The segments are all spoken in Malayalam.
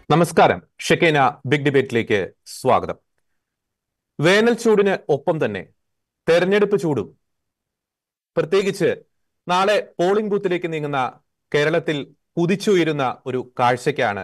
നമസ്കാരം ഷെക്കേന ബിഗ് ഡിബേറ്റിലേക്ക് സ്വാഗതം വേനൽ ചൂടിന് ഒപ്പം തന്നെ തെരഞ്ഞെടുപ്പ് ചൂടും പ്രത്യേകിച്ച് നാളെ പോളിംഗ് ബൂത്തിലേക്ക് നീങ്ങുന്ന കേരളത്തിൽ കുതിച്ചുയരുന്ന ഒരു കാഴ്ചയ്ക്കാണ്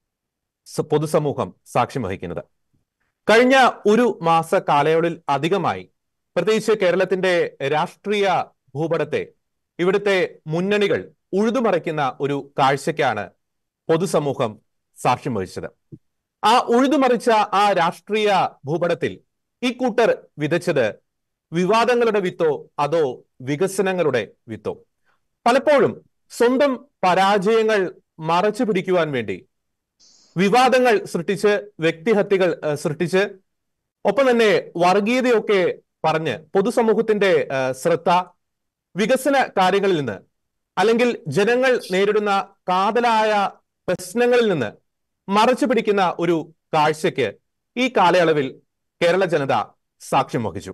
സ- പൊതുസമൂഹം സാക്ഷ്യം വഹിക്കുന്നത് കഴിഞ്ഞ ഒരു മാസ കാലയളവിൽ അധികമായി പ്രത്യേകിച്ച് കേരളത്തിന്റെ രാഷ്ട്രീയ ഭൂപടത്തെ ഇവിടുത്തെ മുന്നണികൾ ഉഴുതുമറിക്കുന്ന ഒരു കാഴ്ചയ്ക്കാണ് പൊതുസമൂഹം സാക്ഷ്യം വഹിച്ചത് ആ ഉഴുതുമറിച്ച ആ രാഷ്ട്രീയ ഭൂപടത്തിൽ ഈ കൂട്ടർ വിതച്ചത് വിവാദങ്ങളുടെ വിത്തോ അതോ വികസനങ്ങളുടെ വിത്തോ പലപ്പോഴും സ്വന്തം പരാജയങ്ങൾ മറച്ചു പിടിക്കുവാൻ വേണ്ടി വിവാദങ്ങൾ സൃഷ്ടിച്ച് വ്യക്തിഹത്യകൾ ഏഹ്, സൃഷ്ടിച്ച് ഒപ്പം തന്നെ വർഗീയതയൊക്കെ പറഞ്ഞ് പൊതുസമൂഹത്തിന്റെ ഏഹ്, ശ്രദ്ധ വികസന കാര്യങ്ങളിൽ നിന്ന് അല്ലെങ്കിൽ ജനങ്ങൾ നേരിടുന്ന കാതലായ പ്രശ്നങ്ങളിൽ നിന്ന് മറച്ചു പിടിക്കുന്ന ഒരു കാഴ്ചയ്ക്ക് ഈ കാലയളവിൽ കേരള ജനത സാക്ഷ്യം വഹിച്ചു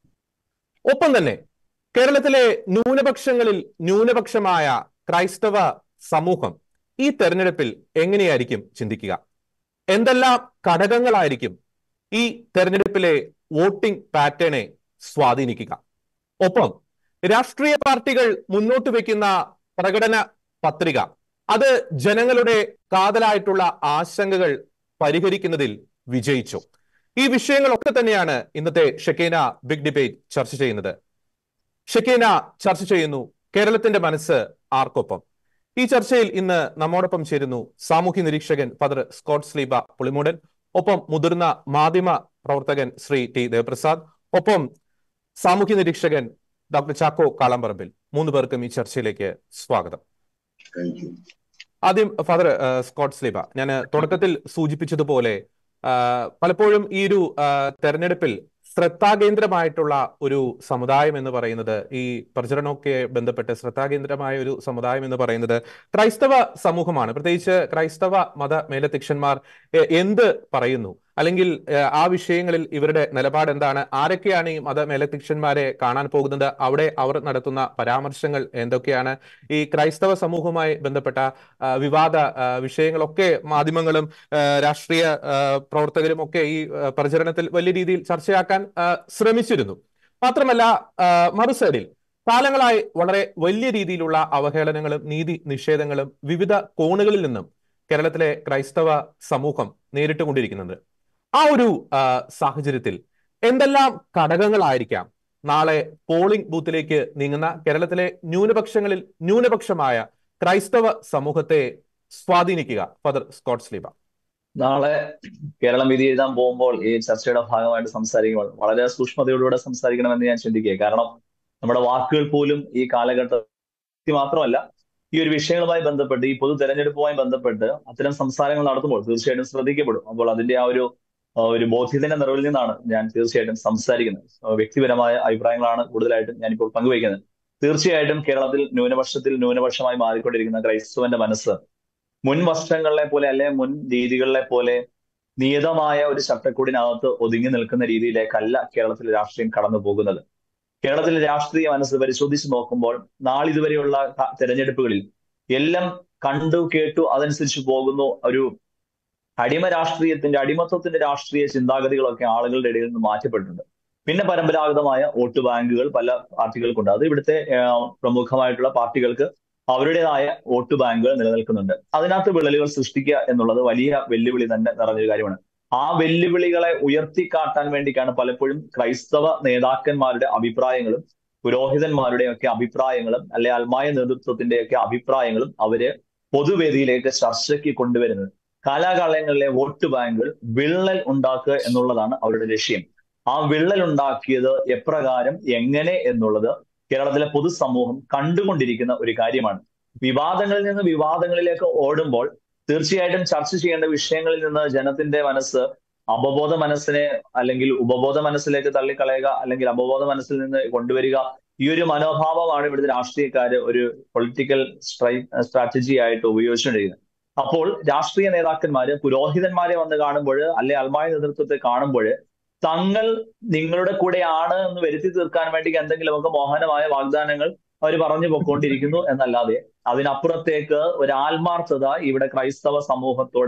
ഒപ്പം തന്നെ കേരളത്തിലെ ന്യൂനപക്ഷങ്ങളിൽ ന്യൂനപക്ഷമായ ക്രൈസ്തവ സമൂഹം ഈ തെരഞ്ഞെടുപ്പിൽ എങ്ങനെയായിരിക്കും ചിന്തിക്കുക എന്തെല്ലാം ഘടകങ്ങളായിരിക്കും ഈ തെരഞ്ഞെടുപ്പിലെ വോട്ടിംഗ് പാറ്റേണെ സ്വാധീനിക്കുക ഒപ്പം രാഷ്ട്രീയ പാർട്ടികൾ മുന്നോട്ട് വെക്കുന്ന പ്രകടന പത്രിക അത് ജനങ്ങളുടെ കാതലായിട്ടുള്ള ആശങ്കകൾ പരിഹരിക്കുന്നതിൽ വിജയിച്ചു ഈ വിഷയങ്ങളൊക്കെ തന്നെയാണ് ഇന്നത്തെ ഷെക്കേന ബിഗ് ഡിബേറ്റ് ചർച്ച ചെയ്യുന്നത് ഷെക്കേന ചർച്ച ചെയ്യുന്നു കേരളത്തിന്റെ മനസ്സ് ആർക്കൊപ്പം ഈ ചർച്ചയിൽ ഇന്ന് നമ്മോടൊപ്പം ചേരുന്നു സാമൂഹ്യ നിരീക്ഷകൻ ഫാദർ സ്കോട്ട് സ്ലീബ പുളിമൂടൻ ഒപ്പം മുതിർന്ന മാധ്യമ പ്രവർത്തകൻ ശ്രീ ടി ദേവപ്രസാദ് ഒപ്പം സാമൂഹ്യ നിരീക്ഷകൻ ഡോക്ടർ ചാക്കോ കാളമ്പറമ്പിൽ മൂന്ന് പേർക്കും ഈ ചർച്ചയിലേക്ക് സ്വാഗതം താങ്ക് യു ആദ്യം ഫാദർ സ്കോട്ട് സ്ലീബ ഞാൻ തുടക്കത്തിൽ സൂചിപ്പിച്ചതുപോലെ ആ, പലപ്പോഴും ഈ ഒരു ആ, തെരഞ്ഞെടുപ്പിൽ ശ്രദ്ധാകേന്ദ്രമായിട്ടുള്ള ഒരു സമുദായം എന്ന് പറയുന്നത് ഈ പ്രചരണമൊക്കെ ബന്ധപ്പെട്ട് ശ്രദ്ധാകേന്ദ്രമായ ഒരു സമുദായം എന്ന് പറയുന്നത് ക്രൈസ്തവ സമൂഹമാണ് പ്രത്യേകിച്ച് ക്രൈസ്തവ മത മേലധ്യക്ഷന്മാർ എ- എന്ത് പറയുന്നു അല്ലെങ്കിൽ ഏ, ആ വിഷയങ്ങളിൽ ഇവരുടെ നിലപാട് എന്താണ് ആരൊക്കെയാണ് ഈ മത മേലധ്യക്ഷന്മാരെ കാണാൻ പോകുന്നത് അവിടെ അവർ നടത്തുന്ന പരാമർശങ്ങൾ എന്തൊക്കെയാണ് ഈ ക്രൈസ്തവ സമൂഹവുമായി ബന്ധപ്പെട്ട ആ, വിവാദ ആ, വിഷയങ്ങളൊക്കെ മാധ്യമങ്ങളും ആ, രാഷ്ട്രീയ ആ, പ്രവർത്തകരും ഒക്കെ ഈ ആ, പ്രചരണത്തിൽ വലിയ രീതിയിൽ ചർച്ചയാക്കാൻ ആ, ശ്രമിച്ചിരുന്നു മാത്രമല്ല ആ, മറുസൈഡിൽ കാലങ്ങളായി വളരെ വലിയ രീതിയിലുള്ള അവഹേളനങ്ങളും നീതി നിഷേധങ്ങളും വിവിധ കോണുകളിൽ നിന്നും കേരളത്തിലെ ക്രൈസ്തവ സമൂഹം നേരിട്ടുകൊണ്ടിരിക്കുന്നുണ്ട് ആ ഒരു ആ, സാഹചര്യത്തിൽ എന്തെല്ലാം ഘടകങ്ങളായിരിക്കാം നാളെ പോളിംഗ് ബൂത്തിലേക്ക് നീങ്ങുന്ന കേരളത്തിലെ ന്യൂനപക്ഷങ്ങളിൽ ന്യൂനപക്ഷമായ ക്രൈസ്തവ സമൂഹത്തെ സ്വാധീനിക്കുക ഫാദർ സ്കോട്ട് സ്ലീബ നാളെ കേരളം വിധി എഴുതാൻ പോകുമ്പോൾ ഈ ചർച്ചയുടെ ഭാഗമായിട്ട് സംസാരിക്കുമ്പോൾ വളരെ സൂക്ഷ്മതയോടുകൂടെ സംസാരിക്കണമെന്ന് ഞാൻ ചിന്തിക്കുക കാരണം നമ്മുടെ വാക്കുകൾ പോലും ഈ കാലഘട്ടത്തിൽ മാത്രമല്ല ഈ ഒരു വിഷയങ്ങളുമായി ബന്ധപ്പെട്ട് ഈ പൊതു തെരഞ്ഞെടുപ്പുമായി ബന്ധപ്പെട്ട് അത്തരം സംസാരങ്ങൾ നടത്തുമ്പോൾ തീർച്ചയായിട്ടും ശ്രദ്ധിക്കപ്പെടും അപ്പോൾ അതിന്റെ ആ ഒരു ആ ഒരു ബോധ്യത്തിന്റെ നിറവിൽ നിന്നാണ് ഞാൻ തീർച്ചയായിട്ടും സംസാരിക്കുന്നത് ആ, വ്യക്തിപരമായ അഭിപ്രായങ്ങളാണ് കൂടുതലായിട്ടും ഞാനിപ്പോൾ പങ്കുവയ്ക്കുന്നത് തീർച്ചയായിട്ടും കേരളത്തിൽ ന്യൂനപക്ഷത്തിൽ ന്യൂനപക്ഷമായി മാറിക്കൊണ്ടിരിക്കുന്ന ക്രൈസ്തവന്റെ മനസ്സ് മുൻ വർഷങ്ങളിലെ പോലെ അല്ലെ മുൻ രീതികളിലെ പോലെ നിയതമായ ഒരു ചട്ടക്കൂടിനകത്ത് ഒതുങ്ങി നിൽക്കുന്ന രീതിയിലേക്കല്ല കേരളത്തിലെ രാഷ്ട്രീയം കടന്നു പോകുന്നത് കേരളത്തിലെ രാഷ്ട്രീയ മനസ്സ് പരിശോധിച്ച് നോക്കുമ്പോൾ നാളിതുവരെയുള്ള ക- തെരഞ്ഞെടുപ്പുകളിൽ എല്ലാം കണ്ടു കേട്ടു അതനുസരിച്ച് പോകുന്നു ഒരു അടിമ രാഷ്ട്രീയത്തിന്റെ അടിമത്വത്തിന്റെ രാഷ്ട്രീയ ചിന്താഗതികളൊക്കെ ആളുകളുടെ ഇടയിൽ നിന്ന് മാറ്റപ്പെട്ടിട്ടുണ്ട് പിന്നെ പരമ്പരാഗതമായ വോട്ട് ബാങ്കുകൾ പല പാർട്ടികൾക്കുണ്ട് അത് ഇവിടുത്തെ ആ, പ്രമുഖമായിട്ടുള്ള പാർട്ടികൾക്ക് അവരുടേതായ വോട്ട് ബാങ്കുകൾ നിലനിൽക്കുന്നുണ്ട് അതിനകത്ത് വിള്ളലുകൾ സൃഷ്ടിക്കുക എന്നുള്ളത് വലിയ വെല്ലുവിളി തന്നെ നിറഞ്ഞൊരു കാര്യമാണ് ആ വെല്ലുവിളികളെ ഉയർത്തിക്കാട്ടാൻ വേണ്ടിയിട്ടാണ് പലപ്പോഴും ക്രൈസ്തവ നേതാക്കന്മാരുടെ അഭിപ്രായങ്ങളും പുരോഹിതന്മാരുടെയും ഒക്കെ അഭിപ്രായങ്ങളും അല്ലെ അൽമായ നേതൃത്വത്തിന്റെ ഒക്കെ അഭിപ്രായങ്ങളും അവര് പൊതുവേദിയിലേക്ക് ചർച്ചയ്ക്ക് കൊണ്ടുവരുന്നത് കാലാകാലങ്ങളിലെ വോട്ട് ബാങ്കുകൾ വിള്ളൽ ഉണ്ടാക്കുക എന്നുള്ളതാണ് അവരുടെ ലക്ഷ്യം ആ വിള്ളൽ ഉണ്ടാക്കിയത് എപ്രകാരം എങ്ങനെ എന്നുള്ളത് കേരളത്തിലെ പൊതുസമൂഹം കണ്ടുകൊണ്ടിരിക്കുന്ന ഒരു കാര്യമാണ് വിവാദങ്ങളിൽ നിന്ന് വിവാദങ്ങളിലേക്ക് ഓടുമ്പോൾ തീർച്ചയായിട്ടും ചർച്ച ചെയ്യേണ്ട വിഷയങ്ങളിൽ നിന്ന് ജനത്തിന്റെ മനസ്സ് അപബോധ മനസ്സിനെ അല്ലെങ്കിൽ ഉപബോധ മനസ്സിലേക്ക് തള്ളിക്കളയുക അല്ലെങ്കിൽ അപബോധ മനസ്സിൽ നിന്ന് കൊണ്ടുവരിക ഈ ഒരു മനോഭാവമാണ് ഇവിടുത്തെ രാഷ്ട്രീയക്കാര് ഒരു പൊളിറ്റിക്കൽ സ്ട്രൈ സ്ട്രാറ്റജി ആയിട്ട് ഉപയോഗിച്ചുകൊണ്ടിരിക്കുന്നത് അപ്പോൾ രാഷ്ട്രീയ നേതാക്കന്മാര് പുരോഹിതന്മാരെ വന്ന് കാണുമ്പോൾ അല്ലെ അൽമായ നേതൃത്വത്തെ കാണുമ്പോൾ തങ്ങൾ നിങ്ങളുടെ കൂടെയാണ് എന്ന് വരുത്തി തീർക്കാൻ വേണ്ടി എന്തെങ്കിലുമൊക്കെ മോഹനമായ വാഗ്ദാനങ്ങൾ അവർ പറഞ്ഞു പൊക്കോണ്ടിരിക്കുന്നു എന്നല്ലാതെ അതിനപ്പുറത്തേക്ക് ഒരു ആത്മാർത്ഥത ഇവിടെ ക്രൈസ്തവ സമൂഹത്തോട്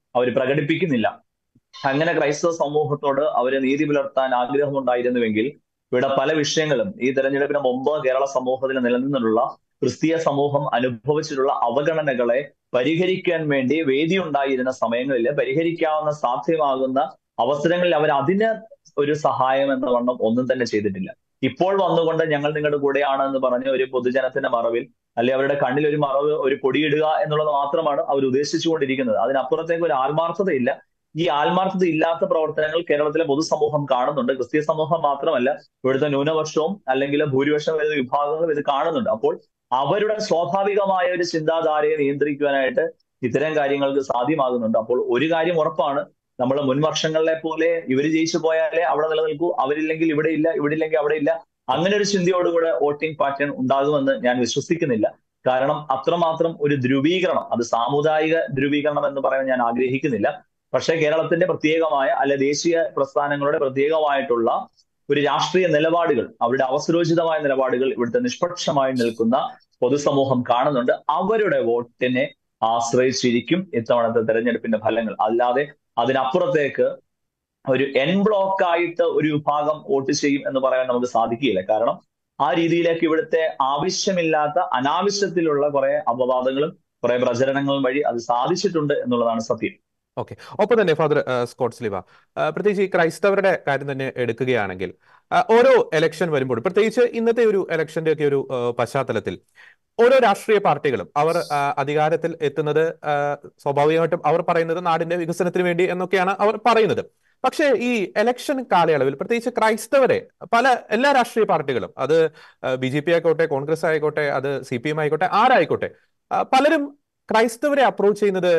അവർ പ്രകടിപ്പിക്കുന്നില്ല അങ്ങനെ ക്രൈസ്തവ സമൂഹത്തോട് അവര് നീതി പുലർത്താൻ ആഗ്രഹമുണ്ടായിരുന്നുവെങ്കിൽ ഇവിടെ പല വിഷയങ്ങളും ഈ തെരഞ്ഞെടുപ്പിന് മുമ്പ് കേരള സമൂഹത്തിൽ നിലനിന്നുള്ള ക്രിസ്തീയ സമൂഹം അനുഭവിച്ചിട്ടുള്ള അവഗണനകളെ പരിഹരിക്കാൻ വേണ്ടി വേദി ഉണ്ടായിരുന്ന സമയങ്ങളിൽ പരിഹരിക്കാവുന്ന സാധ്യമാകുന്ന അവസരങ്ങളിൽ അവർ അതിന് ഒരു സഹായം എന്ന വണ്ണം ഒന്നും തന്നെ ചെയ്തിട്ടില്ല ഇപ്പോൾ വന്നുകൊണ്ട് ഞങ്ങൾ നിങ്ങളുടെ കൂടെയാണ് എന്ന് പറഞ്ഞ് ഒരു പൊതുജനത്തിന്റെ മറവിൽ അല്ലെ അവരുടെ കണ്ണിൽ ഒരു മറവ് ഒരു പൊടിയിടുക എന്നുള്ളത് മാത്രമാണ് അവർ ഉദ്ദേശിച്ചുകൊണ്ടിരിക്കുന്നത് അതിനപ്പുറത്തേക്ക് ഒരു ആത്മാർത്ഥതയില്ല ഈ ആത്മാർത്ഥത ഇല്ലാത്ത പ്രവർത്തനങ്ങൾ കേരളത്തിലെ പൊതുസമൂഹം കാണുന്നുണ്ട് ക്രിസ്തീയ സമൂഹം മാത്രമല്ല ഇവിടുത്തെ ന്യൂനപക്ഷവും അല്ലെങ്കിൽ ഭൂരിപക്ഷം വരുന്ന വിഭാഗങ്ങളും ഇത് കാണുന്നുണ്ട് അപ്പോൾ അവരുടെ സ്വാഭാവികമായ ഒരു ചിന്താധാരയെ നിയന്ത്രിക്കുവാനായിട്ട് ഇത്തരം കാര്യങ്ങൾക്ക് സാധ്യമാകുന്നുണ്ട് അപ്പോൾ ഒരു കാര്യം ഉറപ്പാണ് നമ്മൾ മുൻ വർഷങ്ങളിലെ പോലെ ഇവർ ജയിച്ചു പോയാലേ അവിടെ നിലനിൽക്കൂ അവരില്ലെങ്കിൽ ഇവിടെ ഇല്ല ഇവിടെ ഇല്ലെങ്കിൽ അവിടെ ഇല്ല അങ്ങനെ ഒരു ചിന്തയോടുകൂടെ വോട്ടിംഗ് പാറ്റേൺ ഉണ്ടാകുമെന്ന് ഞാൻ വിശ്വസിക്കുന്നില്ല കാരണം അത്രമാത്രം ഒരു ധ്രുവീകരണം അത് സാമുദായിക ധ്രുവീകരണം എന്ന് പറയാൻ ഞാൻ ആഗ്രഹിക്കുന്നില്ല പക്ഷേ കേരളത്തിന്റെ പ്രത്യേകമായ അല്ലെ ദേശീയ പ്രസ്ഥാനങ്ങളുടെ പ്രത്യേകമായിട്ടുള്ള ഒരു രാഷ്ട്രീയ നിലപാടുകൾ അവരുടെ അവസരോചിതമായ നിലപാടുകൾ ഇവിടുത്തെ നിഷ്പക്ഷമായി നിൽക്കുന്ന പൊതുസമൂഹം കാണുന്നുണ്ട് അവരുടെ വോട്ടിനെ ആശ്രയിച്ചിരിക്കും ഇത്തവണത്തെ തെരഞ്ഞെടുപ്പിന്റെ ഫലങ്ങൾ അല്ലാതെ അതിനപ്പുറത്തേക്ക് ഒരു എൻ ബ്ലോക്ക് ആയിട്ട് ഒരു വിഭാഗം വോട്ട് ചെയ്യും എന്ന് പറയാൻ നമുക്ക് സാധിക്കുകയില്ല കാരണം ആ രീതിയിലേക്ക് ഇവിടുത്തെ ആവശ്യമില്ലാത്ത അനാവശ്യത്തിലുള്ള കുറെ അപവാദങ്ങളും കുറെ പ്രചരണങ്ങളും വഴി അത് സാധിച്ചിട്ടുണ്ട് എന്നുള്ളതാണ് സത്യം ഓക്കെ ഒപ്പം തന്നെ ഫാദർ സ്കോട്ട്സ് ലിവ പ്രത്യേകിച്ച് ഈ ക്രൈസ്തവരുടെ കാര്യം തന്നെ എടുക്കുകയാണെങ്കിൽ ഓരോ എലക്ഷൻ വരുമ്പോൾ പ്രത്യേകിച്ച് ഇന്നത്തെ ഒരു എലക്ഷന്റെ ഒക്കെ ഒരു പശ്ചാത്തലത്തിൽ ഓരോ രാഷ്ട്രീയ പാർട്ടികളും അവർ അധികാരത്തിൽ എത്തുന്നത് സ്വാഭാവികമായിട്ടും അവർ പറയുന്നത് നാടിന്റെ വികസനത്തിന് വേണ്ടി എന്നൊക്കെയാണ് അവർ പറയുന്നത് പക്ഷേ ഈ എലക്ഷൻ കാലയളവിൽ പ്രത്യേകിച്ച് ക്രൈസ്തവരെ പല എല്ലാ രാഷ്ട്രീയ പാർട്ടികളും അത് ബി ജെ പി ആയിക്കോട്ടെ കോൺഗ്രസ് ആയിക്കോട്ടെ അത് സി പി എം ആയിക്കോട്ടെ ആരായിക്കോട്ടെ പലരും ക്രൈസ്തവരെ അപ്രോച്ച് ചെയ്യുന്നത്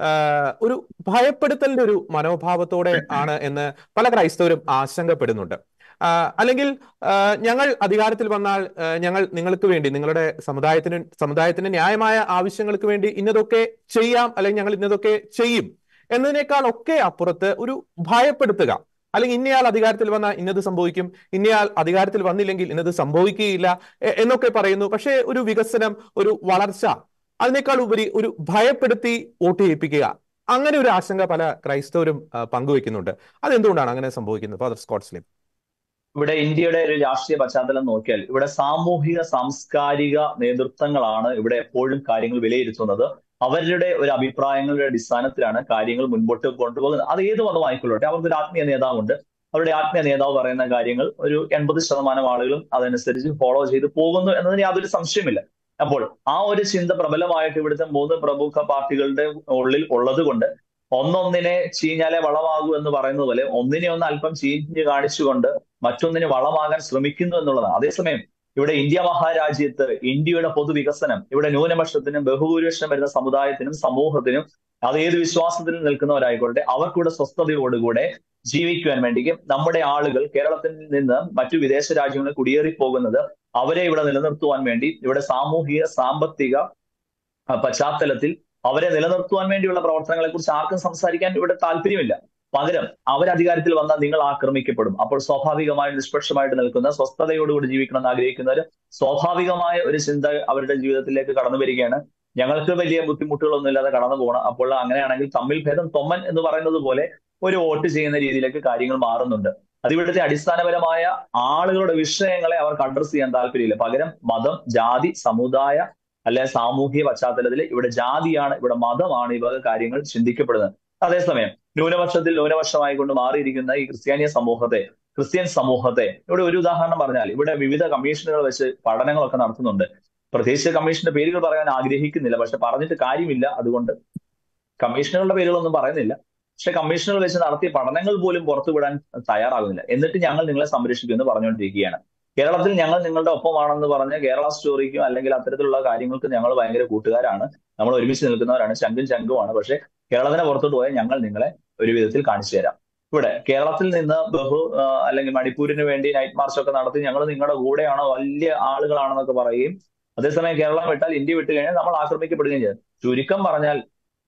ഒരു ഭയപ്പെടുത്തലിന്റെ ഒരു മനോഭാവത്തോടെ ആണ് എന്ന് പല ക്രൈസ്തവരും ആശങ്കപ്പെടുന്നുണ്ട് അല്ലെങ്കിൽ ഞങ്ങൾ അധികാരത്തിൽ വന്നാൽ ഞങ്ങൾ നിങ്ങൾക്ക് വേണ്ടി നിങ്ങളുടെ സമുദായത്തിന് സമുദായത്തിന് ന്യായമായ ആവശ്യങ്ങൾക്ക് വേണ്ടി ഇന്നതൊക്കെ ചെയ്യാം അല്ലെങ്കിൽ ഞങ്ങൾ ഇന്നതൊക്കെ ചെയ്യും എന്നതിനേക്കാൾ ഒക്കെ അപ്പുറത്ത് ഒരു ഭയപ്പെടുത്തുക അല്ലെങ്കിൽ ഇന്നയാൾ അധികാരത്തിൽ വന്നാൽ ഇന്നത് സംഭവിക്കും ഇന്നയാൾ അധികാരത്തിൽ വന്നില്ലെങ്കിൽ ഇന്നത് സംഭവിക്കുകയില്ല എന്നൊക്കെ പറയുന്നു പക്ഷേ ഒരു വികസനം ഒരു വളർച്ച അതിനേക്കാൾ ഉപരി ഒരു ഭയപ്പെടുത്തി വോട്ട് ചെയ്യിപ്പിക്കുക അങ്ങനെ ഒരു ആശങ്ക പല ക്രൈസ്തവരും പങ്കുവെക്കുന്നുണ്ട് അതെന്തുകൊണ്ടാണ് അങ്ങനെ സംഭവിക്കുന്നത് ഫാദർ സ്കോട്ട്സ്ലിം ഇവിടെ ഇന്ത്യയുടെ ഒരു രാഷ്ട്രീയ പശ്ചാത്തലം നോക്കിയാൽ ഇവിടെ സാമൂഹിക സാംസ്കാരിക നേതൃത്വങ്ങളാണ് ഇവിടെ എപ്പോഴും കാര്യങ്ങൾ വിലയിരുത്തുന്നത് അവരുടെ ഒരു അഭിപ്രായങ്ങളുടെ അടിസ്ഥാനത്തിലാണ് കാര്യങ്ങൾ മുൻപോട്ട് കൊണ്ടുപോകുന്നത് അത് ഏത് മതമായിക്കൊള്ളട്ടെ അവർക്ക് ഒരു ആത്മീയ നേതാവുണ്ട് അവരുടെ ആത്മീയ നേതാവ് പറയുന്ന കാര്യങ്ങൾ ഒരു എൺപത് ശതമാനം ആളുകളും അതനുസരിച്ച് ഫോളോ ചെയ്ത് പോകുന്നു എന്നതിന് യാതൊരു സംശയമില്ല അപ്പോൾ ആ ഒരു ചിന്ത പ്രബലമായിട്ട് ഇവിടുത്തെ മൂന്ന് പ്രമുഖ പാർട്ടികളുടെ ഉള്ളിൽ ഉള്ളത് കൊണ്ട് ഒന്നൊന്നിനെ ചീഞ്ഞാലേ വളമാകൂ എന്ന് പറയുന്നത് പോലെ ഒന്നിനെ ഒന്ന് അല്പം ചീഞ്ഞ് കാണിച്ചുകൊണ്ട് മറ്റൊന്നിന് വളമാകാൻ ശ്രമിക്കുന്നു എന്നുള്ളതാണ് അതേസമയം ഇവിടെ ഇന്ത്യ മഹാരാജ്യത്ത് ഇന്ത്യയുടെ പൊതുവികസനം ഇവിടെ ന്യൂനപക്ഷത്തിനും ബഹുഭൂരിപക്ഷം വരുന്ന സമുദായത്തിനും സമൂഹത്തിനും അത് ഏത് വിശ്വാസത്തിലും നിൽക്കുന്നവരായിക്കോട്ടെ അവർക്കൂടെ സ്വസ്ഥതയോടുകൂടെ ജീവിക്കുവാൻ വേണ്ടി നമ്മുടെ ആളുകൾ കേരളത്തിൽ നിന്ന് മറ്റു വിദേശ രാജ്യങ്ങളിൽ കുടിയേറി പോകുന്നത് അവരെ ഇവിടെ നിലനിർത്തുവാൻ വേണ്ടി ഇവിടെ സാമൂഹിക സാമ്പത്തിക പശ്ചാത്തലത്തിൽ അവരെ നിലനിർത്തുവാൻ വേണ്ടിയുള്ള പ്രവർത്തനങ്ങളെ കുറിച്ച് ആർക്കും സംസാരിക്കാൻ ഇവിടെ താല്പര്യമില്ല പകരം അവരധികാരത്തിൽ വന്നാൽ നിങ്ങൾ ആക്രമിക്കപ്പെടും അപ്പോൾ സ്വാഭാവികമായി നിഷ്പക്ഷമായിട്ട് നിൽക്കുന്ന സ്വസ്ഥതയോടുകൂടി ജീവിക്കണം എന്ന് ആഗ്രഹിക്കുന്നവർ സ്വാഭാവികമായ ഒരു ചിന്ത അവരുടെ ജീവിതത്തിലേക്ക് കടന്നു വരികയാണ് ഞങ്ങൾക്ക് വലിയ ബുദ്ധിമുട്ടുകളൊന്നും ഇല്ലാതെ കടന്നു പോകണം അപ്പോൾ അങ്ങനെയാണെങ്കിൽ തമ്മിൽ ഭേദം തൊമ്മൻ എന്ന് പറയുന്നത് പോലെ ഒരു വോട്ട് ചെയ്യുന്ന രീതിയിലേക്ക് കാര്യങ്ങൾ മാറുന്നുണ്ട് അത് ഇവിടുത്തെ അടിസ്ഥാനപരമായ ആളുകളുടെ വിഷയങ്ങളെ അവർക്ക് അഡ്രസ് ചെയ്യാൻ താല്പര്യമില്ല പകരം മതം ജാതി സമുദായ അല്ലെ സാമൂഹിക പശ്ചാത്തലത്തിൽ ഇവിടെ ജാതിയാണ് ഇവിടെ മതമാണ് ഈ വക കാര്യങ്ങൾ ചിന്തിക്കപ്പെടുന്നത് അതേസമയം ന്യൂനപക്ഷത്തിൽ ന്യൂനപക്ഷമായി കൊണ്ട് മാറിയിരിക്കുന്ന ഈ ക്രിസ്ത്യാനിയ സമൂഹത്തെ ക്രിസ്ത്യൻ സമൂഹത്തെ ഇവിടെ ഒരു ഉദാഹരണം പറഞ്ഞാൽ ഇവിടെ വിവിധ കമ്മീഷനുകൾ വെച്ച് പഠനങ്ങളൊക്കെ നടത്തുന്നുണ്ട് പ്രത്യേകിച്ച് കമ്മീഷന്റെ പേരുകൾ പറയാൻ ആഗ്രഹിക്കുന്നില്ല പക്ഷെ പറഞ്ഞിട്ട് കാര്യമില്ല അതുകൊണ്ട് കമ്മീഷനുകളുടെ പേരുകളൊന്നും പറയുന്നില്ല പക്ഷെ കമ്മീഷനുകൾ വെച്ച് നടത്തിയ പഠനങ്ങൾ പോലും പുറത്തുവിടാൻ തയ്യാറാകുന്നില്ല എന്നിട്ട് ഞങ്ങൾ നിങ്ങളെ സംരക്ഷിക്കുമെന്ന് പറഞ്ഞുകൊണ്ടിരിക്കുകയാണ് കേരളത്തിൽ ഞങ്ങൾ നിങ്ങളുടെ ഒപ്പമാണെന്ന് പറഞ്ഞ് കേരള സ്റ്റോറിക്കും അല്ലെങ്കിൽ അത്തരത്തിലുള്ള കാര്യങ്ങൾക്ക് ഞങ്ങൾ ഭയങ്കര കൂട്ടുകാരാണ് നമ്മൾ ഒരുമിച്ച് നിൽക്കുന്നവരാണ് ചങ്കും ചങ്കുമാണ് പക്ഷെ കേരളത്തിന് പുറത്തോട്ട് പോയാൽ ഞങ്ങൾ നിങ്ങളെ ഒരു വിധത്തിൽ കാണിച്ചു തരാം ഇവിടെ കേരളത്തിൽ നിന്ന് ബഹു അല്ലെങ്കിൽ മണിപ്പൂരിന് വേണ്ടി നൈറ്റ് മാർച്ച് ഒക്കെ നടത്തി ഞങ്ങൾ നിങ്ങളുടെ കൂടെയാണോ വലിയ ആളുകളാണെന്നൊക്കെ പറയുകയും അതേസമയം കേരളം വിട്ടാൽ ഇന്ത്യ വിട്ട് കഴിഞ്ഞാൽ നമ്മൾ ആക്രമിക്കപ്പെടുകയും ചെയ്യും ചുരുക്കം പറഞ്ഞാൽ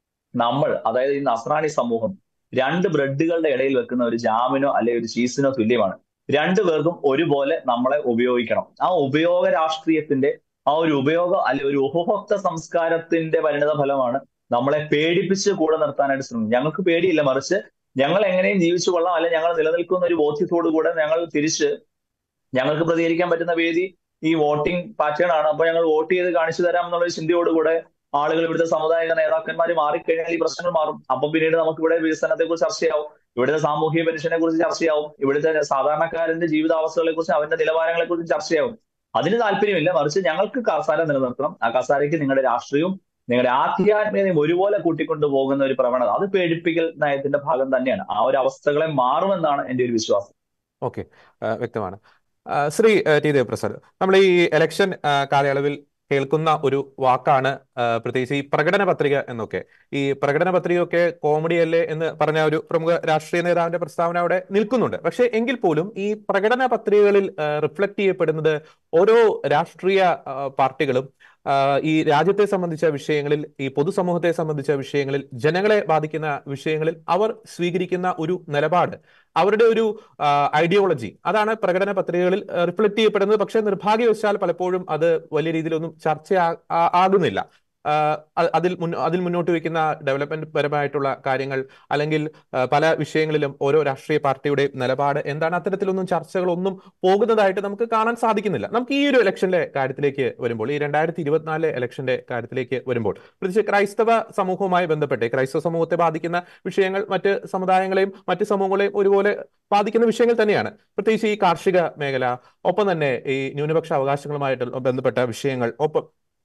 നമ്മൾ അതായത് ഈ നസ്രാണി സമൂഹം രണ്ട് ബ്രെഡുകളുടെ ഇടയിൽ വെക്കുന്ന ഒരു ജാമിനോ അല്ലെങ്കിൽ ഒരു ചീസിനോ തുല്യമാണ് രണ്ടു പേർക്കും ഒരുപോലെ നമ്മളെ ഉപയോഗിക്കണം ആ ഉപയോഗ രാഷ്ട്രീയത്തിന്റെ ആ ഒരു ഉപയോഗ അല്ലെ ഒരു ഉപഭോക്ത സംസ്കാരത്തിന്റെ പരിണിത ഫലമാണ് നമ്മളെ പേടിപ്പിച്ച് കൂടെ നിർത്താനായിട്ട് ശ്രമിക്കും ഞങ്ങൾക്ക് പേടിയില്ല മറിച്ച് ഞങ്ങൾ എങ്ങനെയും ജീവിച്ചു കൊള്ളാം അല്ലെ ഞങ്ങൾ നിലനിൽക്കുന്ന ഒരു ബോധ്യത്തോടു കൂടെ ഞങ്ങൾ തിരിച്ച് ഞങ്ങൾക്ക് പ്രതികരിക്കാൻ പറ്റുന്ന വേദി ഈ വോട്ടിംഗ് പാറ്റേൺ ആണ് അപ്പൊ ഞങ്ങൾ വോട്ട് ചെയ്ത് കാണിച്ചു തരാം എന്നുള്ള ഒരു ചിന്തയോടുകൂടെ ആളുകൾ ഇവിടുത്തെ സമുദായിക നേതാക്കന്മാർ മാറിക്കഴിഞ്ഞാൽ ഈ പ്രശ്നങ്ങൾ മാറും അപ്പൊ പിന്നീട് നമുക്ക് ഇവിടെ വികസനത്തെ കുറിച്ച് ചർച്ചയാവും ഇവിടുത്തെ സാമൂഹിക പെൻഷനെ കുറിച്ച് ചർച്ചയാവും ഇവിടുത്തെ സാധാരണക്കാരന്റെ ജീവിതാവസ്ഥകളെ കുറിച്ച് അവന്റെ നിലവാരങ്ങളെ കുറിച്ച് ചർച്ചയാവും അതിന് താല്പര്യമില്ല മറിച്ച് ഞങ്ങൾക്ക് കസാര നിലനിർത്തണം ആ കസാരയ്ക്ക് നിങ്ങളുടെ രാഷ്ട്രീയവും നിങ്ങളുടെ ആധ്യാത്മികതയും ഒരുപോലെ കൂട്ടിക്കൊണ്ടു പോകുന്ന ഒരു പ്രവണത അത് പേടിപ്പിക്കൽ നയത്തിന്റെ ഭാഗം തന്നെയാണ് ആ ഒരു അവസ്ഥകളെ മാറുമെന്നാണ് എന്റെ ഒരു വിശ്വാസം ഓക്കെ വ്യക്തമാണ് ആ, ശ്രീ ആ, ടി ദേവപ്രസാദ് നമ്മൾ ഈ ഇലക്ഷൻ ആ, കാലയളവിൽ കേൾക്കുന്ന ഒരു വാക്കാണ് ആ, പ്രത്യേകിച്ച് ഈ പ്രകടന പത്രിക എന്നൊക്കെ ഈ പ്രകടന പത്രികയൊക്കെ കോമഡി അല്ലേ എന്ന് പറഞ്ഞ ഒരു പ്രമുഖ രാഷ്ട്രീയ നേതാവിന്റെ പ്രസ്താവന അവിടെ നിൽക്കുന്നുണ്ട് പക്ഷേ എങ്കിൽ പോലും ഈ പ്രകടന പത്രികകളിൽ റിഫ്ലക്ട് ചെയ്യപ്പെടുന്നത് ഓരോ രാഷ്ട്രീയ ആ, പാർട്ടികളും ആ, ഈ രാജ്യത്തെ സംബന്ധിച്ച വിഷയങ്ങളിൽ ഈ പൊതുസമൂഹത്തെ സംബന്ധിച്ച വിഷയങ്ങളിൽ ജനങ്ങളെ ബാധിക്കുന്ന വിഷയങ്ങളിൽ അവർ സ്വീകരിക്കുന്ന ഒരു നിലപാട് അവരുടെ ഒരു ഐഡിയോളജി അതാണ് പ്രകടന പത്രികകളിൽ റിഫ്ലക്ട് ചെയ്യപ്പെടുന്നത് പക്ഷേ നിർഭാഗ്യവശാൽ പലപ്പോഴും അത് വലിയ രീതിയിലൊന്നും ചർച്ച ആകുന്നില്ല ആ, അ- അതിൽ മുന്നോ അതിൽ മുന്നോട്ട് വെക്കുന്ന ഡെവലപ്മെന്റ് പരമായിട്ടുള്ള കാര്യങ്ങൾ അല്ലെങ്കിൽ ആ, പല വിഷയങ്ങളിലും ഓരോ രാഷ്ട്രീയ പാർട്ടിയുടെ നിലപാട് എന്താണ് അത്തരത്തിലൊന്നും ചർച്ചകളൊന്നും പോകുന്നതായിട്ട് നമുക്ക് കാണാൻ സാധിക്കുന്നില്ല നമുക്ക് ഈ ഒരു ഇലക്ഷന്റെ കാര്യത്തിലേക്ക് വരുമ്പോൾ ഈ രണ്ടായിരത്തി ഇരുപത്തിനാല് ഇലക്ഷന്റെ കാര്യത്തിലേക്ക് വരുമ്പോൾ പ്രത്യേകിച്ച് ക്രൈസ്തവ സമൂഹവുമായി ബന്ധപ്പെട്ട് ക്രൈസ്തവ സമൂഹത്തെ ബാധിക്കുന്ന വിഷയങ്ങൾ മറ്റ് സമുദായങ്ങളെയും മറ്റ് സമൂഹങ്ങളെയും ഒരുപോലെ ബാധിക്കുന്ന വിഷയങ്ങൾ തന്നെയാണ് പ്രത്യേകിച്ച് ഈ കാർഷിക മേഖല ഒപ്പം തന്നെ ഈ ന്യൂനപക്ഷ അവകാശങ്ങളുമായിട്ട് ബന്ധപ്പെട്ട വിഷയങ്ങൾ ഒപ്പം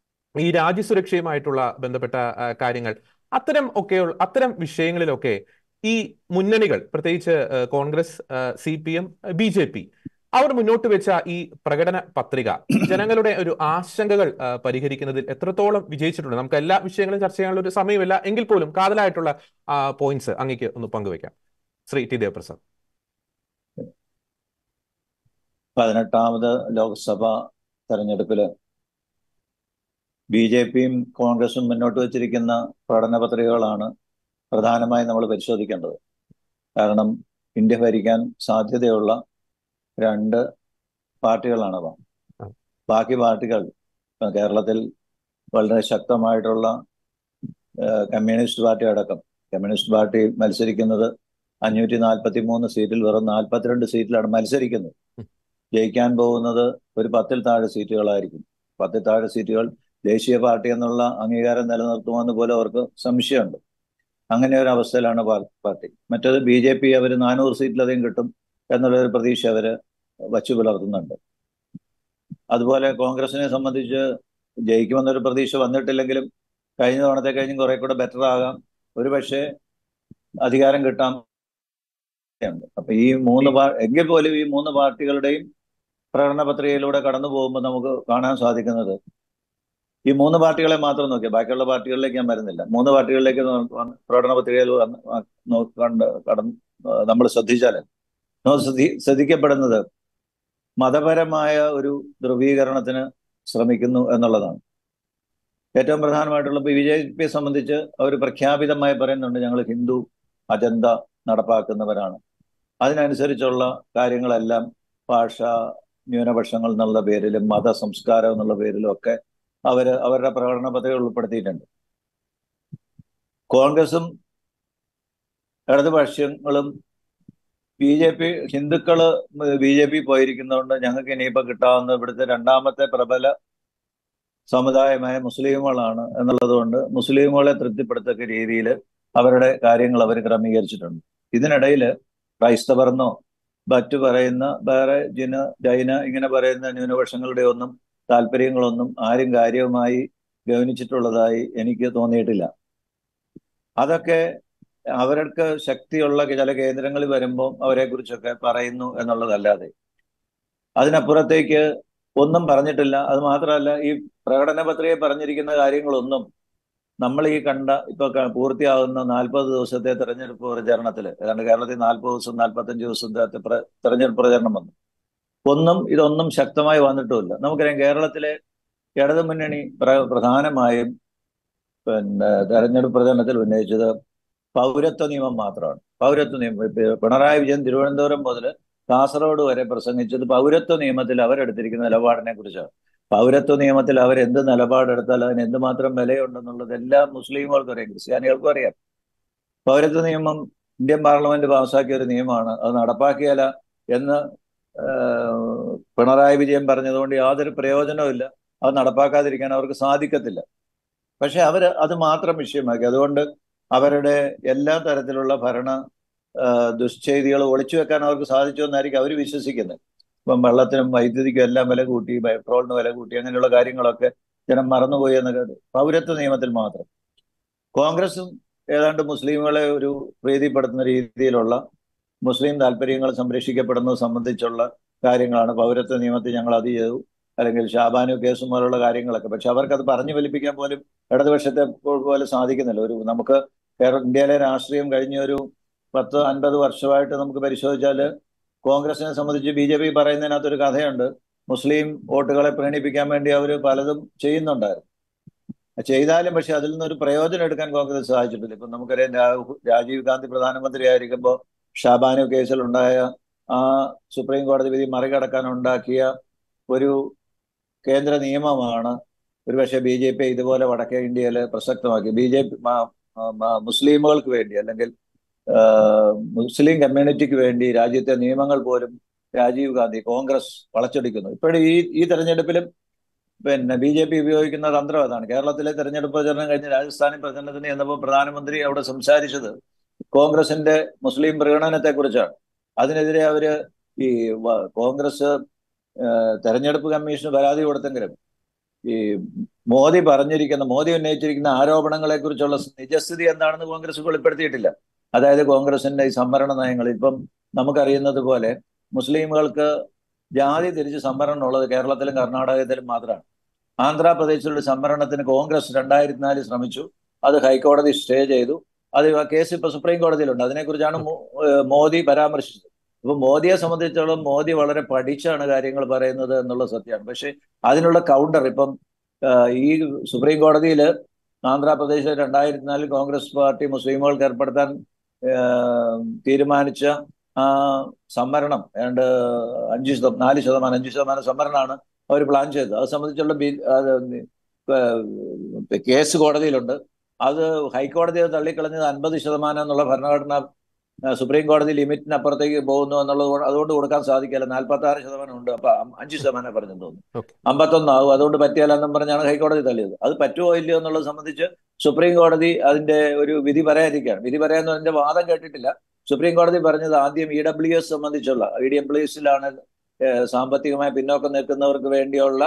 ഈ രാജ്യസുരക്ഷയുമായിട്ടുള്ള ബന്ധപ്പെട്ട ആ, കാര്യങ്ങൾ അത്തരം ഒക്കെയുള്ള അത്തരം വിഷയങ്ങളിലൊക്കെ ഈ മുന്നണികൾ പ്രത്യേകിച്ച് ആ, Congress C P M B J P അവർ മുന്നോട്ട് വെച്ച ഈ പ്രകടന പത്രിക ജനങ്ങളുടെ ഒരു ആശങ്കകൾ ആ, പരിഹരിക്കുന്നതിൽ എത്രത്തോളം വിജയിച്ചിട്ടുണ്ട് നമുക്ക് എല്ലാ വിഷയങ്ങളും ചർച്ച ചെയ്യാനുള്ള ഒരു സമയമില്ല എങ്കിൽ പോലും കാതലായിട്ടുള്ള പോയിന്റ്സ് അങ്ങേക്ക് ഒന്ന് പങ്കുവെക്കാം ശ്രീ ടി ദേവപ്രസാദ് പതിനെട്ടാമത് ലോക്സഭ തെരഞ്ഞെടുപ്പില് ബി ജെ പിയും കോൺഗ്രസും മുന്നോട്ട് വച്ചിരിക്കുന്ന പ്രകടന പത്രികകളാണ് പ്രധാനമായും നമ്മൾ പരിശോധിക്കേണ്ടത് കാരണം ഇന്ത്യ ഭരിക്കാൻ സാധ്യതയുള്ള രണ്ട് പാർട്ടികളാണവ ബാക്കി പാർട്ടികൾ ഇപ്പം കേരളത്തിൽ വളരെ ശക്തമായിട്ടുള്ള ഏഹ്, കമ്മ്യൂണിസ്റ്റ് പാർട്ടി അടക്കം കമ്മ്യൂണിസ്റ്റ് പാർട്ടി മത്സരിക്കുന്നത് അഞ്ഞൂറ്റി നാൽപ്പത്തി മൂന്ന് സീറ്റിൽ വെറും നാൽപ്പത്തിരണ്ട് സീറ്റിലാണ് മത്സരിക്കുന്നത് ജയിക്കാൻ പോകുന്നത് ഒരു പത്തിൽ താഴെ സീറ്റുകളായിരിക്കും പത്തിൽ താഴെ സീറ്റുകൾ ദേശീയ പാർട്ടി എന്നുള്ള അംഗീകാരം നിലനിർത്തുമെന്ന് പോലും അവർക്ക് സംശയമുണ്ട് അങ്ങനെ ഒരു അവസ്ഥയിലാണ് പാർ- പാർട്ടി മറ്റേത് ബി ജെ പി അവർ നാനൂറ് സീറ്റിലധികം കിട്ടും എന്നുള്ളൊരു പ്രതീക്ഷ അവർ വച്ചു പുലർത്തുന്നുണ്ട് അതുപോലെ കോൺഗ്രസിനെ സംബന്ധിച്ച് ജയിക്കുമെന്നൊരു പ്രതീക്ഷ വന്നിട്ടില്ലെങ്കിലും കഴിഞ്ഞ തവണത്തെ കഴിഞ്ഞും കുറെ കൂടെ ബെറ്റർ ആകാം ഒരു പക്ഷേ അധികാരം കിട്ടാൻ ഉണ്ട് അപ്പൊ ഈ മൂന്ന് പാ എങ്കിൽ പോലും ഈ മൂന്ന് പാർട്ടികളുടെയും പ്രകടന പത്രികയിലൂടെ കടന്നു പോകുമ്പോൾ നമുക്ക് കാണാൻ സാധിക്കുന്നത് ഈ മൂന്ന് പാർട്ടികളെ മാത്രം നോക്കിയാൽ ബാക്കിയുള്ള പാർട്ടികളിലേക്ക് ഞാൻ വരുന്നില്ല മൂന്ന് പാർട്ടികളിലേക്ക് നോ- വന്ന് പ്രകടന പത്രികയിൽ വന്ന് ആ- നോ- കണ്ട് കടന്ന് നമ്മൾ ശ്രദ്ധിച്ചാൽ നമ്മൾ ശ്രദ്ധി ശ്രദ്ധിക്കപ്പെടുന്നത് മതപരമായ ഒരു ധ്രുവീകരണത്തിന് ശ്രമിക്കുന്നു എന്നുള്ളതാണ് ഏറ്റവും പ്രധാനമായിട്ടുള്ള ബി ജെ പിയെ സംബന്ധിച്ച് അവർ പ്രഖ്യാപിതമായി പറയുന്നുണ്ട് ഞങ്ങൾ ഹിന്ദു അജണ്ട നടപ്പാക്കുന്നവരാണ് അതിനനുസരിച്ചുള്ള കാര്യങ്ങളെല്ലാം ഭാഷ ന്യൂനപക്ഷങ്ങൾ എന്നുള്ള പേരിലും മത സംസ്കാരം എന്നുള്ള പേരിലും ഒക്കെ അവര് അവരുടെ പ്രകടന പത്രിക ഉൾപ്പെടുത്തിയിട്ടുണ്ട് കോൺഗ്രസും ഇടതുപക്ഷങ്ങളും ബി ജെ പി ഹിന്ദുക്കള് ബി ജെ പി പോയിരിക്കുന്നതുകൊണ്ട് ഞങ്ങൾക്ക് ഇനിയിപ്പോ കിട്ടാവുന്ന ഇവിടുത്തെ രണ്ടാമത്തെ പ്രബല സമുദായമായ മുസ്ലിമുകളാണ് എന്നുള്ളത് കൊണ്ട് മുസ്ലിമുകളെ തൃപ്തിപ്പെടുത്തക്ക രീതിയിൽ അവരുടെ കാര്യങ്ങൾ അവർ ക്രമീകരിച്ചിട്ടുണ്ട് ഇതിനിടയിൽ ക്രൈസ്തവർന്നോ മറ്റു പറയുന്ന വേറെ ജിന ജൈന ഇങ്ങനെ പറയുന്ന ന്യൂനപക്ഷങ്ങളുടെ ഒന്നും താല്പര്യങ്ങളൊന്നും ആരും കാര്യവുമായി ഗവനിച്ചിട്ടുള്ളതായി എനിക്ക് തോന്നിയിട്ടില്ല അതൊക്കെ അവർക്ക് ശക്തിയുള്ള ചില കേന്ദ്രങ്ങളിൽ വരുമ്പോൾ അവരെ കുറിച്ചൊക്കെ പറയുന്നു എന്നുള്ളതല്ലാതെ അതിനപ്പുറത്തേക്ക് ഒന്നും പറഞ്ഞിട്ടില്ല അത് മാത്രമല്ല ഈ പ്രകടന പത്രികയിൽ പറഞ്ഞിരിക്കുന്ന കാര്യങ്ങളൊന്നും നമ്മൾ ഈ കണ്ട ഇപ്പൊ ക- പൂർത്തിയാകുന്ന നാൽപ്പത് ദിവസത്തെ തെരഞ്ഞെടുപ്പ് പ്രചരണത്തിൽ ഏതാണ്ട് കേരളത്തിൽ നാൽപ്പത് ദിവസം നാൽപ്പത്തഞ്ച് ദിവസത്തെ പ്ര- തെരഞ്ഞെടുപ്പ് പ്രചരണം വന്നു ഒന്നും ഇതൊന്നും ശക്തമായി വന്നിട്ടുമില്ല നമുക്കറിയാം കേരളത്തിലെ ഇടതു മുന്നണി പ്ര- പ്രധാനമായും പിന്നെ തെരഞ്ഞെടുപ്പ് പ്രചരണത്തിൽ ഉന്നയിച്ചത് പൗരത്വ നിയമം മാത്രമാണ് പൗരത്വ നിയമം ഇപ്പൊ പിണറായി വിജയൻ തിരുവനന്തപുരം മുതൽ കാസർഗോഡ് വരെ പ്രസംഗിച്ചത് പൗരത്വ നിയമത്തിൽ അവരെടുത്തിരിക്കുന്ന നിലപാടിനെ കുറിച്ചാണ് പൗരത്വ നിയമത്തിൽ അവർ എന്ത് നിലപാടെടുത്താൽ അതിന് എന്തുമാത്രം വിലയുണ്ടെന്നുള്ളത് എല്ലാ മുസ്ലിങ്ങൾക്കും അറിയാം ക്രിസ്ത്യാനികൾക്കും അറിയാം പൗരത്വ നിയമം ഇന്ത്യൻ പാർലമെന്റ് പാസ്സാക്കിയ ഒരു നിയമമാണ് അത് നടപ്പാക്കിയാല എന്ന് പിണറായി വിജയൻ പറഞ്ഞതുകൊണ്ട് യാതൊരു പ്രയോജനവുമില്ല അത് നടപ്പാക്കാതിരിക്കാൻ അവർക്ക് സാധിക്കത്തില്ല പക്ഷെ അവർ അത് മാത്രം വിഷയമാക്കി അതുകൊണ്ട് അവരുടെ എല്ലാ തരത്തിലുള്ള ഭരണ ദുശ്ചെയ്തികൾ ഒളിച്ചു വെക്കാൻ അവർക്ക് സാധിച്ചു എന്നായിരിക്കും അവർ വിശ്വസിക്കുന്നത് ഇപ്പം വെള്ളത്തിനും വൈദ്യുതിക്കും എല്ലാം വില കൂട്ടി പെട്രോളിന് വില കൂട്ടി അങ്ങനെയുള്ള കാര്യങ്ങളൊക്കെ ജനം മറന്നുപോയി എന്നൊക്കെ പൗരത്വ നിയമത്തിൽ മാത്രം കോൺഗ്രസും ഏതാണ്ട് മുസ്ലിമുകളെ ഒരു പ്രീതിപ്പെടുത്തുന്ന രീതിയിലുള്ള മുസ്ലിം താല്പര്യങ്ങൾ സംരക്ഷിക്കപ്പെടുന്നത് സംബന്ധിച്ചുള്ള കാര്യങ്ങളാണ് പൗരത്വ നിയമത്തിൽ ഞങ്ങൾ അത് ചെയ്തു അല്ലെങ്കിൽ ഷാബാനു കേസും പോലുള്ള കാര്യങ്ങളൊക്കെ പക്ഷെ അവർക്കത് പറഞ്ഞു ഫലിപ്പിക്കാൻ പോലും ഇടതുപക്ഷത്തെ പോലെ സാധിക്കുന്നില്ല ഒരു നമുക്ക് ഇന്ത്യയിലെ രാഷ്ട്രീയം കഴിഞ്ഞ ഒരു പത്ത് അൻപത് വർഷമായിട്ട് നമുക്ക് പരിശോധിച്ചാൽ കോൺഗ്രസിനെ സംബന്ധിച്ച് ബി ജെ പി പറയുന്നതിനകത്തൊരു കഥയുണ്ട് മുസ്ലിം വോട്ടുകളെ പ്രീണിപ്പിക്കാൻ വേണ്ടി അവർ പലതും ചെയ്യുന്നുണ്ടായിരുന്നു ചെയ്താലും പക്ഷെ അതിൽ നിന്നൊരു പ്രയോജനം എടുക്കാൻ കോൺഗ്രസ് സാധിച്ചിട്ടില്ല ഇപ്പം നമുക്കറിയാം രാജീവ് ഗാന്ധി പ്രധാനമന്ത്രി ആയിരിക്കുമ്പോൾ ഷാബാനു കേസിൽ ഉണ്ടായ ആ സുപ്രീം കോടതി വിധി മറികടക്കാൻ ഉണ്ടാക്കിയ ഒരു കേന്ദ്ര നിയമമാണ് ഒരുപക്ഷെ ബി ജെ പി ഇതുപോലെ വടക്കേ ഇന്ത്യയിൽ പ്രസക്തമാക്കി ബി ജെ പി മുസ്ലിമുകൾക്ക് വേണ്ടി അല്ലെങ്കിൽ മുസ്ലിം കമ്മ്യൂണിറ്റിക്ക് വേണ്ടി രാജ്യത്തെ നിയമങ്ങൾ പോലും രാജീവ് ഗാന്ധി കോൺഗ്രസ് വളച്ചൊടിക്കുന്നു ഇപ്പോഴും ഈ ഈ തെരഞ്ഞെടുപ്പിലും പിന്നെ ബി ജെ പി ഉപയോഗിക്കുന്ന തന്ത്രം അതാണ് കേരളത്തിലെ തെരഞ്ഞെടുപ്പ് പ്രചരണം കഴിഞ്ഞ് രാജസ്ഥാനിൽ പ്രചരണത്തിന് ചെന്നപ്പോൾ പ്രധാനമന്ത്രി അവിടെ സംസാരിച്ചത് കോൺഗ്രസിന്റെ മുസ്ലിം പ്രകടനത്തെ കുറിച്ചാണ് അതിനെതിരെ അവര് ഈ കോൺഗ്രസ് തെരഞ്ഞെടുപ്പ് കമ്മീഷന് പരാതി കൊടുത്തെങ്കിലും ഈ മോദി പറഞ്ഞിരിക്കുന്ന മോദി ഉന്നയിച്ചിരിക്കുന്ന ആരോപണങ്ങളെ കുറിച്ചുള്ള നിജസ്ഥിതി എന്താണെന്ന് കോൺഗ്രസ് വെളിപ്പെടുത്തിയിട്ടില്ല അതായത് കോൺഗ്രസിന്റെ ഈ സംവരണ നയങ്ങൾ ഇപ്പം നമുക്കറിയുന്നത് പോലെ മുസ്ലിമുകൾക്ക് ജാതി തിരിച്ച് സംവരണം ഉള്ളത് കേരളത്തിലും കർണാടകത്തിലും മാത്രമാണ് ആന്ധ്രാപ്രദേശിലുള്ള സംവരണത്തിന് കോൺഗ്രസ് രണ്ടായിരത്തി നാലിൽ ശ്രമിച്ചു അത് ഹൈക്കോടതി സ്റ്റേ ചെയ്തു അത് ആ കേസ് ഇപ്പൊ സുപ്രീം കോടതിയിലുണ്ട് അതിനെക്കുറിച്ചാണ് മോദി പരാമർശിച്ചത് അപ്പൊ മോദിയെ സംബന്ധിച്ചിടത്തോളം മോദി വളരെ പഠിച്ചാണ് കാര്യങ്ങൾ പറയുന്നത് എന്നുള്ള സത്യമാണ് പക്ഷെ അതിനുള്ള കൗണ്ടർ ഇപ്പം ഈ സുപ്രീം കോടതിയിൽ ആന്ധ്രാപ്രദേശിൽ രണ്ടായിരത്തി നാലിൽ കോൺഗ്രസ് പാർട്ടി മുസ്ലിമുകൾക്ക് ഏർപ്പെടുത്താൻ തീരുമാനിച്ച ആ സംവരണം ഏതാണ്ട് അഞ്ച് ശതമാനം നാല് ശതമാനം അഞ്ച് ശതമാനം സംവരണമാണ് അവർ പ്ലാൻ ചെയ്തത് അത് സംബന്ധിച്ചുള്ള കേസ് കോടതിയിലുണ്ട് അത് ഹൈക്കോടതി തള്ളിക്കളഞ്ഞത് അൻപത് ശതമാനം എന്നുള്ള ഭരണഘടന സുപ്രീം കോടതി ലിമിറ്റിനപ്പുറത്തേക്ക് പോകുന്നു എന്നുള്ളത് അതുകൊണ്ട് കൊടുക്കാൻ സാധിക്കില്ല നാൽപ്പത്തി ആറ് ശതമാനം ഉണ്ട് അപ്പൊ അഞ്ച് ശതമാനം പറഞ്ഞു തോന്നുന്നു അമ്പത്തൊന്നാവും അതുകൊണ്ട് പറ്റിയാലെന്നും പറഞ്ഞാണ് ഹൈക്കോടതി തള്ളിയത് അത് പറ്റുമോ ഇല്ലയോ എന്നുള്ളത് സംബന്ധിച്ച് സുപ്രീം കോടതി അതിന്റെ ഒരു വിധി പറയാതിരിക്കുകയാണ് വിധി പറയാന്ന് അതിന്റെ വാദം കേട്ടിട്ടില്ല സുപ്രീം കോടതി പറഞ്ഞത് ആദ്യം ഇ ഡബ്ല്യു എസ് സംബന്ധിച്ചുള്ള ഇ ഡി ഡബ്ല്യു എസിലാണ് സാമ്പത്തികമായി പിന്നോക്കം നിൽക്കുന്നവർക്ക് വേണ്ടിയുള്ള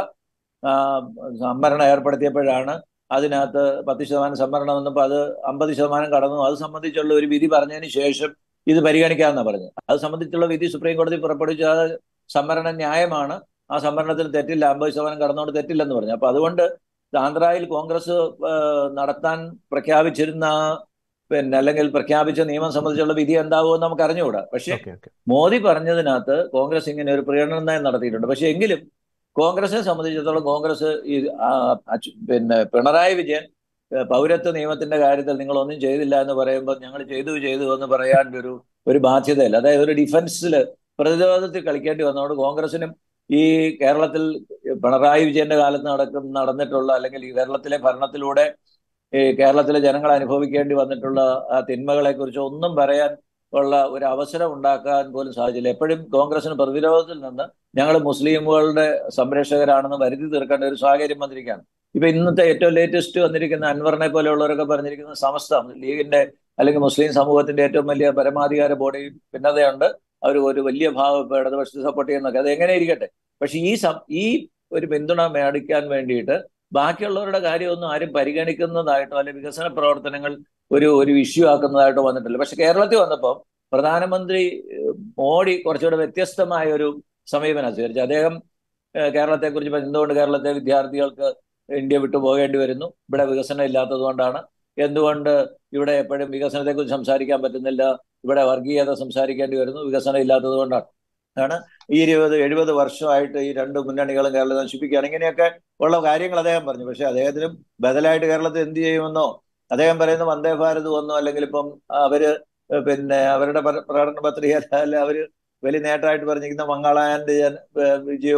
സംവരണം ഏർപ്പെടുത്തിയപ്പോഴാണ് അതിനകത്ത് പത്ത് ശതമാനം സംവരണം വന്നപ്പോൾ അത് അമ്പത് ശതമാനം കടന്നു അത് സംബന്ധിച്ചുള്ള ഒരു വിധി പറഞ്ഞതിന് ശേഷം ഇത് പരിഗണിക്കാമെന്നാണ് പറഞ്ഞത് അത് സംബന്ധിച്ചുള്ള വിധി സുപ്രീം കോടതി പുറപ്പെടുവിച്ച ആ സംവരണം ന്യായമാണ് ആ സംവരണത്തിൽ തെറ്റില്ല അമ്പത് ശതമാനം കടന്നുകൊണ്ട് തെറ്റില്ലെന്ന് പറഞ്ഞു അപ്പൊ അതുകൊണ്ട് ആന്ധ്രയിൽ കോൺഗ്രസ് നടത്താൻ പ്രഖ്യാപിച്ചിരുന്ന പിന്നെ അല്ലെങ്കിൽ പ്രഖ്യാപിച്ച നിയമം സംബന്ധിച്ചുള്ള വിധി എന്താകുമെന്ന് നമുക്ക് അറിഞ്ഞുകൂടാ പക്ഷെ മോദി പറഞ്ഞതിനകത്ത് കോൺഗ്രസ് ഇങ്ങനെ ഒരു പ്രകടനം നയം നടത്തിയിട്ടുണ്ട് പക്ഷെ എങ്കിലും കോൺഗ്രസിനെ സംബന്ധിച്ചിടത്തോളം കോൺഗ്രസ് ഈ പിന്നെ പിണറായി വിജയൻ പൗരത്വ നിയമത്തിന്റെ കാര്യത്തിൽ നിങ്ങൾ ഒന്നും ചെയ്തില്ല എന്ന് പറയുമ്പോൾ ഞങ്ങൾ ചെയ്തു ചെയ്തു എന്ന് പറയാൻ ഒരു ഒരു ബാധ്യതയില്ല അതായത് ഒരു ഡിഫൻസിൽ പ്രതിരോധത്തിൽ കളിക്കേണ്ടി വന്നതുകൊണ്ട് കോൺഗ്രസിനും ഈ കേരളത്തിൽ പിണറായി വിജയന്റെ കാലത്ത് നടക്കും നടന്നിട്ടുള്ള അല്ലെങ്കിൽ ഈ കേരളത്തിലെ ഭരണത്തിലൂടെ ഈ കേരളത്തിലെ ജനങ്ങൾ അനുഭവിക്കേണ്ടി വന്നിട്ടുള്ള ആ തിന്മകളെ കുറിച്ച് ഒന്നും പറയാൻ ഉള്ള ഒരു അവസരം ഉണ്ടാക്കാൻ പോലും സാധിച്ചില്ല എപ്പോഴും കോൺഗ്രസിന് പ്രതിരോധത്തിൽ നിന്ന് ഞങ്ങൾ മുസ്ലിമുകളുടെ സംരക്ഷകരാണെന്ന് വരുത്തി തീർക്കേണ്ട ഒരു സാഹചര്യം വന്നിരിക്കുകയാണ് ഇപ്പൊ ഇന്നത്തെ ഏറ്റവും ലേറ്റസ്റ്റ് വന്നിരിക്കുന്ന അൻവറിനെ പോലെയുള്ളവരൊക്കെ പറഞ്ഞിരിക്കുന്ന സമസ്ത ലീഗിന്റെ അല്ലെങ്കിൽ മുസ്ലിം സമൂഹത്തിന്റെ ഏറ്റവും വലിയ പരമാധികാര ബോഡി ഭിന്നതയുണ്ട് അവർ ഒരു വലിയ ഭാഗം ഇപ്പൊ ഇടതുപക്ഷത്തെ സപ്പോർട്ട് ചെയ്യുന്നൊക്കെ അത് എങ്ങനെ ഇരിക്കട്ടെ പക്ഷെ ഈ ഈ ഒരു പിന്തുണ മേടിക്കാൻ വേണ്ടിയിട്ട് ബാക്കിയുള്ളവരുടെ കാര്യമൊന്നും ആരും പരിഗണിക്കുന്നതായിട്ടോ അല്ലെങ്കിൽ വികസന പ്രവർത്തനങ്ങൾ ഒരു ഒരു ഇഷ്യൂ ആക്കുന്നതായിട്ടോ വന്നിട്ടില്ല പക്ഷെ കേരളത്തിൽ വന്നപ്പോൾ പ്രധാനമന്ത്രി മോഡി കുറച്ചുകൂടെ വ്യത്യസ്തമായ ഒരു സമീപനം സ്വീകരിച്ചു അദ്ദേഹം കേരളത്തെക്കുറിച്ച് എന്തുകൊണ്ട് കേരളത്തെ വിദ്യാർത്ഥികൾക്ക് ഇന്ത്യ വിട്ടു പോകേണ്ടി വരുന്നു ഇവിടെ വികസനം ഇല്ലാത്തത് കൊണ്ടാണ് എന്തുകൊണ്ട് ഇവിടെ എപ്പോഴും വികസനത്തെക്കുറിച്ച് സംസാരിക്കാൻ പറ്റുന്നില്ല ഇവിടെ വർഗീയത സംസാരിക്കേണ്ടി വരുന്നു വികസനം ഇല്ലാത്തത് കൊണ്ടാണ് ആണ് ഈ ഇരുപത് എഴുപത് വർഷമായിട്ട് ഈ രണ്ട് മുന്നണികളും കേരളത്തെ നശിപ്പിക്കുകയാണ് ഇങ്ങനെയൊക്കെ ഉള്ള കാര്യങ്ങൾ അദ്ദേഹം പറഞ്ഞു പക്ഷെ അദ്ദേഹത്തിനും ബദലായിട്ട് കേരളത്തിൽ എന്ത് ചെയ്യുമെന്നോ അദ്ദേഹം പറയുന്ന വന്ദേ ഭാരത് വന്നോ അല്ലെങ്കിൽ ഇപ്പം അവര് പിന്നെ അവരുടെ പ്രകടന പത്രിക അവര് വലിയ നേട്ടമായിട്ട് പറഞ്ഞിരിക്കുന്ന മംഗളായന്റെ വിജയവും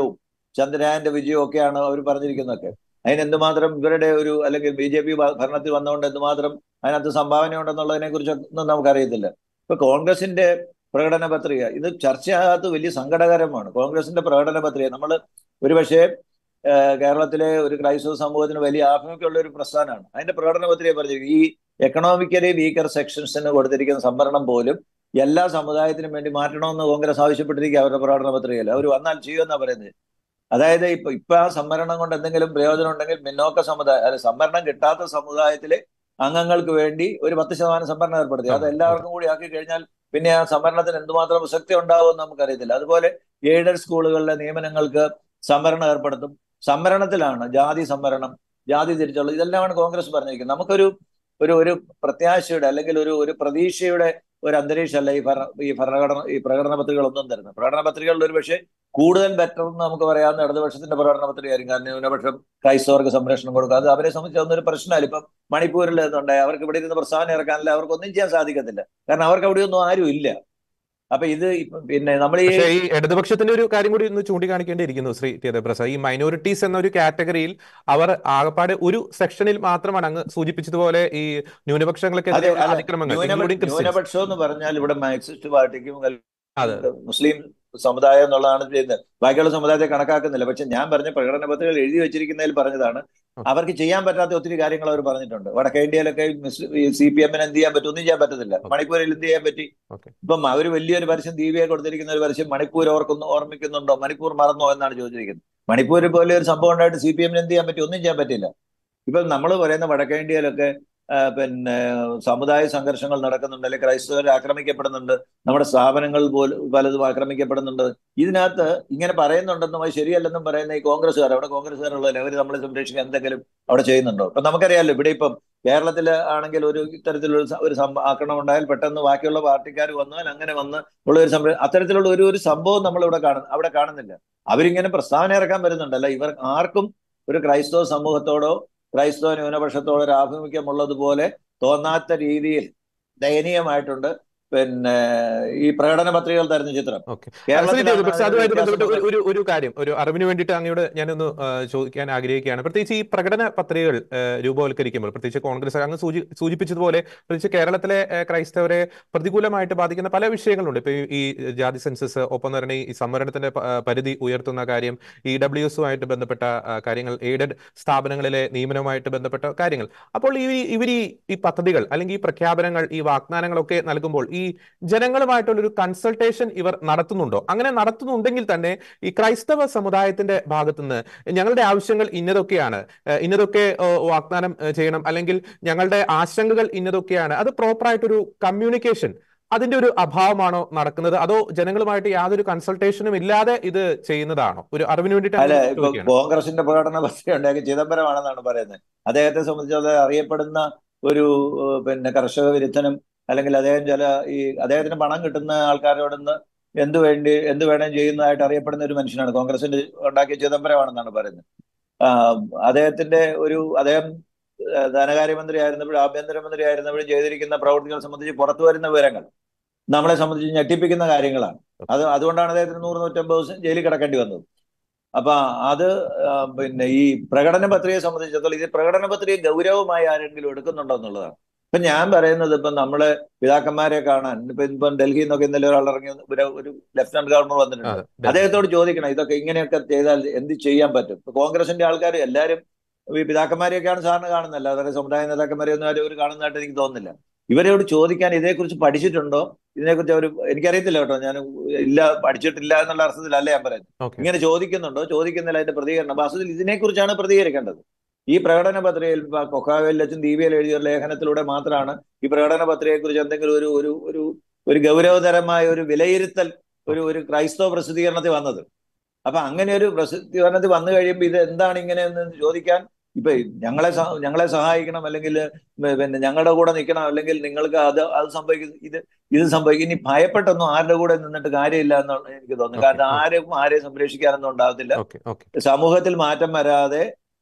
ചന്ദ്രയാന്റെ വിജയം ഒക്കെയാണ് അവർ പറഞ്ഞിരിക്കുന്നതൊക്കെ അതിന് എന്തുമാത്രം ഇവരുടെ ഒരു അല്ലെങ്കിൽ ബി ജെ പി ഭരണത്തിൽ വന്നുകൊണ്ട് എന്തുമാത്രം അതിനകത്ത് സംഭാവന ഉണ്ടെന്നുള്ളതിനെ കുറിച്ചൊന്നും നമുക്കറിയത്തില്ല ഇപ്പൊ കോൺഗ്രസിന്റെ പ്രകടന പത്രിക ഇത് ചർച്ചയാകാത്ത വലിയ സങ്കടകരമാണ് കോൺഗ്രസിന്റെ പ്രകടന പത്രിക നമ്മൾ ഒരുപക്ഷെ ഏഹ്, കേരളത്തിലെ ഒരു ക്രൈസ്തവ സമൂഹത്തിന് വലിയ ആഭിമുഖ്യമുള്ള ഒരു പ്രസ്ഥാനമാണ് അതിന്റെ പ്രകടന പത്രിക പറഞ്ഞിരിക്കും ഈ എക്കണോമിക്കലി വീക്കർ സെക്ഷൻസിന് കൊടുത്തിരിക്കുന്ന സംവരണം പോലും എല്ലാ സമുദായത്തിനും വേണ്ടി മാറ്റണമെന്ന് കോൺഗ്രസ് ആവശ്യപ്പെട്ടിരിക്കുക അവരുടെ പ്രകടന പത്രികയിൽ അവർ വന്നാൽ ചെയ്യുമെന്നാണ് പറയുന്നത് അതായത് ഇപ്പൊ ഇപ്പൊ ആ സംവരണം കൊണ്ട് എന്തെങ്കിലും പ്രയോജനം ഉണ്ടെങ്കിൽ പിന്നോക്ക സമുദായം അല്ലെ സംവരണം കിട്ടാത്ത സമുദായത്തിലെ അംഗങ്ങൾക്ക് വേണ്ടി ഒരു പത്ത് ശതമാനം സംവരണം ഏർപ്പെടുത്തി അത് എല്ലാവർക്കും കൂടി ആക്കി കഴിഞ്ഞാൽ പിന്നെ ആ സംവരണത്തിന് എന്തുമാത്രം പ്രസക്തി ഉണ്ടാവുമെന്ന് നമുക്കറിയത്തില്ല അതുപോലെ എയ്ഡഡ് സ്കൂളുകളിലെ നിയമനങ്ങൾക്ക് സംവരണം ഏർപ്പെടുത്തും സംവരണത്തിലാണ് ജാതി സംവരണം ജാതി തിരിച്ചുള്ളത് ഇതെല്ലാമാണ് കോൺഗ്രസ് പറഞ്ഞിരിക്കുന്നത് നമുക്കൊരു ഒരു ഒരു പ്രത്യാശയുടെ അല്ലെങ്കിൽ ഒരു ഒരു പ്രതീക്ഷയുടെ ഒരു അന്തരീക്ഷമല്ല ഈ ഭരണ ഈ ഭരണഘടന ഈ പ്രകടന പത്രികകളൊന്നും തരുന്നത് പ്രകടന പത്രികകളിൽ ഒരു പക്ഷേ കൂടുതൽ ബെറ്റർ എന്ന് നമുക്ക് പറയാവുന്ന ഇടതുപക്ഷത്തിന്റെ പ്രകടന പത്രികയായിരിക്കും കാരണം ന്യൂനപക്ഷം ക്രൈസ്തവർക്ക് സംരക്ഷണം കൊടുക്കുക അത് അവരെ സംബന്ധിച്ച് അതൊന്നും ഒരു പ്രശ്നമല്ല ഇപ്പം മണിപ്പൂരിൽ നിന്നുണ്ടായി അവർക്ക് ഇവിടെ ഇരുന്ന് പ്രസ്ഥാനം ഇറക്കാനില്ല അവർക്ക് ഒന്നും ചെയ്യാൻ സാധിക്കത്തില്ല കാരണം അവർക്ക് അവിടെയൊന്നും ആരും ഇല്ല അപ്പൊ ഇത് ഇപ്പം പിന്നെ നമ്മൾ ഈ പക്ഷേ ഈ ഇടതുപക്ഷത്തിന്റെ ഒരു കാര്യം കൂടി ഒന്ന് ചൂണ്ടിക്കാണിക്കേണ്ടിയിരിക്കുന്നു ശ്രീ ടി പ്രസാദ് ഈ മൈനോറിറ്റീസ് എന്ന ഒരു കാറ്റഗറിയിൽ അവർ ആകപ്പാടെ ഒരു സെക്ഷനിൽ മാത്രമാണ് അങ്ങ് സൂചിപ്പിച്ചതുപോലെ ഈ ന്യൂനപക്ഷങ്ങൾക്കെതിരെ അതെ, അല്ല, അതിക്രമങ്ങൾ ന്യൂനപ- including Christians. ന്യൂനപക്ഷം എന്ന് പറഞ്ഞാൽ ഇവിടെ മാർക്സിസ്റ്റ് പാർട്ടിക്കും അതെ. മുസ്ലിം സമുദായം എന്നുള്ളതാണ് ചെയ്യുന്നത് ബാക്കിയുള്ള സമുദായത്തെ കണക്കാക്കുന്നില്ല പക്ഷെ ഞാൻ പറഞ്ഞ പ്രകടന പത്രികകൾ എഴുതി വെച്ചിരിക്കുന്നതിൽ പറഞ്ഞതാണ് അവർക്ക് ചെയ്യാൻ പറ്റാത്ത ഒത്തിരി കാര്യങ്ങൾ അവർ പറഞ്ഞിട്ടുണ്ട് വടക്കേ ഇന്ത്യയിലൊക്കെ സി പി എമ്മിന് എന്ത് ചെയ്യാൻ പറ്റും ഒന്നും ചെയ്യാൻ പറ്റത്തില്ല Okay. മണിപ്പൂരിൽ എന്ത് ചെയ്യാൻ പറ്റി Okay. ഇപ്പം അവർ വലിയൊരു പരസ്യം ദീപിയെ കൊടുത്തിരിക്കുന്ന ഒരു പരസ്യം മണിപ്പൂർ ഓർക്കുന്നു ഓർമ്മിക്കുന്നുണ്ടോ മണിപ്പൂർ മറന്നോ എന്നാണ് ചോദിച്ചിരിക്കുന്നത് മണിപ്പൂർ പോലെ ഒരു സംഭവം ഉണ്ടായിട്ട് സി പി എമ്മിന് എന്ത് ചെയ്യാൻ പറ്റി ഒന്നും ചെയ്യാൻ പറ്റില്ല ഇപ്പം നമ്മൾ പറയുന്ന വടക്കേ ഇന്ത്യയിലൊക്കെ ആ, പിന്നെ സമുദായ സംഘർഷങ്ങൾ നടക്കുന്നുണ്ട് അല്ലെങ്കിൽ ക്രൈസ്തവർ ആക്രമിക്കപ്പെടുന്നുണ്ട് നമ്മുടെ സ്ഥാപനങ്ങൾ പോലും പലതും ആക്രമിക്കപ്പെടുന്നുണ്ട് ഇതിനകത്ത് ഇങ്ങനെ പറയുന്നുണ്ടെന്നും അത് ശരിയല്ലെന്നും പറയുന്ന ഈ കോൺഗ്രസ്സുകാർ അവിടെ കോൺഗ്രസ്സുകാരുള്ളവർ അവർ നമ്മളെ സംരക്ഷിക്കാൻ എന്തെങ്കിലും അവിടെ ചെയ്യുന്നുണ്ടോ ഇപ്പൊ നമുക്കറിയാലോ ഇവിടെ ഇപ്പം കേരളത്തിൽ ആണെങ്കിൽ ഒരു ഇത്തരത്തിലുള്ള സ- ഒരു സംഭ- ആക്രമണം ഉണ്ടായാൽ പെട്ടെന്ന് ബാക്കിയുള്ള പാർട്ടിക്കാർ വന്നാൽ അങ്ങനെ വന്ന് ഉള്ള ഒരു സംരക്ഷണം അത്തരത്തിലുള്ള ഒരു ഒരു സംഭവം നമ്മൾ ഇവിടെ കാണുന്നു അവിടെ കാണുന്നില്ല അവരിങ്ങനെ പ്രസ്താവന ഇറക്കാൻ വരുന്നുണ്ടല്ല ഇവർ ആർക്കും ഒരു ക്രൈസ്തവ സമൂഹത്തോടോ ക്രൈസ്തവ ന്യൂനപക്ഷത്തോടോ ഒരു ആഭിമുഖ്യമുള്ളതുപോലെ തോന്നാത്ത രീതിയിൽ ദയനീയമായിട്ടുണ്ട് പിന്നെ ഈ പ്രകടന പത്രികകൾ തരുന്ന ചിത്രം Okay. ശ്രീ കേരളത്തിലാണ് ദേവ്, പക്ഷേ അതിനൊരു അതുമായിട്ട് ബന്ധപ്പെട്ട് ഒരു- വ്യത്യാസം ഒരു ഒരു കാര്യം ഒരു അറിവിന് വേണ്ടിയിട്ട് അങ്ങയോട് ഞാനൊന്ന് ആ, ചോദിക്കാൻ ആഗ്രഹിക്കുകയാണ് പ്രത്യേകിച്ച് ഈ പ്രകടന പത്രികകൾ ആ, രൂപവൽക്കരിക്കുമ്പോൾ പ്രത്യേകിച്ച് കോൺഗ്രസ് അങ്ങ് സൂചി സൂചിപ്പിച്ചതുപോലെ പ്രത്യേകിച്ച് കേരളത്തിലെ ആ, ക്രൈസ്തവരെ പ്രതികൂലമായിട്ട് ബാധിക്കുന്ന പല വിഷയങ്ങളുണ്ട് ഇപ്പൊ ഈ ഈ ജാതി സെൻസസ് ഒപ്പം തന്നെ ഈ സംവരണത്തിന്റെ പ- ആ, പരിധി ഉയർത്തുന്ന കാര്യം ഇ ഡബ്ല്യു എസുമായിട്ട് ബന്ധപ്പെട്ട ആ, കാര്യങ്ങൾ എയ്ഡഡ് സ്ഥാപനങ്ങളിലെ നിയമനവുമായിട്ട് ബന്ധപ്പെട്ട കാര്യങ്ങൾ അപ്പോൾ ഈ ഇവർ ഈ ഈ പദ്ധതികൾ അല്ലെങ്കിൽ ഈ പ്രഖ്യാപനങ്ങൾ ഈ വാഗ്ദാനങ്ങളൊക്കെ നൽകുമ്പോൾ ഈ ജനങ്ങളുമായിട്ടുള്ള ഒരു കൺസൾട്ടേഷൻ ഇവർ നടത്തുന്നുണ്ടോ അങ്ങനെ നടത്തുന്നുണ്ടെങ്കിൽ തന്നെ ഈ ക്രൈസ്തവ സമുദായത്തിന്റെ ഭാഗത്തുനിന്ന് ഞങ്ങളുടെ ആവശ്യങ്ങൾ ഇന്നതൊക്കെയാണ് ഏഹ് ഇന്നതൊക്കെ ഏഹ് വാഗ്ദാനം ഏഹ് ചെയ്യണം അല്ലെങ്കിൽ ഞങ്ങളുടെ ആശങ്കകൾ ഇന്നതൊക്കെയാണ് അത് പ്രോപ്പറായിട്ടൊരു കമ്മ്യൂണിക്കേഷൻ അതിന്റെ ഒരു അഭാവമാണോ നടക്കുന്നത് അതോ ജനങ്ങളുമായിട്ട് യാതൊരു കൺസൾട്ടേഷനും ഇല്ലാതെ ഇത് ചെയ്യുന്നതാണോ ഒരു അറിവിന് വേണ്ടിയിട്ട് അല്ല അങ്ങനെ ഇപ്പൊ ചോദിക്കുകയാണ് കോൺഗ്രസിന്റെ പ്രകടന പത്രിക ഉണ്ടാക്കി ചിദംബരമാണെന്നാണ് പറയുന്നത് അദ്ദേഹത്തെ സംബന്ധിച്ചിടത്തോളം അറിയപ്പെടുന്ന ഒരു ഏഹ്, പിന്നെ കർഷക വിരുദ്ധനും അല്ലെങ്കിൽ അദ്ദേഹം ചില ഈ അദ്ദേഹത്തിന് പണം കിട്ടുന്ന ആൾക്കാരോടൊന്ന് എന്ത് വേണ്ടി എന്ത് വേണം ചെയ്യുന്നതായിട്ട് അറിയപ്പെടുന്ന ഒരു മനുഷ്യനാണ് കോൺഗ്രസിന്റെ ഉണ്ടാക്കിയ ചിദംബരമാണെന്നാണ് പറയുന്നത് ആ, അദ്ദേഹത്തിന്റെ ഒരു അദ്ദേഹം ഏഹ്, ധനകാര്യമന്ത്രി ആയിരുന്നപ്പോഴും ആഭ്യന്തരമന്ത്രി ആയിരുന്നപ്പോഴും ചെയ്തിരിക്കുന്ന പ്രവൃത്തികൾ സംബന്ധിച്ച് പുറത്തു വരുന്ന വിവരങ്ങൾ നമ്മളെ സംബന്ധിച്ച് ഞെട്ടിപ്പിക്കുന്ന കാര്യങ്ങളാണ് അത് അതുകൊണ്ടാണ് അദ്ദേഹത്തിന് നൂറ് നൂറ്റമ്പത് ദിവസം ജയിലിൽ കിടക്കേണ്ടി വന്നത് അപ്പൊ അത് ആ, പിന്നെ ഈ പ്രകടന പത്രികയെ സംബന്ധിച്ചിടത്തോളം ഇത് പ്രകടന പത്രിക ഗൗരവമായി ആരെങ്കിലും എടുക്കുന്നുണ്ടോ എന്നുള്ളതാണ് ഇപ്പൊ ഞാൻ പറയുന്നത് ഇപ്പൊ നമ്മള് പിതാക്കന്മാരെ കാണാൻ ഇപ്പൊ ഇപ്പം ഡൽഹിയിൽ നിന്നൊക്കെ ഇന്നലെ ഒരാൾ ഇറങ്ങി ഒരു ഒരു ലെഫ്റ്റനന്റ് ഗവർണർ വന്നിട്ടുണ്ട് അതെ അദ്ദേഹത്തോട് ചോദിക്കണം ഇതൊക്കെ ഇങ്ങനെയൊക്കെ ചെയ്താൽ എന്ത് ചെയ്യാൻ പറ്റും ഇപ്പൊ കോൺഗ്രസിന്റെ ആൾക്കാർ എല്ലാവരും ഈ പിതാക്കന്മാരെയൊക്കെയാണ് സാറിന് കാണുന്നത് അല്ലാതെ സമുദായ നേതാക്കന്മാരെ ഒന്നും ആരും ഒരു കാണുന്നതായിട്ട് എനിക്ക് തോന്നുന്നില്ല ഇവരോട് ചോദിക്കാൻ ഇതേക്കുറിച്ച് പഠിച്ചിട്ടുണ്ടോ ഇതിനെക്കുറിച്ച് അവർ എനിക്കറിയത്തില്ല കേട്ടോ ഞാൻ ഇല്ല പഠിച്ചിട്ടില്ല എന്നുള്ള അർത്ഥത്തിലല്ല ഞാൻ പറയുന്നത് ഓക്കെ ഇങ്ങനെ ചോദിക്കുന്നുണ്ടോ ചോദിക്കുന്നില്ല അതിന്റെ പ്രതികരണം വാസ്തവത്തിൽ ഇതിനെക്കുറിച്ചാണ് പ്രതികരിക്കേണ്ടത് ഈ പ്രകടന പത്രികയിൽ ഇപ്പൊ കൊക്കാവേൽ അച്ഛൻ ദീപിയിൽ എഴുതിയ ഒരു ലേഖനത്തിലൂടെ മാത്രമാണ് ഈ പ്രകടന പത്രികയെക്കുറിച്ച് എന്തെങ്കിലും ഒരു ഒരു ഒരു ഒരു ഗൗരവതരമായ ഒരു വിലയിരുത്തൽ ഒരു ഒരു ക്രൈസ്തവ പ്രസിദ്ധീകരണത്തിൽ വന്നത് അപ്പൊ അങ്ങനെ ഒരു പ്രസിദ്ധീകരണത്തിൽ വന്നു കഴിയുമ്പോൾ ഇത് എന്താണ് ഇങ്ങനെ എന്ന് ചോദിക്കാൻ ഇപ്പൊ ഞങ്ങളെ സഹ- ഞങ്ങളെ സഹായിക്കണം അല്ലെങ്കിൽ പിന്നെ ഞങ്ങളുടെ കൂടെ നിൽക്കണം അല്ലെങ്കിൽ നിങ്ങൾക്ക് അത് അത് സംഭവിക്കും ഇത് ഇത് സംഭവിക്കും ഇനി ഭയപ്പെട്ടൊന്നും ആരുടെ കൂടെ നിന്നിട്ട് കാര്യമില്ല എന്നാണ് എനിക്ക് തോന്നുന്നത് കാരണം Okay. ആരും ആരെയും സംരക്ഷിക്കാനൊന്നും ഉണ്ടാകത്തില്ല ഓക്കെ ഓക്കെ സമൂഹത്തിൽ മാറ്റം വരാതെ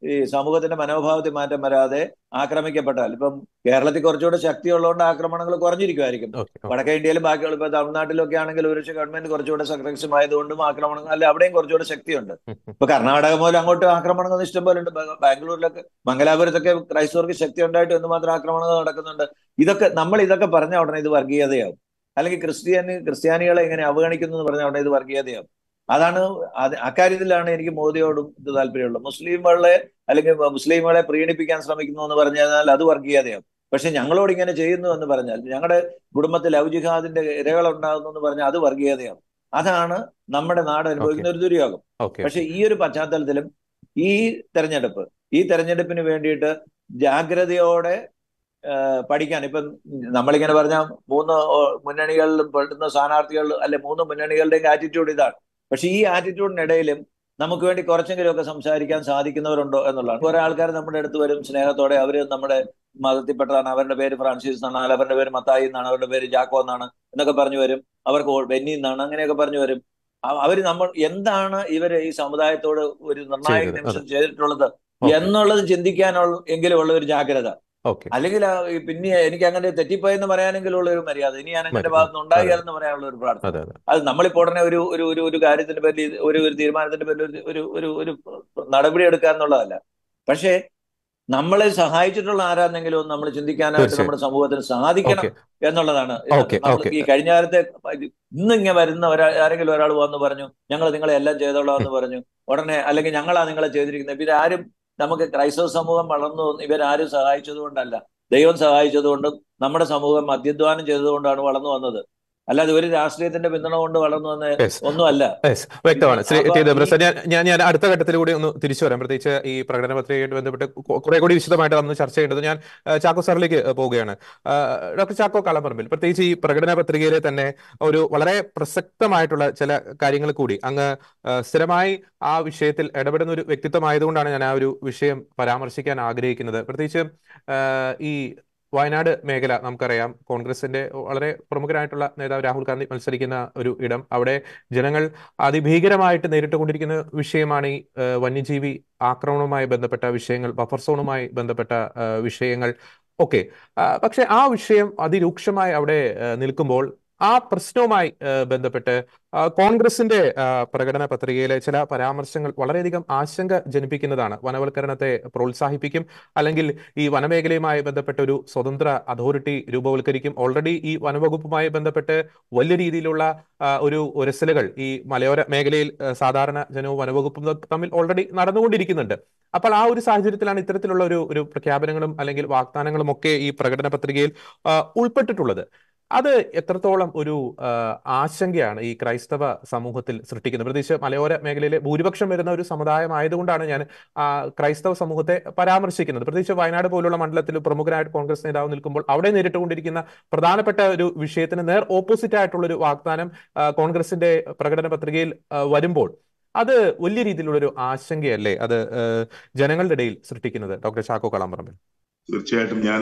ഈ സമൂഹത്തിന്റെ മനോഭാവത്തിൽ മാറ്റം വരാതെ ആക്രമിക്കപ്പെട്ടാൽ ഇപ്പം കേരളത്തിൽ കുറച്ചുകൂടെ ശക്തിയുള്ളതുകൊണ്ട് ആക്രമണങ്ങൾ കുറഞ്ഞിരിക്കുമായിരിക്കും ഓക്കെ വടക്കേ ഇന്ത്യയിലും ബാക്കിയുള്ള ഇപ്പൊ തമിഴ്നാട്ടിലൊക്കെ ആണെങ്കിൽ ഒരുപക്ഷെ ഗവൺമെന്റ് കുറച്ചുകൂടെ സക്രക്ഷമായതുകൊണ്ടും ആക്രമണങ്ങൾ അല്ല അവിടെയും കുറച്ചുകൂടെ ശക്തിയുണ്ട് ഇപ്പൊ കർണാടക മുതൽ അങ്ങോട്ട് ആക്രമണങ്ങൾ ഇഷ്ടംപോലെ ഉണ്ട് ബാ- ബാംഗ്ലൂരിലൊക്കെ മംഗലാപുരത്തൊക്കെ ക്രൈസ്തവർക്ക് ശക്തി ഉണ്ടായിട്ട് എന്തുമാത്രം ആക്രമണങ്ങൾ നടക്കുന്നുണ്ട് ഇതൊക്കെ നമ്മൾ ഇതൊക്കെ പറഞ്ഞ ഉടനെ ഇത് വർഗീയതയാവും അല്ലെങ്കിൽ ക്രിസ്ത്യാനി ക്രിസ്ത്യാനികളെ എങ്ങനെ അവഗണിക്കുന്നു എന്ന് പറഞ്ഞ ഉടനെ ഇത് വർഗീയതയാവും അതാണ് അത് അക്കാര്യത്തിലാണ് എനിക്ക് മോദിയോടും ഇത് താല്പര്യമുള്ളത് മുസ്ലിമുകളെ അല്ലെങ്കിൽ മുസ്ലിമുകളെ പ്രീണിപ്പിക്കാൻ ശ്രമിക്കുന്നു എന്ന് പറഞ്ഞു കഴിഞ്ഞാൽ അത് വർഗീയതയാവും പക്ഷെ ഞങ്ങളോട് ഇങ്ങനെ ചെയ്യുന്നു എന്ന് പറഞ്ഞാൽ ഞങ്ങളുടെ കുടുംബത്തിൽ ലവ് ജിഹാദിന്റെ ഇരകൾ ഉണ്ടാകുന്നു എന്ന് പറഞ്ഞാൽ അത് വർഗീയതയാവും അതാണ് നമ്മുടെ നാട് അനുഭവിക്കുന്ന ഒരു ദുര്യോഗം ഓക്കെ പക്ഷെ ഈ ഒരു പശ്ചാത്തലത്തിലും ഈ തെരഞ്ഞെടുപ്പ് ഈ തെരഞ്ഞെടുപ്പിന് വേണ്ടിയിട്ട് ജാഗ്രതയോടെ ആ, പഠിക്കാൻ ഇപ്പം നമ്മളിങ്ങനെ പറഞ്ഞ മൂന്ന് ഓ- മുന്നണികളിലും പെടുന്ന സ്ഥാനാർത്ഥികൾ അല്ലെ മൂന്ന് മുന്നണികളുടെയും ആറ്റിറ്റ്യൂഡ് ഇതാണ് പക്ഷെ ഈ ആറ്റിറ്റ്യൂഡിനിടയിലും നമുക്ക് വേണ്ടി കുറച്ചെങ്കിലുമൊക്കെ സംസാരിക്കാൻ സാധിക്കുന്നവരുണ്ടോ എന്നുള്ളതാണ് കുറെ ആൾക്കാർ നമ്മുടെ അടുത്ത് വരും സ്നേഹത്തോടെ അവർ നമ്മുടെ മതത്തിൽപ്പെട്ടതാണ് അവരുടെ പേര് ഫ്രാൻസിസ് എന്നാണ് അല്ലെങ്കിൽ അവരുടെ പേര് മത്തായി എന്നാണ് അവരുടെ പേര് ജാക്കോ എന്നാണ് എന്നൊക്കെ പറഞ്ഞു വരും അവർക്ക് ഓ- ബെന്നി എന്നാണ് അങ്ങനെയൊക്കെ പറഞ്ഞു വരും അവ- അവര് നമ്മൾ എന്താണ് ഇവര് ഈ സമുദായത്തോട് ഒരു നിർണായക ചെയ്തത്, നിമിഷം ചെയ്തിട്ടുള്ളത് ഓക്കെ എന്നുള്ളത് ചിന്തിക്കാനുള്ള എങ്കിലും ഉള്ള ഒരു ജാഗ്രത ഓക്കെ അല്ലെങ്കിൽ ആ ഈ പിന്നെ എനിക്ക് അങ്ങനെ തെറ്റിപ്പോയെന്ന് പറയാനെങ്കിലും ഉള്ള ഒരു മര്യാദ ഇനി ഞാൻ അങ്ങനെ മര്യാദ. ഭാഗത്ത് ഉണ്ടാകില്ലെന്ന് പറയാനുള്ള ഒരു പ്രാർത്ഥന അതെ അതെ അത് നമ്മളിപ്പോ ഉടനെ ഒരു ഒരു ഒരു ഒരു കാര്യത്തിന്റെ പേരിൽ ഇത് ഒരു ഒരു തീരുമാനത്തിന്റെ പേരിൽ ഒരു ഒരു ഒരു ഒരു നടപടി എടുക്കുക എന്നുള്ളതല്ല പക്ഷേ നമ്മളെ സഹായിച്ചിട്ടുള്ള ആരാണെങ്കിലും നമ്മൾ ചിന്തിക്കാനായിട്ട് തീർച്ചയായും. നമ്മുടെ സമൂഹത്തിന് സാധിക്കണം ഓക്കെ എന്നുള്ളതാണ് ഓക്കെ, നമ്മൾ ഓക്കെ. ഈ കഴിഞ്ഞ കാലത്തെ ഇന്ന് ഇങ്ങനെ വരുന്ന ഒരാ ആരെങ്കിലും ഒരാൾ വന്ന് പറഞ്ഞു ഞങ്ങൾ നിങ്ങളെ എല്ലാം ചെയ്തോളാം എന്ന് പറഞ്ഞു ഉടനെ അല്ലെങ്കിൽ ഞങ്ങളാ നിങ്ങളെ ചെയ്തിരിക്കുന്നത് ഇവരാരും നമുക്ക് ക്രൈസ്തവ സമൂഹം വളർന്നു വന്ന് ഇവരാരും സഹായിച്ചത് കൊണ്ടല്ല ദൈവം സഹായിച്ചത് കൊണ്ടും നമ്മുടെ സമൂഹം മദ്യധ്വാനം ചെയ്തതുകൊണ്ടാണ് വളർന്നു വന്നത് അല്ലാതെ ഒരു രാഷ്ട്രീയത്തിന്റെ പിന്തുണ കൊണ്ട് വളർന്നു വന്ന യെസ് ഒന്നുമല്ല യെസ് വ്യക്തമാണ് ശ്രീ അപ്പൊ ടി ഈ- ദേവപ്രസാദ് ഞാൻ ഞാൻ ഞാൻ അടുത്ത ഘട്ടത്തിൽ കൂടി ഒന്ന് തിരിച്ചു വരാം പ്രത്യേകിച്ച് ഈ പ്രകടന പത്രികയായിട്ട് ബന്ധപ്പെട്ട് കു- കുറെ കൂടി വിശദമായിട്ട് നമ്മൾ ചർച്ച ചെയ്യേണ്ടത് ഞാൻ ആ, ചാക്കോ സാറിലേക്ക് ആ, പോവുകയാണ് ആ, ഡോക്ടർ ചാക്കോ കളപ്പറമ്പിൽ പ്രത്യേകിച്ച് ഈ പ്രകടന പത്രികയിലെ തന്നെ ഒരു വളരെ പ്രസക്തമായിട്ടുള്ള ചില കാര്യങ്ങൾ കൂടി അങ്ങ് ആ, സ്ഥിരമായി ആ വിഷയത്തിൽ ഇടപെടുന്ന ഒരു വ്യക്തിത്വമായതുകൊണ്ടാണ് ഞാൻ ആ ഒരു വിഷയം പരാമർശിക്കാൻ ആഗ്രഹിക്കുന്നത് പ്രത്യേകിച്ച് ആ, ഈ വയനാട് മേഖല നമുക്കറിയാം കോൺഗ്രസിന്റെ വളരെ പ്രമുഖരായിട്ടുള്ള നേതാവ് രാഹുൽ ഗാന്ധി മത്സരിക്കുന്ന ഒരു ഇടം അവിടെ ജനങ്ങൾ അതിഭീകരമായിട്ട് നേരിട്ടുകൊണ്ടിരിക്കുന്ന വിഷയമാണ് ഈ ഏഹ്, വന്യജീവി ആക്രമണവുമായി ബന്ധപ്പെട്ട വിഷയങ്ങൾ ബഫർ സോണുമായി ബന്ധപ്പെട്ട ഏഹ്, വിഷയങ്ങൾ ഒക്കെ ആ, പക്ഷെ ആ വിഷയം അതിരൂക്ഷമായി അവിടെ ഏഹ്, നിൽക്കുമ്പോൾ ആ പ്രശ്നവുമായി ഏഹ്, ബന്ധപ്പെട്ട് ആ, കോൺഗ്രസിന്റെ ആ, പ്രകടന പത്രികയിലെ ചില പരാമർശങ്ങൾ വളരെയധികം ആശങ്ക ജനിപ്പിക്കുന്നതാണ് വനവൽക്കരണത്തെ പ്രോത്സാഹിപ്പിക്കും അല്ലെങ്കിൽ ഈ വനമേഖലയുമായി ബന്ധപ്പെട്ട ഒരു സ്വതന്ത്ര അതോറിറ്റി രൂപവൽക്കരിക്കും ഓൾറെഡി ഈ വനവകുപ്പുമായി ബന്ധപ്പെട്ട് വലിയ രീതിയിലുള്ള ആ, ഒരു ഉരസലുകൾ ഈ മലയോര മേഖലയിൽ ആ, സാധാരണ ജനവും വനവകുപ്പും തമ്മിൽ ഓൾറെഡി നടന്നുകൊണ്ടിരിക്കുന്നുണ്ട് അപ്പോൾ ആ ഒരു സാഹചര്യത്തിലാണ് ഇത്തരത്തിലുള്ള ഒരു ഒരു പ്രഖ്യാപനങ്ങളും അല്ലെങ്കിൽ വാഗ്ദാനങ്ങളും ഒക്കെ ഈ പ്രകടന പത്രികയിൽ ആ, ഉൾപ്പെട്ടിട്ടുള്ളത് അത് എത്രത്തോളം ഒരു ആ, ആശങ്കയാണ് ഈ ക്രൈസ്തവ സമൂഹത്തിൽ സൃഷ്ടിക്കുന്നത് പ്രത്യേകിച്ച് മലയോര മേഖലയിലെ ഭൂരിപക്ഷം വരുന്ന ഒരു സമുദായം ആയതുകൊണ്ടാണ് ഞാൻ ആ, ക്രൈസ്തവ സമൂഹത്തെ പരാമർശിക്കുന്നത് പ്രത്യേകിച്ച് വയനാട് പോലുള്ള മണ്ഡലത്തിൽ പ്രമുഖരായിട്ട് കോൺഗ്രസ് നേതാവ് നിൽക്കുമ്പോൾ അവിടെ നേരിട്ടുകൊണ്ടിരിക്കുന്ന പ്രധാനപ്പെട്ട ഒരു വിഷയത്തിന് നേർ ഓപ്പോസിറ്റ് ആയിട്ടുള്ള ഒരു വാഗ്ദാനം ആ, കോൺഗ്രസിന്റെ പ്രകടന പത്രികയിൽ ആ, വരുമ്പോൾ അത് വലിയ രീതിയിലുള്ള ഒരു ആശങ്കയല്ലേ അത് ആ, ജനങ്ങളുടെ ഇടയിൽ സൃഷ്ടിക്കുന്നത് ഡോക്ടർ ചാക്കോ കളാമ്പറമ്പിൽ തീർച്ചയായിട്ടും ഞാൻ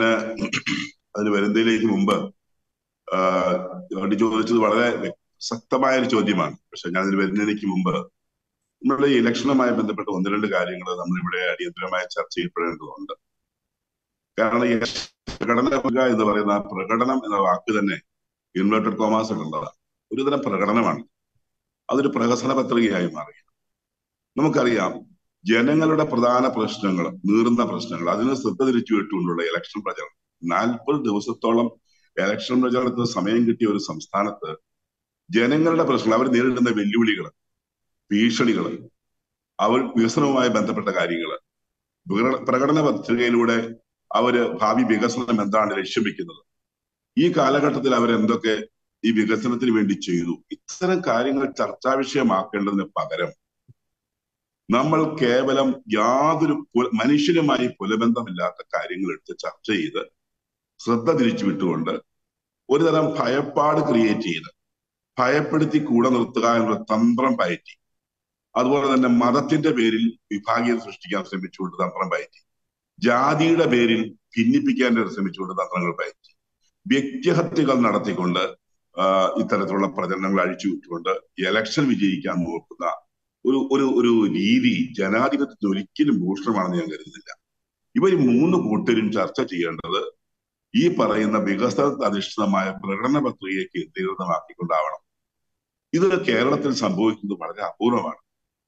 അതിന് വരുന്നതിലേക്ക് മുമ്പ് ആ, വേണ്ടി ചോദിച്ചത് വളരെ ശക്തമായ ഒരു ചോദ്യമാണ് പക്ഷെ ഞാൻ അതിന് വരുന്നതിലേക്ക് മുമ്പ് നമ്മുടെ ഈ ഇലക്ഷനുമായി ബന്ധപ്പെട്ട ഒന്ന് രണ്ട് കാര്യങ്ങൾ നമ്മളിവിടെ അടിയന്തരമായി ചർച്ച ചെയ്യപ്പെടേണ്ടതുണ്ട് കാരണം ഈ പ്രകടന പത്രിക എന്ന് പറയുന്ന ആ പ്രകടനം എന്ന വാക്ക് തന്നെ ഇൻവേർട്ടഡ് കോമാസ് ഉള്ളതാണ് ഒരുതരം പ്രകടനമാണ് അതൊരു പ്രഹസന പത്രികയായി മാറി നമുക്കറിയാം ജനങ്ങളുടെ പ്രധാന പ്രശ്നങ്ങൾ നീറുന്ന പ്രശ്നങ്ങൾ അതിന് ശ്രദ്ധ തിരിച്ചു വിട്ടുകൊണ്ടുള്ള ഇലക്ഷൻ പ്രചരണം നാൽപ്പത് ദിവസത്തോളം ഇലക്ഷൻ പ്രചരണത്തിന് സമയം കിട്ടിയ ഒരു സംസ്ഥാനത്ത് ജനങ്ങളുടെ പ്രശ്നങ്ങൾ അവർ നേരിടുന്ന വെല്ലുവിളികൾ ഭീഷണികൾ അവർ വികസനവുമായി ബന്ധപ്പെട്ട കാര്യങ്ങൾ പ്രകടന പത്രികയിലൂടെ അവര് ഭാവി വികസനം എന്താണ് ലക്ഷ്യം വെക്കുന്നത് ഈ കാലഘട്ടത്തിൽ അവരെന്തൊക്കെ ഈ വികസനത്തിന് വേണ്ടി ചെയ്തു ഇത്തരം കാര്യങ്ങൾ ചർച്ചാ വിഷയമാക്കേണ്ടതിന് പകരം നമ്മൾ കേവലം യാതൊരു പു- മനുഷ്യനുമായി പുലബന്ധമില്ലാത്ത കാര്യങ്ങൾ എടുത്ത് ചർച്ച ചെയ്ത് ശ്രദ്ധ തിരിച്ചു വിട്ടുകൊണ്ട് ഒരുതരം ഭയപ്പാട് ക്രിയേറ്റ് ചെയ്ത് ഭയപ്പെടുത്തി കൂടെ നിർത്തുക എന്നുള്ള തന്ത്രം പയറ്റി അതുപോലെ തന്നെ മതത്തിന്റെ പേരിൽ വിഭാഗീയത സൃഷ്ടിക്കാൻ ശ്രമിച്ചുകൊണ്ട് തന്ത്രം പയറ്റി ജാതിയുടെ പേരിൽ ഭിന്നിപ്പിക്കാൻ ശ്രമിച്ചുകൊണ്ട് തന്ത്രങ്ങൾ പയറ്റി വ്യക്തിഹത്യകൾ നടത്തിക്കൊണ്ട് ആ, ഇത്തരത്തിലുള്ള പ്രചരണങ്ങൾ അഴിച്ചുവിട്ടുകൊണ്ട് ഇലക്ഷൻ വിജയിക്കാൻ നോക്കുന്ന ഒരു ഒരു ഒരു രീതി ജനാധിപത്യത്തിന് ഒരിക്കലും ഭൂഷണമാണെന്ന് ഞാൻ കരുതുന്നില്ല ഇവർ മൂന്ന് കൂട്ടരും ചർച്ച ചെയ്യേണ്ടത് ഈ പറയുന്ന വികസന അധിഷ്ഠിതമായ പ്രകടന പത്രികയെ കേന്ദ്രീകൃതമാക്കിക്കൊണ്ടാവണം ഇത് കേരളത്തിൽ സംഭവിക്കുന്നത് വളരെ അപൂർവമാണ്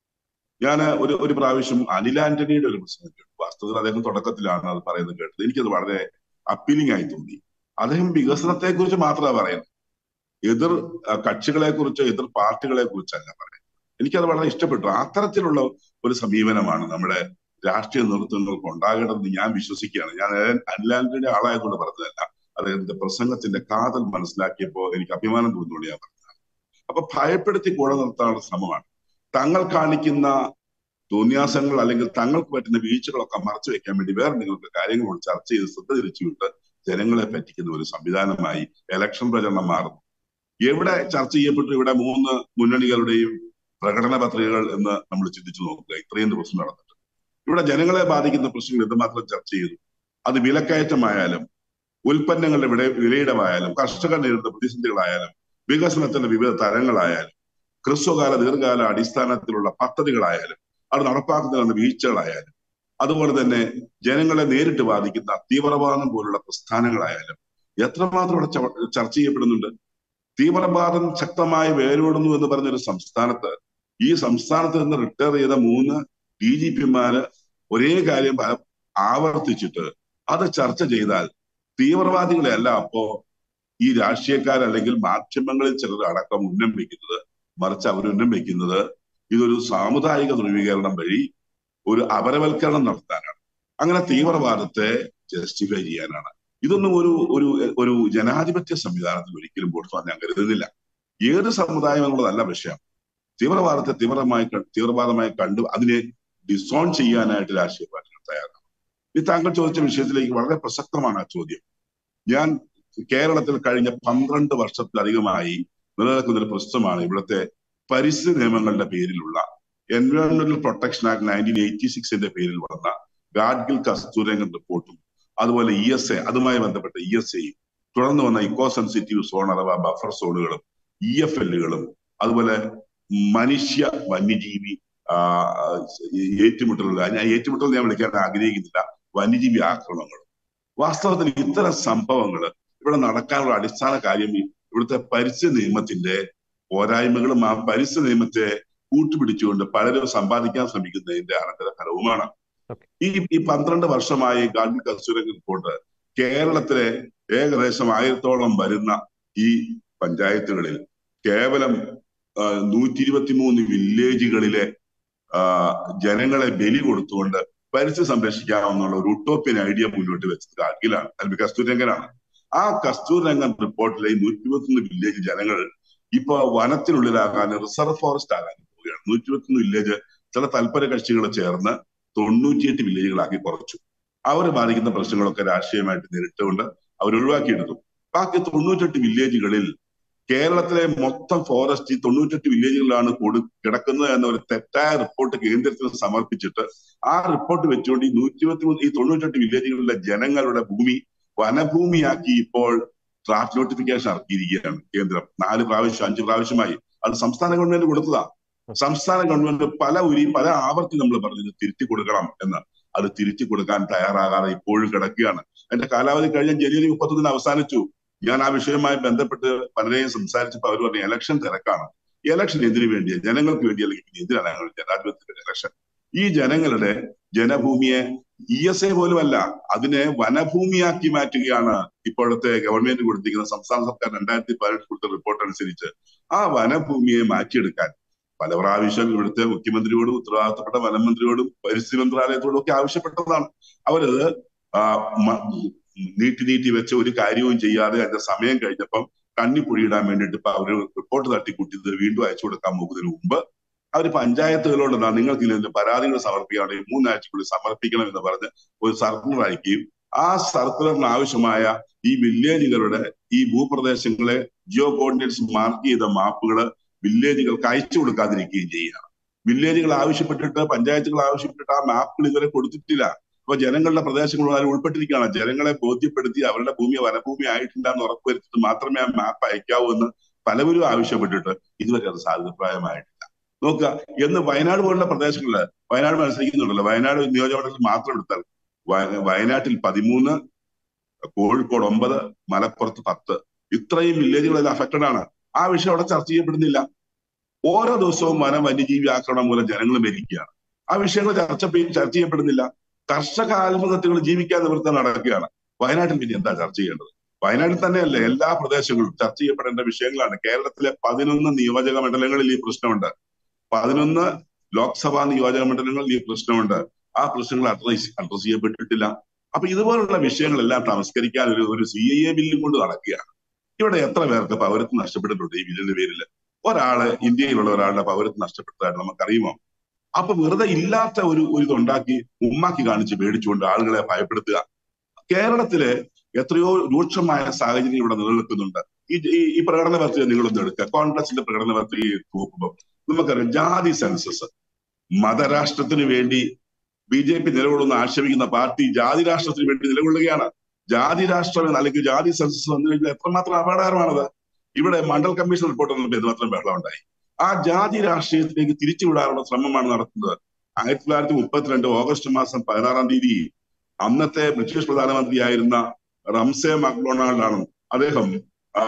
ഞാൻ ഒരു ഒരു പ്രാവശ്യം അനിൽ ആന്റണിയുടെ ഒരു പ്രസംഗം കേട്ടു വാസ്തവത്തിൽ അദ്ദേഹം തുടക്കത്തിലാണ് അത് പറയുന്നത് കേട്ടത് എനിക്കത് വളരെ അപ്പീലിംഗ് ആയി തോന്നി അദ്ദേഹം വികസനത്തെ കുറിച്ച് മാത്രമാണ് പറയുന്നത് എതിർ കക്ഷികളെ കുറിച്ചോ എതിർ പാർട്ടികളെ കുറിച്ചല്ല പറയുന്നത് എനിക്കത് വളരെ ഇഷ്ടപ്പെട്ടു അത്തരത്തിലുള്ള ഒരു സമീപനമാണ് നമ്മുടെ രാഷ്ട്രീയ നേതൃത്വങ്ങൾക്ക് ഉണ്ടാകേണ്ടതെന്ന് ഞാൻ വിശ്വസിക്കുകയാണ് ഞാൻ അനിൽ ആന്റണിയുടെ ആളായതുകൊണ്ട് പറഞ്ഞതല്ല അദ്ദേഹത്തിന്റെ പ്രസംഗത്തിന്റെ കാതൽ മനസ്സിലാക്കിയപ്പോൾ എനിക്ക് അഭിമാനം തോന്നുന്നുകൊണ്ട് ഞാൻ പറഞ്ഞതാണ് അപ്പൊ ഭയപ്പെടുത്തി കൂടെ നിർത്താനുള്ള ശ്രമമാണ് തങ്ങൾ കാണിക്കുന്ന തോന്നിയാസങ്ങൾ അല്ലെങ്കിൽ തങ്ങൾക്ക് പറ്റുന്ന വീഴ്ചകളൊക്കെ മറച്ചു വെക്കാൻ വേണ്ടി വേറെ നിങ്ങൾക്ക് കാര്യങ്ങളോട് ചർച്ച ചെയ്ത് ശ്രദ്ധ തിരിച്ചുവിട്ട് ജനങ്ങളെ പറ്റിക്കുന്ന ഒരു സംവിധാനമായി ഇലക്ഷൻ പ്രചരണം മാറുന്നു എവിടെ ചർച്ച ചെയ്യപ്പെട്ടു ഇവിടെ മൂന്ന് മുന്നണികളുടെയും പ്രകടന പത്രികകൾ എന്ന് നമ്മൾ ചിന്തിച്ചു നോക്കുക ഇത്രയും ദിവസം നടന്നിട്ട് ഇവിടെ ജനങ്ങളെ ബാധിക്കുന്ന പ്രശ്നങ്ങൾ എന്തുമാത്രം ചർച്ച ചെയ്തു അത് വിലക്കയറ്റമായാലും ഉൽപ്പന്നങ്ങളുടെ വില വിലയിടമായാലും കർഷകർ നേരിടുന്ന പ്രതിസന്ധികളായാലും വികസനത്തിന്റെ വിവിധ തരങ്ങളായാലും ഹ്രസ്വകാല ദീർഘകാല അടിസ്ഥാനത്തിലുള്ള പദ്ധതികളായാലും അത് നടപ്പാക്കുന്നതിനുള്ള വീഴ്ചകളായാലും അതുപോലെ തന്നെ ജനങ്ങളെ നേരിട്ട് ബാധിക്കുന്ന തീവ്രവാദം പോലുള്ള പ്രസ്ഥാനങ്ങളായാലും എത്രമാത്രം ഇവിടെ ചർച്ച ചെയ്യപ്പെടുന്നുണ്ട് തീവ്രവാദം ശക്തമായി വേരോടുന്നു എന്ന് പറഞ്ഞൊരു സംസ്ഥാനത്ത് ഈ സംസ്ഥാനത്ത് നിന്ന് റിട്ടയർ ചെയ്ത മൂന്ന് ഡി ജി പിമാര് ഒരേ കാര്യം ആവർത്തിച്ചിട്ട് അത് ചർച്ച ചെയ്താൽ തീവ്രവാദികളെ അല്ല അപ്പോ ഈ രാഷ്ട്രീയക്കാരല്ലെങ്കിൽ മാധ്യമങ്ങളിൽ ചിലർ അടക്കം ഉന്നം വെക്കുന്നത് മറിച്ച് അവർ ഉന്നം വെക്കുന്നത് ഇതൊരു സാമുദായിക ധ്രുവീകരണം വഴി ഒരു അപരവൽക്കരണം നടത്താനാണ് അങ്ങനെ തീവ്രവാദത്തെ ജസ്റ്റിഫൈ ചെയ്യാനാണ് ഇതൊന്നും ഒരു ഒരു ഒരു ജനാധിപത്യ സംവിധാനത്തിൽ ഒരിക്കലും പൊടുത്താൻ ഞാൻ കരുതുന്നില്ല ഏത് സമുദായം എന്നുള്ളതല്ല വിഷയം തീവ്രവാദത്തെ തീവ്രമായി തീവ്രവാദമായി കണ്ടു അതിനെ ഡിസോൺ ചെയ്യാനായിട്ട് രാഷ്ട്രീയ പാർട്ടികൾ തയ്യാറാണ് ഈ താങ്കൾ ചോദിച്ച വിഷയത്തിലേക്ക് വളരെ പ്രസക്തമാണ് ആ ചോദ്യം ഞാൻ കേരളത്തിൽ കഴിഞ്ഞ പന്ത്രണ്ട് വർഷത്തിലധികമായി നിലനിൽക്കുന്ന ഒരു പ്രശ്നമാണ് ഇവിടുത്തെ പരിസ്ഥിതി നിയമങ്ങളുടെ പേരിലുള്ള എൻവയോൺമെന്റൽ പ്രൊട്ടക്ഷൻ ആക്ട് നയൻറ്റീൻ എയ്റ്റി സിക്സിന്റെ പേരിൽ വന്ന ഗാഡ്ഗിൽ കസ്തൂരംഗൻ റിപ്പോർട്ടും അതുപോലെ ഇ എസ് എ അതുമായി ബന്ധപ്പെട്ട ഇ എസ് എയും തുടർന്ന് വന്ന ഇക്കോ സെൻസിറ്റീവ് സോൺ അഥവാ ബഫർ സോണുകളും ഇ എഫ് എല്ലുകളും അതുപോലെ മനുഷ്യ വന്യജീവി ഏറ്റുമുട്ടലുകൾ ഞാൻ ഏറ്റുമുട്ടൽ ഞാൻ വിളിക്കാൻ ആഗ്രഹിക്കുന്നില്ല വന്യജീവി ആക്രമണങ്ങളും വാസ്തവത്തിൽ ഇത്തരം സംഭവങ്ങൾ ഇവിടെ നടക്കാനുള്ള അടിസ്ഥാന കാര്യം ഇവിടുത്തെ പരിസ്ഥിതി നിയമത്തിന്റെ പോരായ്മകളും ആ പരിസ്ഥിതി നിയമത്തെ കൂട്ടുപിടിച്ചുകൊണ്ട് പലരും സമ്പാദിക്കാൻ ശ്രമിക്കുന്നതിന്റെ അനന്തര ഫലവുമാണ് ഈ ഈ പന്ത്രണ്ട് വർഷമായി ഗാഡ്ഗിൽ കസ്തൂരംഗൻ റിപ്പോർട്ട് കേരളത്തിലെ ഏകദേശം ആയിരത്തോളം വരുന്ന ഈ പഞ്ചായത്തുകളിൽ കേവലം നൂറ്റി ഇരുപത്തി മൂന്ന് വില്ലേജുകളിലെ ജനങ്ങളെ ബലി കൊടുത്തുകൊണ്ട് പരിസ്ഥിതി സംരക്ഷിക്കാമെന്നുള്ള ഒരു ഉട്ടോപ്യൻ ഐഡിയ മുന്നോട്ട് വെച്ചത് ഗാഡ്ഗിലാണ് അല്ലെങ്കിൽ കസ്തൂരംഗനാണ് ആ കസ്തൂരംഗൻ റിപ്പോർട്ടിലെ നൂറ്റി ഇരുപത്തിയൊന്ന് വില്ലേജ് ജനങ്ങൾ ഇപ്പൊ വനത്തിനുള്ളിലാകാൻ റിസർവ് ഫോറസ്റ്റ് ആകാൻ പോവുകയാണ് നൂറ്റി ഇരുപത്തിയൊന്ന് വില്ലേജ് ചില തൽപര കക്ഷികൾ ചേർന്ന് തൊണ്ണൂറ്റിയെട്ട് വില്ലേജുകളാക്കി കുറച്ചു അവർ ബാധിക്കുന്ന പ്രശ്നങ്ങളൊക്കെ രാഷ്ട്രീയമായിട്ട് നേരിട്ടുകൊണ്ട് അവർ ഒഴിവാക്കിയെടുത്തു ബാക്കി തൊണ്ണൂറ്റെട്ട് വില്ലേജുകളിൽ കേരളത്തിലെ മൊത്തം ഫോറസ്റ്റ് ഈ തൊണ്ണൂറ്റെട്ട് വില്ലേജുകളിലാണ് കൊടു കിടക്കുന്നത് എന്ന ഒരു തെറ്റായ റിപ്പോർട്ട് കേന്ദ്രത്തിന് സമർപ്പിച്ചിട്ട് ആ റിപ്പോർട്ട് വെച്ചുകൊണ്ട് ഈ നൂറ്റി ഇരുപത്തി ഈ തൊണ്ണൂറ്റെട്ട് വില്ലേജുകളിലെ ജനങ്ങളുടെ ഭൂമി വനഭൂമിയാക്കി ഇപ്പോൾ ഡ്രാഫ്റ്റ് നോട്ടിഫിക്കേഷൻ ഇറക്കിയിരിക്കുകയാണ് കേന്ദ്രം നാല് പ്രാവശ്യം അഞ്ച് പ്രാവശ്യമായി അത് സംസ്ഥാന ഗവൺമെന്റ് കൊടുത്തതാ സംസ്ഥാന ഗവൺമെന്റ് പല ഉരി പല ആവർത്തി നമ്മൾ പറഞ്ഞത് തിരുത്തി കൊടുക്കണം എന്ന് അത് തിരിച്ചു കൊടുക്കാൻ തയ്യാറാകാതെ ഇപ്പോഴും കിടക്കുകയാണ് അതിന്റെ കാലാവധി കഴിഞ്ഞ ജനുവരി മുപ്പത്തൊന്നിന് അവസാനിച്ചു ഞാൻ ആ വിഷയവുമായി ബന്ധപ്പെട്ട് പലരെയും സംസാരിച്ചപ്പോൾ അവർ പറഞ്ഞു ഇലക്ഷൻ തിരക്കാണ് ഇലക്ഷൻ എന്തിനു വേണ്ടിയാ ജനങ്ങൾക്ക് വേണ്ടി അല്ലെങ്കിൽ എന്തിനാണ് ഞങ്ങൾ ജനാധിപത്യത്തിന്റെ ഇലക്ഷൻ ഈ ജനങ്ങളുടെ ജനഭൂമിയെ ഇ എസ് എ പോലുമല്ല അതിനെ വനഭൂമിയാക്കി മാറ്റുകയാണ് ഇപ്പോഴത്തെ ഗവൺമെന്റ് കൊടുത്തിരിക്കുന്ന സംസ്ഥാന സർക്കാർ രണ്ടായിരത്തി പതിനെട്ട് കൊടുത്ത റിപ്പോർട്ട് അനുസരിച്ച് ആ വനഭൂമിയെ മാറ്റിയെടുക്കാൻ പല പ്രാവശ്യം ഇവിടുത്തെ മുഖ്യമന്ത്രിയോടും ഉത്തരവാദിത്തപ്പെട്ട വനമന്ത്രിയോടും പരിസ്ഥിതി മന്ത്രാലയത്തോടും ഒക്കെ ആവശ്യപ്പെട്ടതാണ് അവരത് നീട്ടി നീട്ടി വെച്ച ഒരു കാര്യവും ചെയ്യാതെ അതിന്റെ സമയം കഴിഞ്ഞപ്പം കണ്ണിപ്പൊഴിയിടാൻ വേണ്ടിയിട്ട് ഇപ്പൊ അവര് റിപ്പോർട്ട് തട്ടിക്കൂട്ടിയത് വീണ്ടും അയച്ചു കൊടുക്കാൻ പോകുന്നതിന് മുമ്പ് അവർ പഞ്ചായത്തുകളോട് നിങ്ങൾക്ക് ഇതിന്റെ പരാതികൾ സമർപ്പിക്കുകയാണെങ്കിൽ മൂന്നാഴ്ചക്കുള്ളിൽ സമർപ്പിക്കണം എന്ന് പറഞ്ഞ് ഒരു സർക്കുലർ അയക്കുകയും ആ സർക്കുലറിന് ആവശ്യമായ ഈ വില്ലേജുകളുടെ ഈ ഭൂപ്രദേശങ്ങളെ ജിയോ കോർഡിനേറ്റ്സ് മാർക്ക് ചെയ്ത മാപ്പുകൾ വില്ലേജുകൾക്ക് അയച്ചു കൊടുക്കാതിരിക്കുകയും ചെയ്യുകയാണ് വില്ലേജുകൾ ആവശ്യപ്പെട്ടിട്ട് പഞ്ചായത്തുകൾ ആവശ്യപ്പെട്ടിട്ട് ആ മാപ്പുകൾ ഇതുവരെ കൊടുത്തിട്ടില്ല അപ്പൊ ജനങ്ങളുടെ പ്രദേശങ്ങൾ അതിൽ ഉൾപ്പെട്ടിരിക്കുകയാണ് ജനങ്ങളെ ബോധ്യപ്പെടുത്തി അവരുടെ ഭൂമി വനഭൂമി ആയിട്ടുണ്ടെന്ന് ഉറപ്പുവരുത്തിയിട്ട് മാത്രമേ ആ മാപ്പ് അയക്കാവൂ എന്ന് പലവരും ആവശ്യപ്പെട്ടിട്ട് ഇതുവരെ അത് സാധ്യപ്രായമായിട്ടില്ല നോക്കുക എന്ന് വയനാട് പോലുള്ള പ്രദേശങ്ങളില് വയനാട് മത്സരിക്കുന്നുണ്ടല്ലോ വയനാട് നിയോജകമണ്ഡലത്തിൽ മാത്രം എടുത്താൽ വയ- വയനാട്ടിൽ പതിമൂന്ന് കോഴിക്കോട് ഒമ്പത് മലപ്പുറത്ത് പത്ത് ഇത്രയും വില്ലേജുകളിൽ അഫക്റ്റഡ് ആണ് ആ വിഷയം അവിടെ ചർച്ച ചെയ്യപ്പെടുന്നില്ല ഓരോ ദിവസവും വനം വന്യജീവി ആക്രമണം മൂലം ജനങ്ങൾ മരിക്കുകയാണ് ആ വിഷയങ്ങൾ ചർച്ച ചെയ്യ- ചർച്ച ചെയ്യപ്പെടുന്നില്ല കർഷക ആത്മഹത്യകൾ ജീവിക്കാൻ നിവൃത്തി നടക്കുകയാണ് വയനാട്ടിൽ പിന്നെ എന്താ ചർച്ച ചെയ്യേണ്ടത് വയനാട്ടിൽ തന്നെയല്ലേ എല്ലാ പ്രദേശങ്ങളും ചർച്ച ചെയ്യപ്പെടേണ്ട വിഷയങ്ങളാണ് കേരളത്തിലെ പതിനൊന്ന് നിയോജക മണ്ഡലങ്ങളിൽ ഈ പ്രശ്നമുണ്ട് പതിനൊന്ന് ലോക്സഭാ നിയോജക മണ്ഡലങ്ങളിൽ ഈ പ്രശ്നമുണ്ട് ആ പ്രശ്നങ്ങൾ അഡ്രസ് അഡ്രസ് ചെയ്യപ്പെട്ടിട്ടില്ല അപ്പൊ ഇതുപോലുള്ള വിഷയങ്ങളെല്ലാം തമസ്കരിക്കാൻ ഒരു ഒരു സി ഐ എ ബില്ലും കൊണ്ട് നടക്കുകയാണ് ഇവിടെ എത്ര പേർക്ക് പൗരത്വം നഷ്ടപ്പെട്ടിട്ടുണ്ട് ഈ ബില്ലിന്റെ പേരിൽ ഒരാള് ഇന്ത്യയിലുള്ള ഒരാളുടെ പൗരത്വം നഷ്ടപ്പെട്ടതായിട്ട് നമുക്കറിയുമോ അപ്പൊ വെറുതെ ഇല്ലാത്ത ഒരു ഒരു ഇതുണ്ടാക്കി ഉമ്മാക്കി കാണിച്ച് പേടിച്ചുകൊണ്ട് ആളുകളെ ഭയപ്പെടുത്തുക കേരളത്തിലെ എത്രയോ രൂക്ഷമായ സാഹചര്യം ഇവിടെ നിലനിൽക്കുന്നുണ്ട് ഈ ഈ- ഈ പ്രകടന പത്രിക നിങ്ങളൊന്ന് എടുക്കുക കോൺഗ്രസിന്റെ പ്രകടന പത്രിക നോക്കുമ്പോൾ നമുക്കറിയാം ജാതി സെൻസസ് മതരാഷ്ട്രത്തിന് വേണ്ടി ബി ജെ പി നിലകൊള്ളുന്ന ആക്ഷേപിക്കുന്ന പാർട്ടി ജാതി രാഷ്ട്രത്തിന് വേണ്ടി നിലകൊള്ളുകയാണ് ജാതി രാഷ്ട്രം അല്ലെങ്കിൽ ജാതി സെൻസസ് വന്നു കഴിഞ്ഞാൽ എത്രമാത്രം അപകടകരമാണത് ഇവിടെ മണ്ഡൽ കമ്മീഷൻ റിപ്പോർട്ട് വന്നപ്പോൾ എന്തുമാത്രം ബഹളം ഉണ്ടായി ആ ജാതി രാഷ്ട്രീയത്തിലേക്ക് തിരിച്ചുവിടാനുള്ള ശ്രമമാണ് നടത്തുന്നത് ആയിരത്തി തൊള്ളായിരത്തി മുപ്പത്തിരണ്ട് ഓഗസ്റ്റ് മാസം പതിനാറാം തീയതി അന്നത്തെ ബ്രിട്ടീഷ് പ്രധാനമന്ത്രിയായിരുന്ന റംസെ മക്ഡൊണാൾഡ് ആണ് അദ്ദേഹം ആ,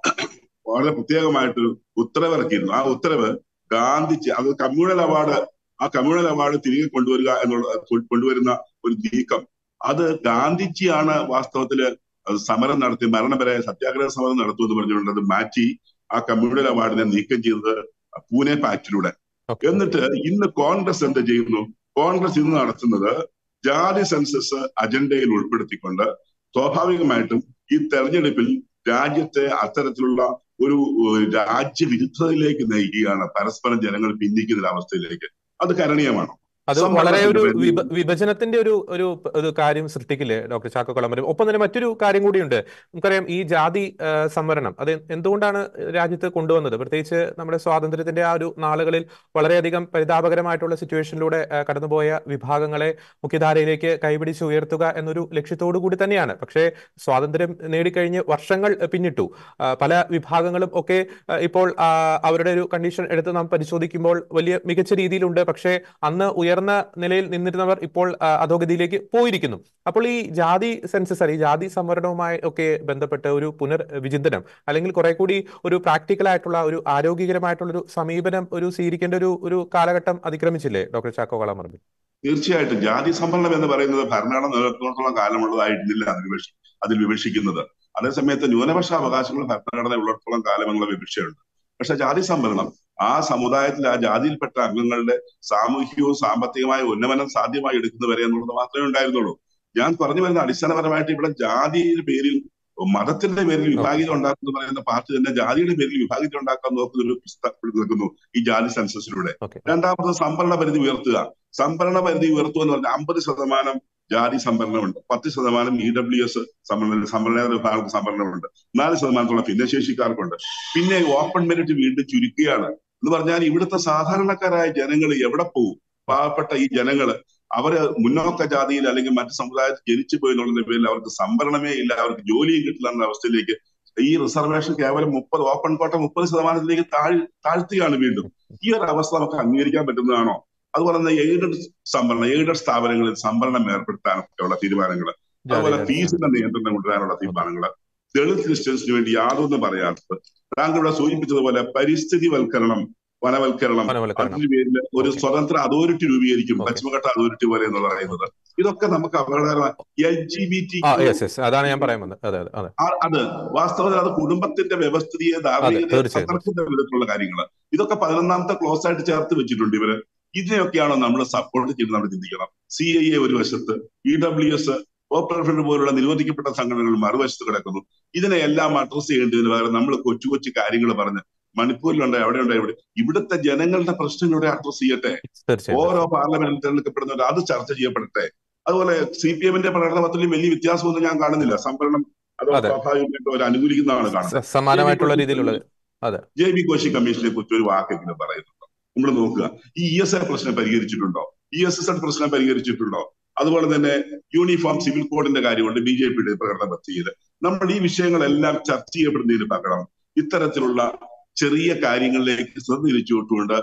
വളരെ പ്രത്യേകമായിട്ടൊരു ഉത്തരവ് ഇറക്കിയിരുന്നു ആ ഉത്തരവ് ഗാന്ധിജി അത് കമ്മ്യൂണൽ അവാർഡ് ആ കമ്മ്യൂണൽ അവാർഡ് തിരികെ കൊണ്ടുവരിക എന്നുള്ള കൊണ്ടുവരുന്ന ഒരു നീക്കം അത് ഗാന്ധിജിയാണ് വാസ്തവത്തില് അത് സമരം നടത്തി മരണം വരെ സത്യാഗ്രഹ സമരം നടത്തുമെന്ന് പറഞ്ഞുകൊണ്ട് അത് മാറ്റി ആ കമ്മ്യൂണൽ അവാർഡിനെ നീക്കം ചെയ്തത് പൂനെ പാക്റ്റിലൂടെ ഓക്കെ എന്നിട്ട് ഇന്ന് കോൺഗ്രസ് എന്ത് ചെയ്യുന്നു കോൺഗ്രസ് ഇന്ന് നടത്തുന്നത് ജാതി സെൻസസ് അജണ്ടയിൽ ഉൾപ്പെടുത്തിക്കൊണ്ട് സ്വാഭാവികമായിട്ടും ഈ തെരഞ്ഞെടുപ്പിൽ രാജ്യത്തെ അത്തരത്തിലുള്ള ഒരു ഏഹ്, രാജ്യവിരുദ്ധതയിലേക്ക് നയിക്കുകയാണ് പരസ്പരം ജനങ്ങൾ ഭിന്നിക്കുന്ന ഒരു അവസ്ഥയിലേക്ക് അത് കരണീയമാണോ അത് വളരെ ഒരു സംവരണത്തിന്റെ വിഭ പേരിൽ വിഭജനത്തിന്റെ ഒരു ഒരു ഒരു കാര്യം സൃഷ്ടിക്കില്ലേ ഡോക്ടർ ചാക്കോ കളമരം ഒപ്പം തന്നെ മറ്റൊരു കാര്യം കൂടിയുണ്ട് നമുക്കറിയാം ഈ ജാതി ആ, സംവരണം അത് എന്തുകൊണ്ടാണ് രാജ്യത്ത് കൊണ്ടുവന്നത് പ്രത്യേകിച്ച് നമ്മുടെ സ്വാതന്ത്ര്യത്തിന്റെ ആ ഒരു നാളുകളിൽ വളരെയധികം പരിതാപകരമായിട്ടുള്ള സിറ്റുവേഷനിലൂടെ ആ, കടന്നുപോയ വിഭാഗങ്ങളെ മുഖ്യധാരയിലേക്ക് കൈപിടിച്ച് ഉയർത്തുക എന്നൊരു ലക്ഷ്യത്തോടു കൂടി തന്നെയാണ് പക്ഷേ സ്വാതന്ത്ര്യം നേടിക്കഴിഞ്ഞ് വർഷങ്ങൾ പിന്നിട്ടു ആ, പല വിഭാഗങ്ങളും ഒക്കെ ആ, ഇപ്പോൾ ആ, അവരുടെ ഒരു കണ്ടീഷൻ എടുത്ത് നാം പരിശോധിക്കുമ്പോൾ വലിയ മികച്ച രീതിയിലുണ്ട് പക്ഷേ അന്ന് ഉയർന്ന നിലയിൽ നിന്നിരുന്നവർ ഇപ്പോൾ ആ, അധോഗതിയിലേക്ക് പോയിരിക്കുന്നു അപ്പോൾ ഈ ജാതി സെൻസസ് അല്ലെങ്കിൽ ജാതി സംവരണവുമായി ഒക്കെ ബന്ധപ്പെട്ട് ഒരു പുനർവിചിന്തനം അല്ലെങ്കിൽ കുറെ കൂടി ഒരു പ്രാക്ടിക്കൽ ആയിട്ടുള്ള ഒരു ആരോഗ്യകരമായിട്ടുള്ള ഒരു സമീപനം ഒരു സ്വീകരിക്കേണ്ട ഒരു ഒരു കാലഘട്ടം അതിക്രമിച്ചില്ലേ ഡോക്ടർ ചാക്കോ കളമറബി തീർച്ചയായിട്ടും ജാതി സംവരണം എന്ന് പറയുന്നത് ഭരണഘടന നിലനിർത്തുന്നിടത്തോളം കാലമുള്ളതായിരുന്നില്ല അതിൽ വിവക്ഷ അതിൽ വിവക്ഷിക്കുന്നത് അതേസമയത്ത് ന്യൂനപക്ഷ അവകാശങ്ങൾ ഭരണഘടന ഉള്ളിടത്തോളം കാലം എന്നുള്ള വിവക്ഷയുണ്ട് പക്ഷെ ജാതി സംവരണം ആ സമുദായത്തിൽ ആ ജാതിയിൽപ്പെട്ട അംഗങ്ങളുടെ സാമൂഹികവും സാമ്പത്തികമായ ഉന്നമനം സാധ്യമായി എടുക്കുന്നവരെ എന്നുള്ളത് മാത്രമേ ഉണ്ടായിരുന്നുള്ളൂ ഞാൻ പറഞ്ഞു വരുന്ന അടിസ്ഥാനപരമായിട്ട് ഇവിടെ ജാതിയുടെ പേരിൽ മതത്തിന്റെ പേരിൽ വിഭാഗീയത ഉണ്ടാക്കുന്നു പറയുന്ന പാർട്ടി തന്നെ ജാതിയുടെ പേരിൽ വിഭാഗീയത ഉണ്ടാക്കാൻ നോക്കുന്ന ഒരു പുസ്ത- നിൽക്കുന്നു ഈ ജാതി സെൻസസിലൂടെ ഓക്കെ രണ്ടാമത് സംഭരണ പരിധി ഉയർത്തുക സംഭരണ പരിധി ഉയർത്തുക എന്ന് പറഞ്ഞാൽ അമ്പത് ശതമാനം ജാതി സംഭരണമുണ്ട് പത്ത് ശതമാനം ഇ ഡബ്ല്യു എസ് സംവരണ സംവരണേതര വിഭാഗങ്ങൾക്ക് സംവരണമുണ്ട് നാല് ശതമാനത്തോളം ഭിന്നശേഷിക്കാർക്കുണ്ട് പിന്നെ ഓപ്പൺ മെറിറ്റ് വീണ്ടും ചുരുക്കുകയാണ് എന്ന് പറഞ്ഞാൽ ഇവിടുത്തെ സാധാരണക്കാരായ ജനങ്ങൾ എവിടെ പോകും പാവപ്പെട്ട ഈ ജനങ്ങള് അവര് മുന്നോക്ക ജാതിയിൽ അല്ലെങ്കിൽ മറ്റു സമുദായത്തിൽ ജനിച്ചു പോയി എന്നുള്ളതിന്റെ പേരിൽ അവർക്ക് സംവരണമേ ഇല്ല അവർക്ക് ജോലിയും കിട്ടില്ല എന്ന അവസ്ഥയിലേക്ക് ഈ റിസർവേഷൻ കേവലം മുപ്പത് ഓപ്പൺ കോട്ട മുപ്പത് ശതമാനത്തിലേക്ക് താഴ് താഴ്ത്തുകയാണ് വീണ്ടും ഈ ഒരു അവസ്ഥ നമുക്ക് അംഗീകരിക്കാൻ പറ്റുന്നതാണോ അതുപോലെ തന്നെ എയ്ഡഡ് സംവരണം എയ്ഡഡ് സ്ഥാപനങ്ങളിൽ സംവരണം ഏർപ്പെടുത്താനൊക്കെയുള്ള തീരുമാനങ്ങൾ അതുപോലെ ജാതി ഫീസിന്റെ നിയന്ത്രണം കൊണ്ടുവരാനുള്ള തീരുമാനങ്ങൾ ദളിത് ക്രിസ്ത്യൻസിന് വേണ്ടി യാതൊന്നും പറയാത്തത് താങ്കൾ ഇവിടെ സൂചിപ്പിച്ചതുപോലെ പരിസ്ഥിതിവൽക്കരണം വനവൽക്കരണം വനവൽക്കരണം അതിന്റെ പേരിൽ ഒരു ഓക്കെ സ്വതന്ത്ര അതോറിറ്റി രൂപീകരിക്കും ഓക്കെ പശ്ചിമഘട്ട അതോറിറ്റി പോലെ എന്ന് പറയുന്നത് ഇതൊക്കെ നമുക്ക് അപകടകരമാണ് എൽ ജി ബി ടി ആ ക്യൂ യെസ് യെസ് അതാണ് ഞാൻ പറയാൻ വന്നത് അതെ അതെ അതെ അത് വാസ്തവത്തിൽ അത് കുടുംബത്തിന്റെ വ്യവസ്ഥിതിയെ അതെ ധാർമ്മികതയെ തീർച്ചയായും തകർക്കുന്ന വിധത്തിലുള്ള കാര്യങ്ങൾ ഇതൊക്കെ പതിനൊന്നാമത്തെ ക്ലോസ് ആയിട്ട് ചേർത്ത് വെച്ചിട്ടുണ്ട് ഇവര് ഇതിനെയൊക്കെയാണോ നമ്മൾ സപ്പോർട്ട് ചെയ്ത് നമ്മൾ ചിന്തിക്കണം സി ഐ എ ഒരു വശത്ത് E W S popular front പോലുള്ള നിരോധിക്കപ്പെട്ട സംഘടനകൾ മറുവശത്ത് കിടക്കുന്നു ഇതിനെല്ലാം അഡ്രസ് ചെയ്യേണ്ടതിന് പകരം നമ്മൾ കൊച്ചു കൊച്ചു കാര്യങ്ങൾ പറഞ്ഞ് മണിപ്പൂരിലുണ്ട് അവിടെ ഉണ്ട് ഇവിടെ ഇവിടുത്തെ ജനങ്ങളുടെ പ്രശ്നങ്ങളുടെ അഡ്രസ് ചെയ്യട്ടെ തീർച്ചയായും ഓരോ തീർച്ചയായും പാർലമെന്റിൽ തെരഞ്ഞെടുക്കപ്പെടുന്നവർ അത് ചർച്ച ചെയ്യപ്പെടട്ടെ അതുപോലെ സി പി എമ്മിന്റെ പ്രകടന പത്രത്തിൽ വലിയ വ്യത്യാസമൊന്നും ഞാൻ കാണുന്നില്ല സംവരണം അത് അതെ സ്വാഭാവികമായിട്ട് അവർ അനുകൂലിക്കുന്നതാണ് കാണുന്നത് സ- ജെ ബി സമാനമായിട്ടുള്ള കോശി രീതിയിലുള്ളത് അതെ ജെ ബി കോശി കമ്മീഷനെ കുറിച്ച് ഒരു വാക്കെങ്കിലും പറയുന്നുണ്ടോ നമ്മൾ നോക്കുക ഈ ഇ എസ് ഐ പ്രശ്നം പരിഹരിച്ചിട്ടുണ്ടോ ഇ എസ് എസ് എഡ് പ്രശ്നം പരിഹരിച്ചിട്ടുണ്ടോ അതുപോലെ തന്നെ യൂണിഫോം സിവിൽ കോഡിന്റെ കാര്യമുണ്ട് ബി ജെ പിയുടെ പ്രകടന പത്രികയിൽ നമ്മൾ ഈ വിഷയങ്ങളെല്ലാം ചർച്ച ചെയ്യപ്പെടുന്നതിന് പകരം ഇത്തരത്തിലുള്ള ചെറിയ കാര്യങ്ങളിലേക്ക് ശ്രദ്ധ തിരിച്ചു വിട്ടുകൊണ്ട്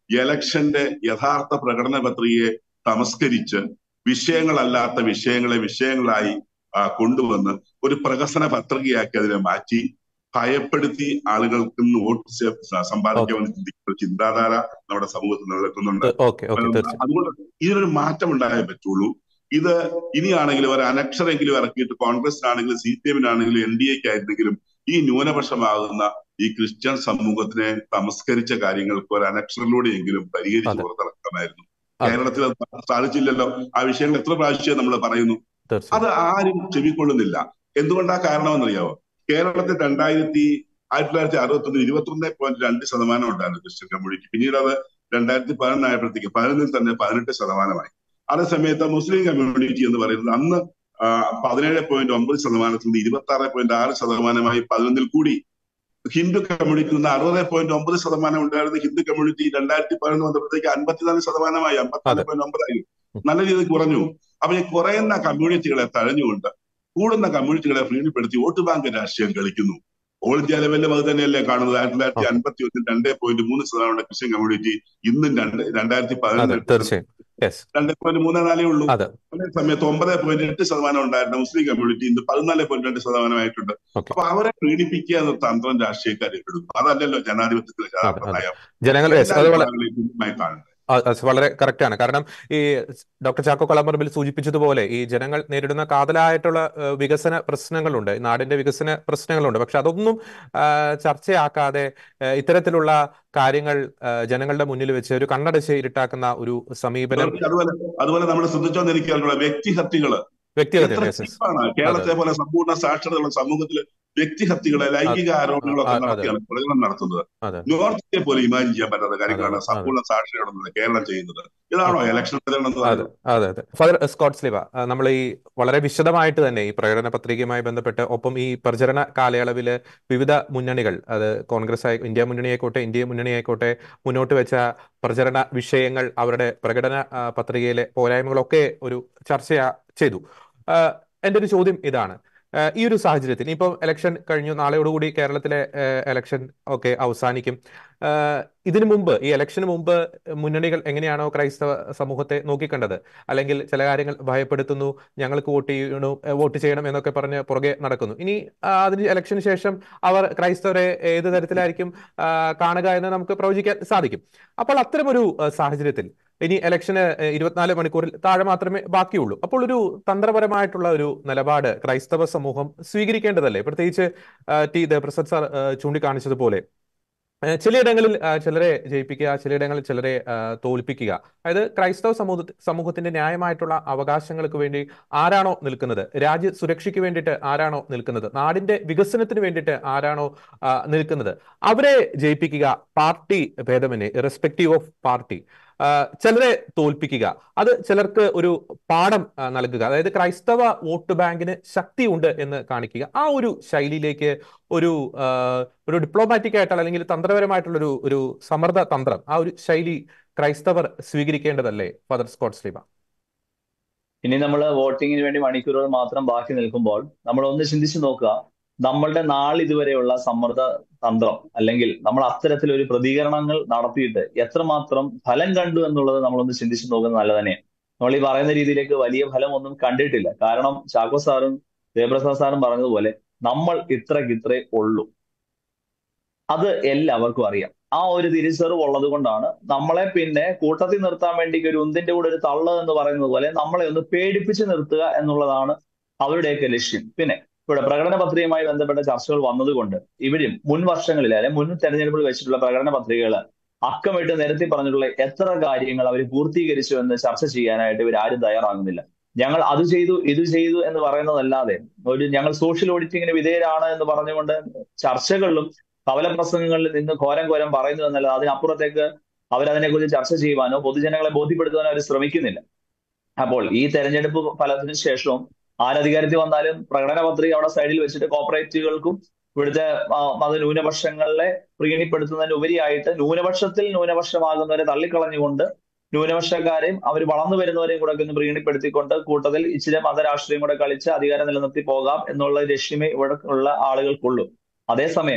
എലക്ഷന്റെ യഥാർത്ഥ പ്രകടന പത്രികയെ തമസ്കരിച്ച് വിഷയങ്ങളല്ലാത്ത വിഷയങ്ങളെ വിഷയങ്ങളായി ആ, കൊണ്ടുവന്ന് ഒരു പ്രകസന പത്രികയാക്കി അതിനെ മാറ്റി ഭയപ്പെടുത്തി ആളുകൾക്ക് ഇന്ന് വോട്ട് സെ- സ- സമ്പാദിക്കാമെന്ന് ചിന്തിക്കുന്ന ഒരു ചിന്താധാര നമ്മുടെ സമൂഹത്തിൽ നിലനിൽക്കുന്നുണ്ട് ഓക്കെ ഓക്കെ തീർച്ചയായും അതുകൊണ്ട് ഇതിനൊരു മാറ്റം ഉണ്ടായേ പറ്റുള്ളൂ ഇത് ഇനിയാണെങ്കിലും ഒരു അനക്ഷരെങ്കിലും ഇറക്കിയിട്ട് കോൺഗ്രസിനാണെങ്കിലും സി പി എമ്മിനാണെങ്കിലും എൻ ഡി എക്ക് ആയിരുന്നെങ്കിലും ഈ ന്യൂനപക്ഷമാകുന്ന ഈ ക്രിസ്ത്യൻ സമൂഹത്തിനെ തമസ്കരിച്ച കാര്യങ്ങൾക്ക് ഒരു അനക്ഷരിലൂടെയെങ്കിലും പരിഹരിച്ച് അതെ. പുറത്തിറക്കാമായിരുന്നു അതെ. കേരളത്തിൽ അത് സാധിച്ചില്ലല്ലോ ആ വിഷയങ്ങൾ എത്ര പ്രാവശ്യം നമ്മൾ പറയുന്നു തീർച്ചയായും അത് ആരും ചെവിക്കൊള്ളുന്നില്ല എന്തുകൊണ്ടാ കാരണമെന്നറിയാവോ കേരളത്തിൽ രണ്ടായിരത്തി ആയിരത്തി തൊള്ളായിരത്തി അറുപത്തി ഒന്ന് ഇരുപത്തൊന്ന് പോയിന്റ് രണ്ട് ശതമാനം ഉണ്ടായിരുന്നു ക്രിസ്ത്യൻ കമ്മ്യൂണിറ്റി പിന്നീട് അത് രണ്ടായിരത്തി പതിനൊന്നായപ്പോഴത്തേക്ക് പതിനൊന്നിൽ തന്നെ പതിനെട്ട് ശതമാനമായി അതേ സമയത്ത് മുസ്ലിം കമ്മ്യൂണിറ്റി എന്ന് പറയുന്നത് അന്ന് ആ, പതിനേഴ് പോയിന്റ് ഒമ്പത് ശതമാനത്തിൽ നിന്ന് ഇരുപത്തി ആറ് പോയിന്റ് ആറ് ശതമാനമായി പതിനൊന്നിൽ കൂടി ഹിന്ദു കമ്മ്യൂണിറ്റി നിന്ന് അറുപത് പോയിന്റ് ഒമ്പത് ശതമാനം ഉണ്ടായിരുന്ന ഹിന്ദു കമ്മ്യൂണിറ്റി രണ്ടായിരത്തി പതിനൊന്ന് വന്നപ്പോഴത്തേക്ക് അൻപത്തിനാല് ശതമാനമായി അമ്പത്തിനാല് പോയിന്റ് ഒമ്പതായി നല്ല രീതിയിൽ കുറഞ്ഞു അപ്പൊ ഈ കുറയുന്ന കമ്മ്യൂണിറ്റികളെ തഴഞ്ഞുകൊണ്ട് കൂടുന്ന കമ്മ്യൂണിറ്റികളെ പ്രീണിപ്പെടുത്തി വോട്ട് ബാങ്ക് രാഷ്ട്രീയം കളിക്കുന്നു ഓൾ ഇന്ത്യ ലെവലിലും അത് തന്നെയല്ലേ കാണുന്നത് ആയിരത്തി തൊള്ളായിരത്തി അൻപത്തി ഒന്നിൽ രണ്ടേ പോയിന്റ് മൂന്ന് ശതമാനം ക്രിസ്ത്യൻ കമ്മ്യൂണിറ്റി ഇന്നും രണ്ട് രണ്ടായിരത്തി അതെ പതിനൊന്നിൽ തീർച്ചയായും യെസ് രണ്ടേ പോയിന്റ് മൂന്ന് നാലേ ഉള്ളൂ അതെ അതേ സമയത്ത് ഒമ്പത് പോയിന്റ് എട്ട് ശതമാനം ഉണ്ടായിരുന്ന മുസ്ലിം കമ്മ്യൂണിറ്റി ഇന്ന് പതിനാല് പോയിന്റ് രണ്ട് ശതമാനമായിട്ടുണ്ട് ഓക്കെ അപ്പൊ അവരെ പ്രീണിപ്പിക്കുക എന്ന തന്ത്രം രാഷ്ട്രീയക്കാർ എടുക്കും അതല്ലല്ലോ ജനാധിപത്യത്തിലെ യഥാർത്ഥ അതെ, അതെ. നയം ജനങ്ങൾ yes, അത് എല്ലാ വളരെ വിഭാഗങ്ങളെയും തുല്യമായി കാണുന്നത് ആ, അത് വളരെ കറക്റ്റ് ആണ് കാരണം ഈ ഡോക്ടർ ചാക്കോ കളമറമ്പിൽ സൂചിപ്പിച്ചതുപോലെ ഈ ജനങ്ങൾ നേരിടുന്ന കാതലായിട്ടുള്ള ഏഹ്, വികസന പ്രശ്നങ്ങളുണ്ട് ഈ നാടിന്റെ വികസന പ്രശ്നങ്ങളുണ്ട് പക്ഷെ അതൊന്നും ആ, ചർച്ചയാക്കാതെ ഏഹ്, ഇത്തരത്തിലുള്ള കാര്യങ്ങൾ ആ, ജനങ്ങളുടെ മുന്നിൽ വെച്ച് ഒരു കണ്ണടച്ച് ഇരുട്ടാക്കുന്ന ഒരു സമീപനം അതുപോലെ അതുപോലെ നമ്മൾ ശ്രദ്ധിച്ചോന്ന് എനിക്ക് അറിഞ്ഞൂടാ വ്യക്തിഹത്യകള് വ്യക്തിഗത എത്ര yes, yes. ചീപ്പാണ് കേരളത്തെ പോലെ സമ്പൂർണ്ണ സാക്ഷരതയുള്ള സമൂഹത്തിൽ വ്യക്തിഹത്യകളെ ലൈംഗിക ആരോപണങ്ങളൊക്കെ അതെ. നടത്തിയാണ് പ്രകടനം നടത്തുന്നത് അതെ നോർത്ത് ഇന്ത്യയെ പോലും ഇമാജിൻ ചെയ്യാൻ പറ്റാത്ത കാര്യങ്ങളാണ് അതെ. സമ്പൂർണ്ണ സാക്ഷരതയുള്ള കേരളം ചെയ്യുന്നത് ഇതാണോ ഇലക്ഷൻ പ്രചരണം എന്ന് അതെ പറയുന്നത് അതെ അതെ ഫാദർ സ്കോട്ട് സ്ലിവ നമ്മൾ ഈ വളരെ വിശദമായിട്ട് തന്നെ ഈ പ്രകടന പത്രികയുമായി ബന്ധപ്പെട്ട് ഒപ്പം ഈ പ്രചരണ കാലയളവിൽ വിവിധ മുന്നണികൾ അത് കോൺഗ്രസ് ആയി ഇന്ത്യ മുന്നണി ആയിക്കോട്ടെ ഇന്ത്യ മുന്നണി ആയിക്കോട്ടെ മുന്നോട്ട് വെച്ച പ്രചരണ വിഷയങ്ങൾ അവരുടെ പ്രകടന ആ, പത്രികയിലെ പോരായ്മകളൊക്കെ ഒരു ചർച്ച ചെയ്തു ആ, എൻ്റെ ഒരു ചോദ്യം ഇതാണ് ആ, ഈ ഒരു സാഹചര്യത്തിൽ ഇപ്പം ഇലക്ഷൻ കഴിഞ്ഞു നാളെയോടുകൂടി കേരളത്തിലെ ഇലക്ഷൻ ഒക്കെ അവസാനിക്കും ആ, ഇതിനു മുമ്പ് ഈ ഇലക്ഷന് മുമ്പ് മുന്നണികൾ എങ്ങനെയാണോ ക്രൈസ്തവ സമൂഹത്തെ നോക്കിക്കണ്ടത് അല്ലെങ്കിൽ ചില കാര്യങ്ങൾ ഭയപ്പെടുത്തുന്നു ഞങ്ങൾക്ക് വോട്ട് ചെയ്യണം ഏഹ് വോട്ട് ചെയ്യണം എന്നൊക്കെ പറഞ്ഞ് പുറകെ നടക്കുന്നു ഇനി ആ, അതിന് ഇലക്ഷന് ശേഷം അവർ ക്രൈസ്തവരെ ഏത് തരത്തിലായിരിക്കും ആ, കാണുക എന്ന് നമുക്ക് പ്രവചിക്കാൻ സാധിക്കും അപ്പോൾ അത്തരമൊരു ആ, സാഹചര്യത്തിൽ ഇനി ഇലക്ഷന് ഏഹ്, ഇരുപത്തിനാല് മണിക്കൂറിൽ താഴെ മാത്രമേ ബാക്കിയുള്ളൂ അപ്പോൾ ഒരു തന്ത്രപരമായിട്ടുള്ള ഒരു നിലപാട് ക്രൈസ്തവ സമൂഹം സ്വീകരിക്കേണ്ടതല്ലേ പ്രത്യേകിച്ച് ആ, ടി ദേവപ്രസാദ് സാർ ആ, ചൂണ്ടിക്കാണിച്ചതുപോലെ ഏഹ് ചിലയിടങ്ങളിൽ ആ, ചിലരെ ജയിപ്പിക്കുക ചിലയിടങ്ങളിൽ ചിലരെ ആ, തോൽപ്പിക്കുക അതായത് ക്രൈസ്തവ സമൂഹ സമൂഹത്തിന്റെ ന്യായമായിട്ടുള്ള അവകാശങ്ങൾക്ക് വേണ്ടി ആരാണോ നിൽക്കുന്നത് രാജ്യ സുരക്ഷയ്ക്ക് വേണ്ടിയിട്ട് ആരാണോ നിൽക്കുന്നത് നാടിന്റെ വികസനത്തിന് വേണ്ടിയിട്ട് ആരാണോ ആ, നിൽക്കുന്നത് അവരെ ജയിപ്പിക്കുക പാർട്ടി ഭേദമന്യേ ഇറസ്പെക്റ്റീവ് ഓഫ് പാർട്ടി ചിലരെ തോൽപ്പിക്കുക അത് ചിലർക്ക് ഒരു പാഠം ആ, നൽകുക അതായത് ക്രൈസ്തവ വോട്ട് ബാങ്കിന് ശക്തിയുണ്ട് എന്ന് കാണിക്കുക ആ ഒരു ശൈലിയിലേക്ക് ഒരു ആ, ഒരു ഡിപ്ലോമാറ്റിക് ആയിട്ടുള്ള അല്ലെങ്കിൽ തന്ത്രപരമായിട്ടുള്ള ഒരു ഒരു സമ്മർദ്ദ തന്ത്രം ആ ഒരു ശൈലി ക്രൈസ്തവർ സ്വീകരിക്കേണ്ടതല്ലേ ഫാദർ സ്കോട്ട് സ്ലീബ ഇനി നമ്മൾ വോട്ടിങ്ങിന് വേണ്ടി മണിക്കൂറുകൾ മാത്രം ബാക്കി നിൽക്കുമ്പോൾ നമ്മൾ ഒന്ന് ചിന്തിച്ചു നോക്കുക നമ്മളുടെ നാളിതുവരെയുള്ള സമ്മർദ്ദ തന്ത്രം അല്ലെങ്കിൽ നമ്മൾ അത്തരത്തിലൊരു പ്രതികരണങ്ങൾ നടത്തിയിട്ട് എത്രമാത്രം ഫലം കണ്ടു എന്നുള്ളത് നമ്മളൊന്ന് ചിന്തിച്ചു നോക്കുന്നത് നല്ല തന്നെയാണ് നമ്മൾ ഈ പറയുന്ന രീതിയിലേക്ക് വലിയ ഫലമൊന്നും കണ്ടിട്ടില്ല കാരണം ചാക്കോ സാറും ജയപ്രസാദ് സാറും പറഞ്ഞതുപോലെ നമ്മൾ ഇത്രക്കിത്രേ ഉള്ളൂ അത് എല്ലാവർക്കും അറിയാം ആ ഒരു തിരിച്ചറിവ് ഉള്ളത് കൊണ്ടാണ് നമ്മളെ പിന്നെ കൂട്ടത്തിൽ നിർത്താൻ വേണ്ടി ഒരു ഉന്തിന്റെ കൂടെ ഒരു തള്ള് എന്ന് പറയുന്നത് പോലെ നമ്മളെ ഒന്ന് പേടിപ്പിച്ച് നിർത്തുക എന്നുള്ളതാണ് അവരുടെയൊക്കെ ലക്ഷ്യം പിന്നെ ഇവിടെ പ്രകടന പത്രികയുമായി ബന്ധപ്പെട്ട ചർച്ചകൾ വന്നതുകൊണ്ട് ഇവരും മുൻ വർഷങ്ങളിൽ അല്ലെങ്കിൽ മുൻ തെരഞ്ഞെടുപ്പിൽ വെച്ചിട്ടുള്ള പ്രകടന പത്രികകൾ അക്കമിട്ട് നിരത്തി പറഞ്ഞിട്ടുള്ള എത്ര കാര്യങ്ങൾ അവർ പൂർത്തീകരിച്ചു എന്ന് ചർച്ച ചെയ്യാനായിട്ട് ഇവർ ആരും തയ്യാറാകുന്നില്ല ഞങ്ങൾ അത് ചെയ്തു ഇത് ചെയ്തു എന്ന് പറയുന്നതല്ലാതെ ഒരു ഞങ്ങൾ സോഷ്യൽ ഓഡിറ്റിങ്ങിന് വിധേയരാണ് എന്ന് പറഞ്ഞുകൊണ്ട് ചർച്ചകളിലും കവല പ്രസംഗങ്ങളിൽ നിന്ന് ഘോരം ഘോരം പറയുന്നു എന്നല്ല അതിനപ്പുറത്തേക്ക് അവരതിനെക്കുറിച്ച് ചർച്ച ചെയ്യുവാനോ പൊതുജനങ്ങളെ ബോധ്യപ്പെടുത്തുവാനോ അവർ ശ്രമിക്കുന്നില്ല അപ്പോൾ ഈ തെരഞ്ഞെടുപ്പ് ഫലത്തിന് ശേഷവും ആരധികാരത്തിൽ വന്നാലും പ്രകടന പത്രിക അവിടെ സൈഡിൽ വെച്ചിട്ട് കോപ്പറേറ്റീവുകൾക്കും ഇവിടുത്തെ ആ, മത ന്യൂനപക്ഷങ്ങളെ പ്രീണിപ്പെടുത്തുന്നതിന് ഉപരിയായിട്ട് ന്യൂനപക്ഷത്തിൽ ന്യൂനപക്ഷമാകുന്നവരെ തള്ളിക്കളഞ്ഞുകൊണ്ട് ന്യൂനപക്ഷക്കാരെയും അവർ വളർന്നു വരുന്നവരെയും കൂടെ ഒക്കെ ഒന്ന് പ്രീണിപ്പെടുത്തിക്കൊണ്ട് കൂട്ടത്തിൽ ഇച്ചിരി മതരാഷ്ട്രീയം കൂടെ കളിച്ച് അധികാരം നിലനിർത്തി പോകാം എന്നുള്ള ലക്ഷ്യമേ ഇവിടെ ഉള്ള ആളുകൾക്കുള്ളൂ അതേസമയം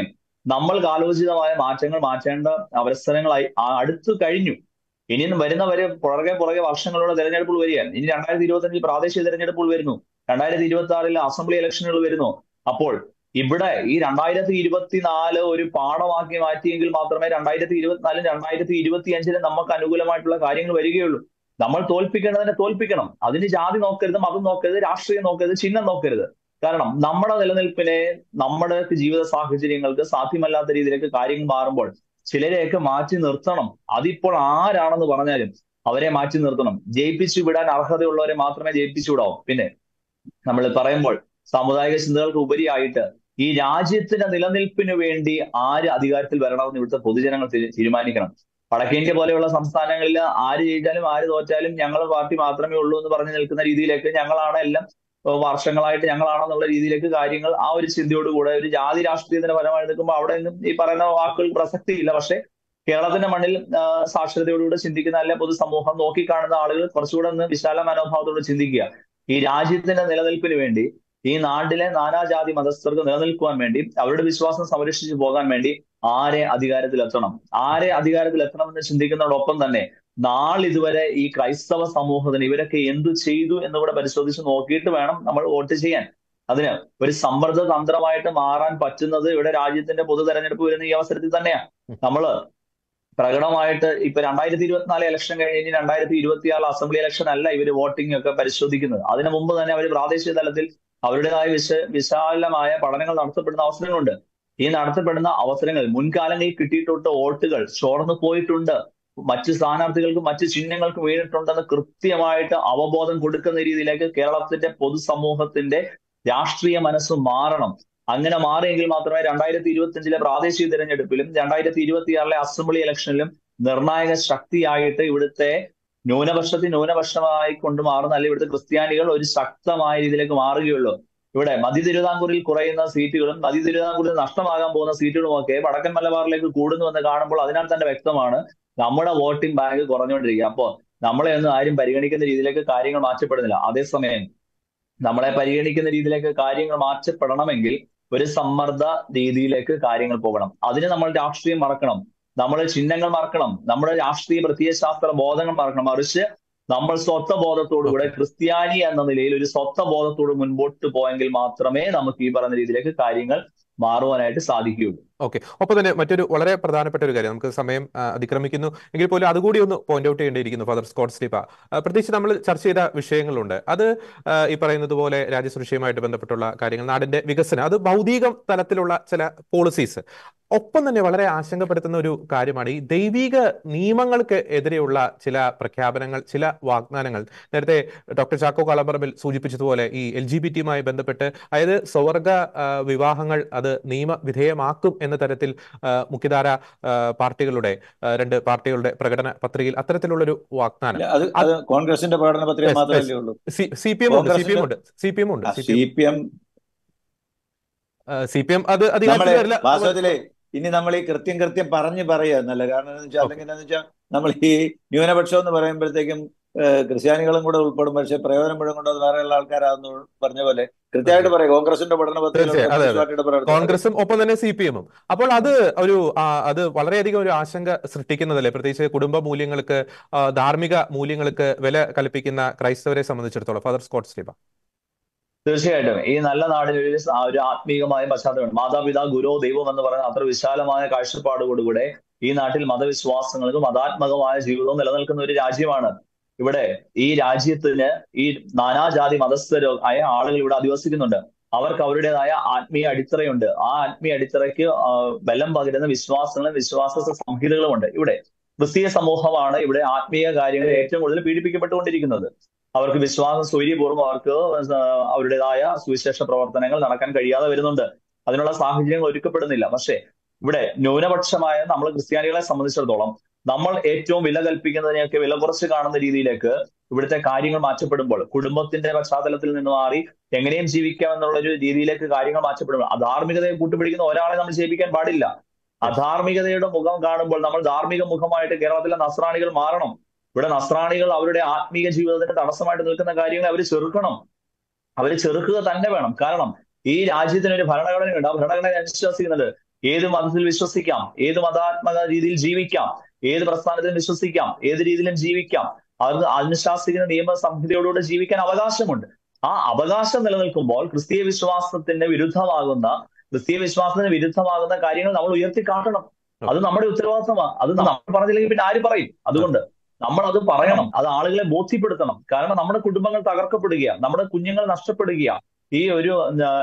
നമ്മൾ കാലോചിതമായ മാറ്റങ്ങൾ മാറ്റേണ്ട അവസരങ്ങളായി ആ അടുത്തു കഴിഞ്ഞു ഇനിയും വരുന്നവരെ പുറകെ പുറകെ വർഷങ്ങളുടെ തെരഞ്ഞെടുപ്പുകൾ വരികയാണ് ഇനി രണ്ടായിരത്തി ഇരുപത്തി അഞ്ചിൽ പ്രാദേശിക തെരഞ്ഞെടുപ്പുകൾ വരുന്നു രണ്ടായിരത്തി ഇരുപത്തി ആറിൽ അസംബ്ലി ഇലക്ഷനുകൾ വരുന്നു അപ്പോൾ ഇവിടെ ഈ രണ്ടായിരത്തി ഇരുപത്തിനാല് ഒരു പാഠമാക്കി മാറ്റിയെങ്കിൽ മാത്രമേ രണ്ടായിരത്തി ഇരുപത്തിനാലും രണ്ടായിരത്തി ഇരുപത്തി അഞ്ചിലും നമുക്ക് അനുകൂലമായിട്ടുള്ള കാര്യങ്ങൾ വരികയുള്ളൂ നമ്മൾ തോൽപ്പിക്കേണ്ടതിനെ തോൽപ്പിക്കണം അതിന് ജാതി നോക്കരുത് മതം നോക്കരുത് രാഷ്ട്രീയം നോക്കരുത് ചിഹ്നം നോക്കരുത് കാരണം നമ്മുടെ നിലനിൽപ്പിനെ നമ്മുടെ ജീവിത സാഹചര്യങ്ങൾക്ക് സാധ്യമല്ലാത്ത രീതിയിലേക്ക് കാര്യങ്ങൾ മാറുമ്പോൾ ചിലരെയൊക്കെ മാറ്റി നിർത്തണം അതിപ്പോൾ ആരാണെന്ന് പറഞ്ഞാലും അവരെ മാറ്റി നിർത്തണം ജയിപ്പിച്ചു വിടാൻ അർഹതയുള്ളവരെ മാത്രമേ ജയിപ്പിച്ചു വിടാവൂ പിന്നെ നമ്മൾ പറയുമ്പോൾ സാമുദായിക ചിന്തകൾക്ക് ഉപരിയായിട്ട് ഈ രാജ്യത്തിന്റെ നിലനിൽപ്പിന് വേണ്ടി ആര് അധികാരത്തിൽ വരണമെന്ന് ഇവിടുത്തെ പൊതുജനങ്ങൾ തീരുമാനിക്കണം വടക്കേന്ത്യ പോലെയുള്ള സംസ്ഥാനങ്ങളിൽ ആര് ജയിച്ചാലും ആര് തോറ്റാലും ഞങ്ങളുടെ പാർട്ടി മാത്രമേ ഉള്ളൂ എന്ന് പറഞ്ഞു നിൽക്കുന്ന രീതിയിലേക്ക് ഞങ്ങളാണ് എല്ലാം വർഷങ്ങളായിട്ട് ഞങ്ങളാണെന്നുള്ള രീതിയിലേക്ക് കാര്യങ്ങൾ ആ ഒരു ചിന്തയോടുകൂടെ ഒരു ജാതി രാഷ്ട്രീയത്തിന്റെ പരമായി നിൽക്കുമ്പോൾ അവിടെ നിന്നും ഈ പറയുന്ന വാക്കുകൾ പ്രസക്തിയില്ല പക്ഷെ കേരളത്തിന്റെ മണ്ണിൽ സാക്ഷരതയോടുകൂടെ ചിന്തിക്കുന്ന അല്ലെ പൊതുസമൂഹം നോക്കിക്കാണുന്ന ആളുകൾ കുറച്ചുകൂടെ ഒന്ന് വിശാല മനോഭാവത്തോടെ ചിന്തിക്കുക ഈ രാജ്യത്തിന്റെ നിലനിൽപ്പിന് വേണ്ടി ഈ നാട്ടിലെ നാനാജാതി മതസ്ഥർക്ക് നിലനിൽക്കുവാൻ വേണ്ടി അവരുടെ വിശ്വാസം സംരക്ഷിച്ചു പോകാൻ വേണ്ടി ആരെ അധികാരത്തിലെത്തണം ആരെ അധികാരത്തിലെത്തണമെന്ന് ചിന്തിക്കുന്നതോടൊപ്പം തന്നെ നാളിതുവരെ ഈ ക്രൈസ്തവ സമൂഹത്തിന് ഇവരൊക്കെ എന്തു ചെയ്തു എന്നുകൂടെ പരിശോധിച്ച് നോക്കിയിട്ട് വേണം നമ്മൾ വോട്ട് ചെയ്യാൻ അതിന് ഒരു സമ്മർദ്ദ തന്ത്രമായിട്ട് മാറാൻ പറ്റുന്നത് ഇവിടെ രാജ്യത്തിന്റെ പൊതു തെരഞ്ഞെടുപ്പ് വരുന്ന ഈ അവസരത്തിൽ തന്നെയാണ് നമ്മള് പ്രകടമായിട്ട് ഇപ്പൊ രണ്ടായിരത്തി ഇരുപത്തിനാല് ഇലക്ഷൻ കഴിഞ്ഞ് രണ്ടായിരത്തി ഇരുപത്തിയാറ് അസംബ്ലി ഇലക്ഷൻ അല്ല ഇവർ വോട്ടിംഗ് ഒക്കെ പരിശോധിക്കുന്നത് അതിനു മുമ്പ് തന്നെ അവർ പ്രാദേശിക തലത്തിൽ അവരുടേതായ വിശ വിശാലമായ പഠനങ്ങൾ നടത്തപ്പെടുന്ന അവസരങ്ങളുണ്ട് ഈ നടത്തപ്പെടുന്ന അവസരങ്ങൾ മുൻകാലങ്ങളിൽ കിട്ടിയിട്ടൊട്ട് വോട്ടുകൾ ചോർന്നു പോയിട്ടുണ്ട് മറ്റ് സ്ഥാനാർത്ഥികൾക്ക് മറ്റ് ചിഹ്നങ്ങൾക്ക് വീണിട്ടുണ്ടെന്ന് കൃത്യമായിട്ട് അവബോധം കൊടുക്കുന്ന രീതിയിലേക്ക് കേരളത്തിന്റെ പൊതുസമൂഹത്തിന്റെ രാഷ്ട്രീയ മനസ്സ് മാറണം അങ്ങനെ മാറിയെങ്കിൽ മാത്രമേ രണ്ടായിരത്തി ഇരുപത്തി അഞ്ചിലെ പ്രാദേശിക തിരഞ്ഞെടുപ്പിലും രണ്ടായിരത്തി ഇരുപത്തിയാറിലെ അസംബ്ലി ഇലക്ഷനിലും നിർണായക ശക്തിയായിട്ട് ഇവിടുത്തെ ന്യൂനപക്ഷത്തിൽ ന്യൂനപക്ഷമായി കൊണ്ട് മാറുന്ന അല്ലെങ്കിൽ ഇവിടുത്തെ ക്രിസ്ത്യാനികൾ ഒരു ശക്തമായ രീതിയിലേക്ക് മാറുകയുള്ളൂ ഇവിടെ മധ്യ തിരുവിതാംകൂറിൽ കുറയുന്ന സീറ്റുകളും മധ്യ തിരുവിതാംകൂറിൽ നഷ്ടമാകാൻ പോകുന്ന സീറ്റുകളും ഒക്കെ വടക്കൻ മലബാറിലേക്ക് കൂടുന്നുവെന്ന് കാണുമ്പോൾ അതിനാൽ തന്നെ വ്യക്തമാണ് നമ്മുടെ വോട്ടിംഗ് ബാങ്ക് കുറഞ്ഞുകൊണ്ടിരിക്കുക അപ്പോൾ നമ്മളെ ഒന്നും ആരും പരിഗണിക്കുന്ന രീതിയിലേക്ക് കാര്യങ്ങൾ മാറ്റപ്പെടുന്നില്ല അതേസമയം നമ്മളെ പരിഗണിക്കുന്ന രീതിയിലേക്ക് കാര്യങ്ങൾ മാറ്റപ്പെടണമെങ്കിൽ ഒരു സമ്മർദ്ദ രീതിയിലേക്ക് കാര്യങ്ങൾ പോകണം അതിന് നമ്മൾ രാഷ്ട്രീയം മറക്കണം നമ്മുടെ ചിഹ്നങ്ങൾ മറക്കണം നമ്മുടെ രാഷ്ട്രീയ പ്രത്യയശാസ്ത്ര ബോധങ്ങൾ മറക്കണം മറിച്ച് നമ്മൾ സ്വത്വബോധത്തോടുകൂടെ ക്രിസ്ത്യാനി എന്ന നിലയിൽ ഒരു സ്വത്വബോധത്തോട് മുൻപോട്ട് പോയെങ്കിൽ മാത്രമേ നമുക്ക് ഈ പറഞ്ഞ രീതിയിലേക്ക് കാര്യങ്ങൾ മാറുവാനായിട്ട് സാധിക്കുകയുള്ളൂ ഓക്കെ ഒപ്പം തന്നെ മറ്റൊരു വളരെ പ്രധാനപ്പെട്ട ഒരു കാര്യം നമുക്ക് സമയം അതിക്രമിക്കുന്നു എങ്കിൽ പോലും അതുകൂടി ഒന്ന് പോയിന്റ് ഔട്ട് ചെയ്യേണ്ടിയിരിക്കുന്നു ഫാദർ സ്കോട്ട് സ്ലീപ്പ പ്രത്യേകിച്ച് നമ്മൾ ചർച്ച ചെയ്ത വിഷയങ്ങളുണ്ട് അത് ഈ പറയുന്നത് പോലെ രാജ്യസുരക്ഷയുമായിട്ട് ബന്ധപ്പെട്ടുള്ള കാര്യങ്ങൾ നാടിന്റെ വികസനം അത് ഭൗതിക തലത്തിലുള്ള ചില പോളിസീസ് ഒപ്പം തന്നെ വളരെ ആശങ്കപ്പെടുത്തുന്ന ഒരു കാര്യമാണ് ഈ ദൈവിക നിയമങ്ങൾക്ക് എതിരെയുള്ള ചില പ്രഖ്യാപനങ്ങൾ ചില വാഗ്ദാനങ്ങൾ നേരത്തെ ഡോക്ടർ ചാക്കോ കളമ്പറമ്പിൽ സൂചിപ്പിച്ചതുപോലെ ഈ എൽ ജി ബി ടിയുമായി ബന്ധപ്പെട്ട് അതായത് സ്വർഗ വിവാഹങ്ങൾ അത് നിയമവിധേയമാക്കും എന്ന തരത്തിൽ മുഖ്യധാര പാർട്ടികളുടെ രണ്ട് പാർട്ടികളുടെ പ്രകടന പത്രികയിൽ അത്തരത്തിലുള്ളൊരു വാഗ്ദാനം അത് കോൺഗ്രസിന്റെ പ്രകടന പത്രിക മാത്രമല്ലേ ഉള്ളൂ സി പി എം ഉണ്ട് സി പി എം ഉണ്ട് സി പി എം ഉണ്ട് C P M C P M അത് അധികാരത്തിൽ വാസ്തവത്തിലെ ഇനി നമ്മൾ ഈ കൃത്യം കൃത്യം പറഞ്ഞു പറയുക എന്നല്ല കാരണം എന്ന് വെച്ചാൽ അല്ലെങ്കിൽ എന്താണെന്ന് വെച്ചാൽ നമ്മൾ ഈ ന്യൂനപക്ഷം എന്ന് പറയുമ്പോഴത്തേക്കും ക്രിസ്ത്യാനികളും കൂടെ ഉൾപ്പെടും പക്ഷെ പ്രയോജനം മുഴുകൊണ്ടത് വേറെയുള്ള ആൾക്കാരാന്ന് പറഞ്ഞ പോലെ കൃത്യമായിട്ട് പറയാം കോൺഗ്രസിന്റെ പഠന പത്രിക കോൺഗ്രസും ഒപ്പം തന്നെ സി പി എമ്മും അപ്പോൾ അത് ഒരു അത് വളരെയധികം ഒരു ആശങ്ക സൃഷ്ടിക്കുന്നതല്ലേ പ്രത്യേകിച്ച് കുടുംബ മൂല്യങ്ങൾക്ക് ധാർമ്മിക മൂല്യങ്ങൾക്ക് വില കൽപ്പിക്കുന്ന ക്രൈസ്തവരെ സംബന്ധിച്ചിടത്തോളം ഫാദർ സ്കോട്ട് സ്ലീബ തീർച്ചയായിട്ടും ഈ നല്ല നാടിന് ഒരു ഒരു ആത്മീയമായ പശ്ചാത്തലമുണ്ട് മാതാപിതാ ഗുരു ദൈവം എന്ന് പറയുന്ന അത്ര വിശാലമായ കാഴ്ചപ്പാടോടുകൂടെ ഈ നാട്ടിൽ മതവിശ്വാസങ്ങൾക്കും മതാത്മകമായ ജീവിതവും നിലനിൽക്കുന്ന ഒരു രാജ്യമാണ് ഇവിടെ ഈ രാജ്യത്തിന് ഈ നാനാജാതി മതസ്ഥരോ ആയ ആളുകൾ ഇവിടെ അധിവസിക്കുന്നുണ്ട് അവർക്ക് അവരുടേതായ ആത്മീയ അടിത്തറയുണ്ട് ആ ആത്മീയ അടിത്തറയ്ക്ക് ബലം പകരുന്ന വിശ്വാസങ്ങളും വിശ്വാസ സംഹിതകളുമുണ്ട് ഇവിടെ ക്രിസ്തീയ സമൂഹമാണ് ഇവിടെ ആത്മീയ കാര്യങ്ങൾ ഏറ്റവും കൂടുതൽ പീഡിപ്പിക്കപ്പെട്ടുകൊണ്ടിരിക്കുന്നത് അവർക്ക് വിശ്വാസം സ്വൈര്യപൂർവ്വം അവർക്ക് അവരുടേതായ സുവിശേഷ പ്രവർത്തനങ്ങൾ നടക്കാൻ കഴിയാതെ വരുന്നുണ്ട് അതിനുള്ള സാഹചര്യങ്ങൾ ഒരുക്കപ്പെടുന്നില്ല പക്ഷേ ഇവിടെ ന്യൂനപക്ഷമായ നമ്മൾ ക്രിസ്ത്യാനികളെ സംബന്ധിച്ചിടത്തോളം നമ്മൾ ഏറ്റവും വില കൽപ്പിക്കുന്നതിനെയൊക്കെ വില കുറച്ച് കാണുന്ന രീതിയിലേക്ക് ഇവിടുത്തെ കാര്യങ്ങൾ മാറ്റപ്പെടുമ്പോൾ കുടുംബത്തിന്റെ പശ്ചാത്തലത്തിൽ നിന്ന് മാറി എങ്ങനെയും ജീവിക്കാം എന്നുള്ള ഒരു രീതിയിലേക്ക് കാര്യങ്ങൾ മാറ്റപ്പെടുമ്പോൾ അധാർമികതയെ കൂട്ടുപിടിക്കുന്ന ഒരാളെ നമ്മൾ ജയിപ്പിക്കാൻ പാടില്ല അധാർമികതയുടെ മുഖം കാണുമ്പോൾ നമ്മൾ ധാർമ്മിക മുഖമായിട്ട് കേരളത്തിലെ നസ്രാണികൾ മാറണം ഇവിടെ നസ്രാണികൾ അവരുടെ ആത്മീയ ജീവിതത്തിന് തടസ്സമായിട്ട് നിൽക്കുന്ന കാര്യങ്ങൾ അവർ ചെറുക്കണം അവർ ചെറുക്കുക തന്നെ വേണം കാരണം ഈ രാജ്യത്തിന് ഒരു ഭരണഘടനയുണ്ട് ആ ഭരണഘടന അനുശാസിക്കുന്നുണ്ട് ഏത് മതത്തിൽ വിശ്വസിക്കാം ഏത് മതാത്മക രീതിയിൽ ജീവിക്കാം ഏത് പ്രസ്ഥാനത്തിലും വിശ്വസിക്കാം ഏത് രീതിയിലും ജീവിക്കാം അത് അനുശാസിക്കുന്ന നിയമ സംഹിതയോടുകൂടെ ജീവിക്കാൻ അവകാശമുണ്ട് ആ അവകാശം നിലനിൽക്കുമ്പോൾ ക്രിസ്തീയ വിശ്വാസത്തിന് വിരുദ്ധമാകുന്ന ക്രിസ്തീയ വിശ്വാസത്തിന് വിരുദ്ധമാകുന്ന കാര്യങ്ങൾ നമ്മൾ ഉയർത്തി കാട്ടണം അത് നമ്മുടെ ഉത്തരവാദിത്തമാണ് അത് നമ്മൾ പറഞ്ഞില്ലെങ്കിൽ പിന്നെ ആര് പറയും അതുകൊണ്ട് നമ്മൾ അത് പറയണം അത് ആളുകളെ ബോധ്യപ്പെടുത്തണം കാരണം നമ്മുടെ കുടുംബങ്ങൾ തകർക്കപ്പെടുകയാണ് നമ്മുടെ കുഞ്ഞുങ്ങൾ നഷ്ടപ്പെടുകയാണ് ഈ ഒരു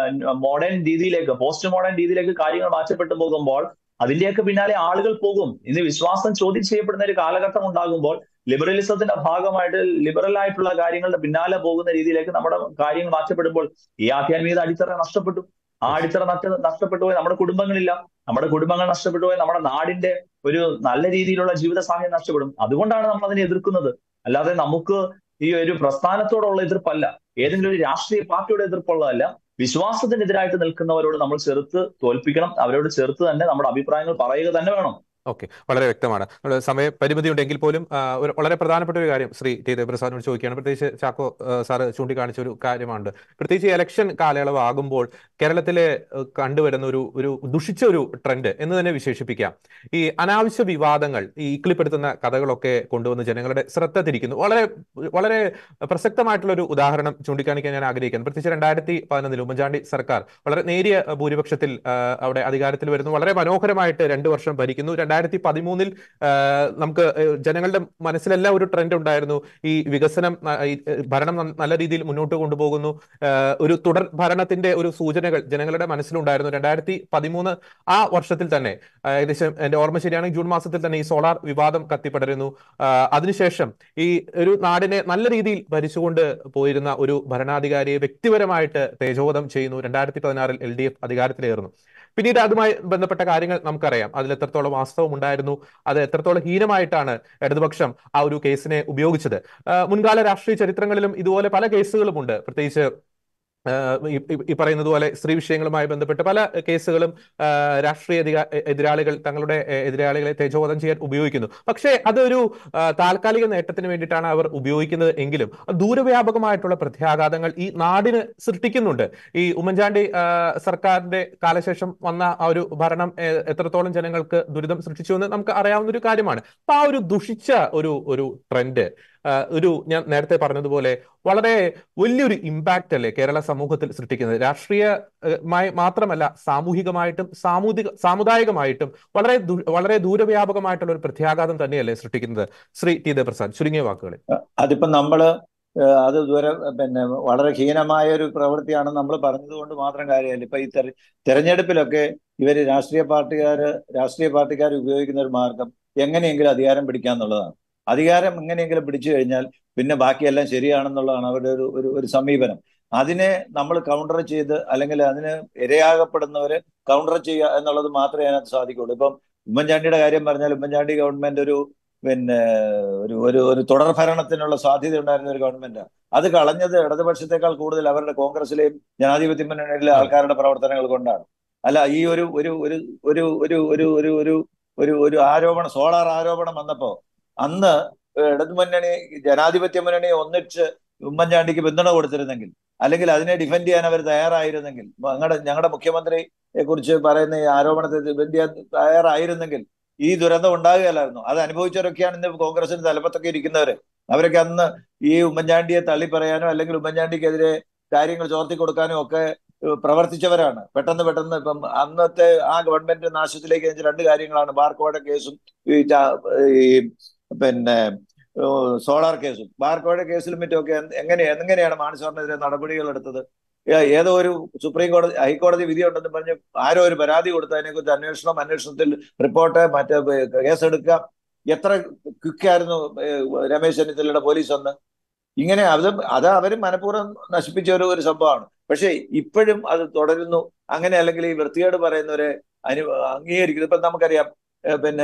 മോഡേൺ രീതിയിലേക്ക് പോസ്റ്റ് മോഡേൺ രീതിയിലേക്ക് കാര്യങ്ങൾ മാറ്റപ്പെട്ടു പോകുമ്പോൾ അതിന്റെയൊക്കെ പിന്നാലെ ആളുകൾ പോകും ഇന്ന് വിശ്വാസം ചോദ്യം ചെയ്യപ്പെടുന്ന ഒരു കാലഘട്ടം ഉണ്ടാകുമ്പോൾ ലിബറലിസത്തിന്റെ ഭാഗമായിട്ട് ലിബറൽ ആയിട്ടുള്ള കാര്യങ്ങളുടെ പിന്നാലെ പോകുന്ന രീതിയിലേക്ക് നമ്മുടെ കാര്യങ്ങൾ മാറ്റപ്പെടുമ്പോൾ ഈ ആധ്യാത്മികത അടിത്തറ നഷ്ടപ്പെട്ടു ആ അടിത്തറ നഷ്ട നഷ്ടപ്പെട്ടു പോയി നമ്മുടെ കുടുംബങ്ങളില്ല നമ്മുടെ കുടുംബങ്ങൾ നഷ്ടപ്പെട്ടു പോയി നമ്മുടെ നാടിന്റെ ഒരു നല്ല രീതിയിലുള്ള ജീവിത സാഹചര്യം നഷ്ടപ്പെടും അതുകൊണ്ടാണ് നമ്മൾ അതിനെ എതിർക്കുന്നത് അല്ലാതെ നമുക്ക് ഈ ഒരു പ്രസ്ഥാനത്തോടുള്ള എതിർപ്പല്ല ഏതെങ്കിലും ഒരു രാഷ്ട്രീയ പാർട്ടിയുടെ എതിർപ്പുള്ളതല്ല വിശ്വാസത്തിനെതിരായിട്ട് നിൽക്കുന്നവരോട് നമ്മൾ ചെറുത്ത് തോൽപ്പിക്കണം അവരോട് ചെറുത്ത് തന്നെ നമ്മുടെ അഭിപ്രായങ്ങൾ പറയുക തന്നെ വേണം ഓക്കെ വളരെ വ്യക്തമാണ് നമ്മുടെ സമയ പരിമിതി ഉണ്ടെങ്കിൽ പോലും ആ, ഒരു വളരെ പ്രധാനപ്പെട്ട ഒരു കാര്യം ശ്രീ ടി ദേവപ്രസാദിനോട് ചോദിക്കുകയാണ് പ്രത്യേകിച്ച് ചാക്കോ ആ, സാറ് ചൂണ്ടിക്കാണിച്ച ഒരു കാര്യമാണ് പ്രത്യേകിച്ച് ഈ ഇലക്ഷൻ കാലയളവ് ആകുമ്പോൾ കേരളത്തിലെ ഏഹ്, കണ്ടുവരുന്ന ഒരു ഒരു ദുഷിച്ച ഒരു ട്രെൻഡ് എന്ന് തന്നെ വിശേഷിപ്പിക്കാം ഈ അനാവശ്യ വിവാദങ്ങൾ ഈ ഇക്കിളിപ്പെടുത്തുന്ന കഥകളൊക്കെ കൊണ്ടുവന്ന് ജനങ്ങളുടെ ശ്രദ്ധ തിരിക്കുന്നു വളരെ വളരെ പ്രസക്തമായിട്ടുള്ള ഒരു ഉദാഹരണം ചൂണ്ടിക്കാണിക്കാൻ ഞാൻ ആഗ്രഹിക്കുന്നു പ്രത്യേകിച്ച് രണ്ടായിരത്തി പതിനൊന്നിൽ ഉമ്മൻചാണ്ടി സർക്കാർ വളരെ നേരിയ ഭൂരിപക്ഷത്തിൽ ആ, അവിടെ അധികാരത്തിൽ വരുന്നു വളരെ മനോഹരമായിട്ട് രണ്ടു വർഷം ഭരിക്കുന്നു രണ്ടായിരത്തി പതിമൂന്നിൽ നമുക്ക് ഏഹ്, ജനങ്ങളുടെ മനസ്സിലെല്ലാം ഒരു ട്രെൻഡ് ഉണ്ടായിരുന്നു ഈ വികസനം ന- ഈ, ഏഹ്, ഭരണം ന- നല്ല രീതിയിൽ മുന്നോട്ട് കൊണ്ടുപോകുന്നു ഏഹ്, ഒരു തുടർ ഭരണത്തിന്റെ ഒരു സൂചനകൾ ജനങ്ങളുടെ മനസ്സിലുണ്ടായിരുന്നു രണ്ടായിരത്തി പതിമൂന്ന് ആ വർഷത്തിൽ തന്നെ ആ, ഏകദേശം എന്റെ ഓർമ്മ ശരിയാണെങ്കിൽ ജൂൺ മാസത്തിൽ തന്നെ ഈ സോളാർ വിവാദം കത്തിപ്പടരുന്നു ആ, അതിനുശേഷം ഈ ഒരു നാടിനെ നല്ല രീതിയിൽ ഭരിച്ചുകൊണ്ട് പോയിരുന്ന ഒരു ഭരണാധികാരിയെ വ്യക്തിപരമായിട്ട് തേജോവധം ചെയ്യുന്നു രണ്ടായിരത്തി പതിനാറിൽ എൽ ഡി എഫ് അധികാരത്തിലേറുന്നു പിന്നീട് അതുമായി ബന്ധപ്പെട്ട കാര്യങ്ങൾ നമുക്കറിയാം അതിൽ എത്രത്തോളം വാസ്തവം ഉണ്ടായിരുന്നു അത് എത്രത്തോളം ഹീനമായിട്ടാണ് ഇടതുപക്ഷം ആ ഒരു കേസിനെ ഉപയോഗിച്ചത് ആ, മുൻകാല രാഷ്ട്രീയ ചരിത്രങ്ങളിലും ഇതുപോലെ പല കേസുകളുമുണ്ട് പ്രത്യേകിച്ച് ആ, ഈ ഈ- ഈ പറയുന്നത് പോലെ സ്ത്രീ വിഷയങ്ങളുമായി ബന്ധപ്പെട്ട് പല കേസുകളും ആ, രാഷ്ട്രീയ എതിരാ- എതിരാളികൾ തങ്ങളുടെ എ, എതിരാളികളെ തേജോവധം ചെയ്യാൻ ഉപയോഗിക്കുന്നു പക്ഷേ അതൊരു ആ, താൽക്കാലിക നേട്ടത്തിന് വേണ്ടിയിട്ടാണ് അവർ ഉപയോഗിക്കുന്നത് എങ്കിലും ദൂരവ്യാപകമായിട്ടുള്ള പ്രത്യാഘാതങ്ങൾ ഈ നാടിന് സൃഷ്ടിക്കുന്നുണ്ട് ഈ ഉമ്മൻചാണ്ടി ആ, സർക്കാരിന്റെ കാലശേഷം വന്ന ആ ഒരു ഭരണം എ, എത്രത്തോളം ജനങ്ങൾക്ക് ദുരിതം സൃഷ്ടിച്ചു എന്ന് നമുക്ക് അറിയാവുന്ന ഒരു കാര്യമാണ് അപ്പൊ ആ ഒരു ദുഷിച്ച ഒരു ഒരു ട്രെൻഡ് ഒരു ഞാൻ നേരത്തെ പറഞ്ഞതുപോലെ വളരെ വലിയൊരു ഇമ്പാക്റ്റ് അല്ലേ കേരള സമൂഹത്തിൽ സൃഷ്ടിക്കുന്നത് രാഷ്ട്രീയമായി മാത്രമല്ല സാമൂഹികമായിട്ടും സാമൂഹിക സാമുദായികമായിട്ടും വളരെ ദൂ- വളരെ ദൂരവ്യാപകമായിട്ടുള്ള ഒരു പ്രത്യാഘാതം തന്നെയല്ലേ സൃഷ്ടിക്കുന്നത് ശ്രീ ടി ദേവപ്രസാദ് ചുരുങ്ങിയ വാക്കുകളിൽ അതിപ്പോ നമ്മള് ഏഹ്, അത് ദൂരെ പിന്നെ വളരെ ഹീനമായ ഒരു പ്രവൃത്തിയാണ് നമ്മൾ പറഞ്ഞതുകൊണ്ട് മാത്രം കാര്യമല്ല ഇപ്പൊ ഈ തെര- തെരഞ്ഞെടുപ്പിലൊക്കെ ഇവര് രാഷ്ട്രീയ പാർട്ടിക്കാര് രാഷ്ട്രീയ പാർട്ടിക്കാർ ഉപയോഗിക്കുന്ന ഒരു മാർഗം എങ്ങനെയെങ്കിലും അധികാരം പിടിക്കാന്നുള്ളതാണ് അധികാരം എങ്ങനെയെങ്കിലും പിടിച്ചു കഴിഞ്ഞാൽ പിന്നെ ബാക്കിയെല്ലാം ശരിയാണെന്നുള്ളതാണ് അവരുടെ ഒരു ഒരു ഒരു സമീപനം അതിനെ നമ്മൾ കൗണ്ടർ ചെയ്ത് അല്ലെങ്കിൽ അതിന് ഇരയാകപ്പെടുന്നവരെ കൗണ്ടർ ചെയ്യുക എന്നുള്ളത് മാത്രമേ അതിനകത്ത് സാധിക്കുള്ളൂ ഇപ്പം ഉമ്മൻചാണ്ടിയുടെ കാര്യം പറഞ്ഞാൽ ഉമ്മൻചാണ്ടി ഗവൺമെന്റ് ഒരു പിന്നെ ഒരു ഒരു ഒരു തുടർ ഭരണത്തിനുള്ള സാധ്യത ഉണ്ടായിരുന്ന ഒരു ഗവൺമെന്റാണ് അത് കളഞ്ഞത് ഇടതുപക്ഷത്തെക്കാൾ കൂടുതൽ അവരുടെ കോൺഗ്രസിലെയും ജനാധിപത്യ മുന്നണിയിലെ ആൾക്കാരുടെ പ്രവർത്തനങ്ങൾ കൊണ്ടാണ് അല്ല ഈ ഒരു ഒരു ഒരു ഒരു ഒരു ഒരു ഒരു ഒരു ഒരു ഒരു ആരോപണം സോളാർ ആരോപണം വന്നപ്പോ അന്ന് ഇടതുമുന്നണി ജനാധിപത്യ മുന്നണി ഒന്നിച്ച് ഉമ്മൻചാണ്ടിക്ക് പിന്തുണ കൊടുത്തിരുന്നെങ്കിൽ അല്ലെങ്കിൽ അതിനെ ഡിഫെൻഡ് ചെയ്യാൻ അവർ തയ്യാറായിരുന്നെങ്കിൽ ഞങ്ങളുടെ ഞങ്ങളുടെ മുഖ്യമന്ത്രിയെ കുറിച്ച് പറയുന്ന ഈ ആരോപണത്തെ ഡിഫെൻഡ് ചെയ്യാൻ തയ്യാറായിരുന്നെങ്കിൽ ഈ ദുരന്തം ഉണ്ടാകുകയല്ലായിരുന്നു അത് അനുഭവിച്ചവരൊക്കെയാണ് ഇന്ന് കോൺഗ്രസിന് തലപ്പത്തൊക്കെ ഇരിക്കുന്നവര് അവരൊക്കെ അന്ന് ഈ ഉമ്മൻചാണ്ടിയെ തള്ളി പറയാനോ അല്ലെങ്കിൽ ഉമ്മൻചാണ്ടിക്കെതിരെ കാര്യങ്ങൾ ചോർത്തി കൊടുക്കാനും ഒക്കെ ഏഹ്, പ്രവർത്തിച്ചവരാണ് പെട്ടെന്ന് പെട്ടെന്ന് ഇപ്പം അന്നത്തെ ആ ഗവൺമെന്റ് നാശത്തിലേക്ക് നയിച്ച രണ്ട് കാര്യങ്ങളാണ് ബാർക്കോഴ കേസും ഈ ചാ- ഈ പിന്നെ ഏഹ്, സോളാർ കേസും ബാർക്കോഴ കേസിലും മറ്റുമൊക്കെ എന്ത്- എങ്ങനെ എങ്ങനെയാണ് മാണിസാറിനെതിരെ നടപടികൾ എടുത്തത് ഏ- ഏതോ ഒരു സുപ്രീം കോടതി ഹൈക്കോടതി വിധി ഉണ്ടെന്ന് പറഞ്ഞ് ആരോ ഒരു പരാതി കൊടുത്ത് അതിനെക്കുറിച്ച് അന്വേഷണം അന്വേഷണത്തിൽ റിപ്പോർട്ട് മറ്റേ കേസെടുക്കുക എത്ര ക്വിക്കായിരുന്നു രമേശ് ചെന്നിത്തലയുടെ പോലീസ് ഒന്ന് ഇങ്ങനെ അത് അത് അവർ മനഃപൂർവ്വം നശിപ്പിച്ച ഒരു ഒരു സംഭവമാണ് പക്ഷെ ഇപ്പോഴും അത് തുടരുന്നു അങ്ങനെ അല്ലെങ്കിൽ ഈ വൃത്തികേട് പറയുന്നവരെ അനു അംഗീകരിക്കുന്നത് ഇപ്പൊ നമുക്കറിയാം ഏ, പിന്നെ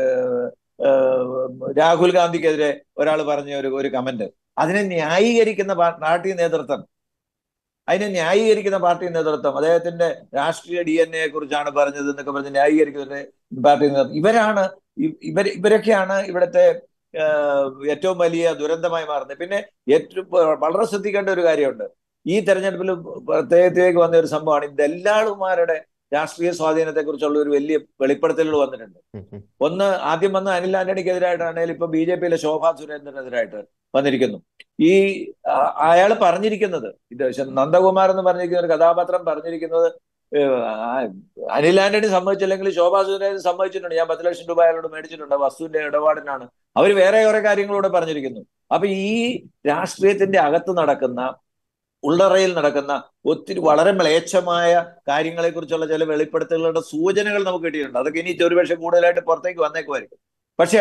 ഏ, രാഹുൽ ഗാന്ധിക്കെതിരെ ഒരാൾ പറഞ്ഞ ഒരു ഒരു കമന്റ് അതിനെ ന്യായീകരിക്കുന്ന പാ- പാർട്ടി നേതൃത്വം അതിനെ ന്യായീകരിക്കുന്ന പാർട്ടി നേതൃത്വം അദ്ദേഹത്തിന്റെ രാഷ്ട്രീയ ഡി എൻ എയെ കുറിച്ചാണ് പറഞ്ഞത് എന്നൊക്കെ പറഞ്ഞ് ന്യായീകരിക്കുന്ന പാർട്ടി നേതൃത്വം ഇവരാണ് ഇ- ഇവർ ഇവരൊക്കെയാണ് ഇവിടുത്തെ ഏഹ്, ഏറ്റവും വലിയ ദുരന്തമായി മാറുന്നത് പിന്നെ ഏറ്റവും വളരെ ശ്രദ്ധിക്കേണ്ട ഒരു കാര്യമുണ്ട് ഈ തെരഞ്ഞെടുപ്പിൽ പ്രത്യേകത്തിലേക്ക് വന്ന ഒരു സംഭവമാണ് ഈ ദല്ലാളുമാരുടെ രാഷ്ട്രീയ സ്വാധീനത്തെക്കുറിച്ചുള്ള ഒരു വലിയ വെളിപ്പെടുത്തലുകൾ വന്നിട്ടുണ്ട് ഉം, ഉം. ഒന്ന് ആദ്യം വന്ന അനിൽ ആന്റണിക്കെതിരായിട്ടാണെങ്കിൽ ഇപ്പൊ ബി ജെ പിയിലെ ശോഭാ സുരേന്ദ്രനെതിരായിട്ട് വന്നിരിക്കുന്നു ഈ അയാൾ പറഞ്ഞിരിക്കുന്നത് ഇത് ശ- നന്ദകുമാർ എന്ന് പറഞ്ഞിരിക്കുന്ന ഒരു കഥാപാത്രം പറഞ്ഞിരിക്കുന്നത് ഏഹ്, ആ, അനിൽ ആന്റണി സമ്മതിച്ചില്ലെങ്കിൽ ശോഭാ സുരേന്ദ്രൻ സമ്മതിച്ചിട്ടുണ്ട് ഞാൻ പത്ത് ലക്ഷം രൂപ അയാളോട് മേടിച്ചിട്ടുണ്ട് വസ്തുവിന്റെ ഇടപാടിനാണ് അവർ വേറെ കുറെ കാര്യങ്ങളൂടെ പറഞ്ഞിരിക്കുന്നു അപ്പൊ ഈ രാഷ്ട്രീയത്തിന്റെ അകത്ത് നടക്കുന്ന ഉള്ളറയിൽ നടക്കുന്ന ഒത്തിരി വളരെ മ്ലേച്ഛമായ കാര്യങ്ങളെ കുറിച്ചുള്ള ചില വെളിപ്പെടുത്തലുകളുടെ സൂചനകൾ നമുക്ക് കിട്ടിയിട്ടുണ്ട് അതൊക്കെ ഇനി ഒരുപക്ഷെ കൂടുതലായിട്ട് പുറത്തേക്ക് വന്നേക്കുമായിരിക്കും പക്ഷെ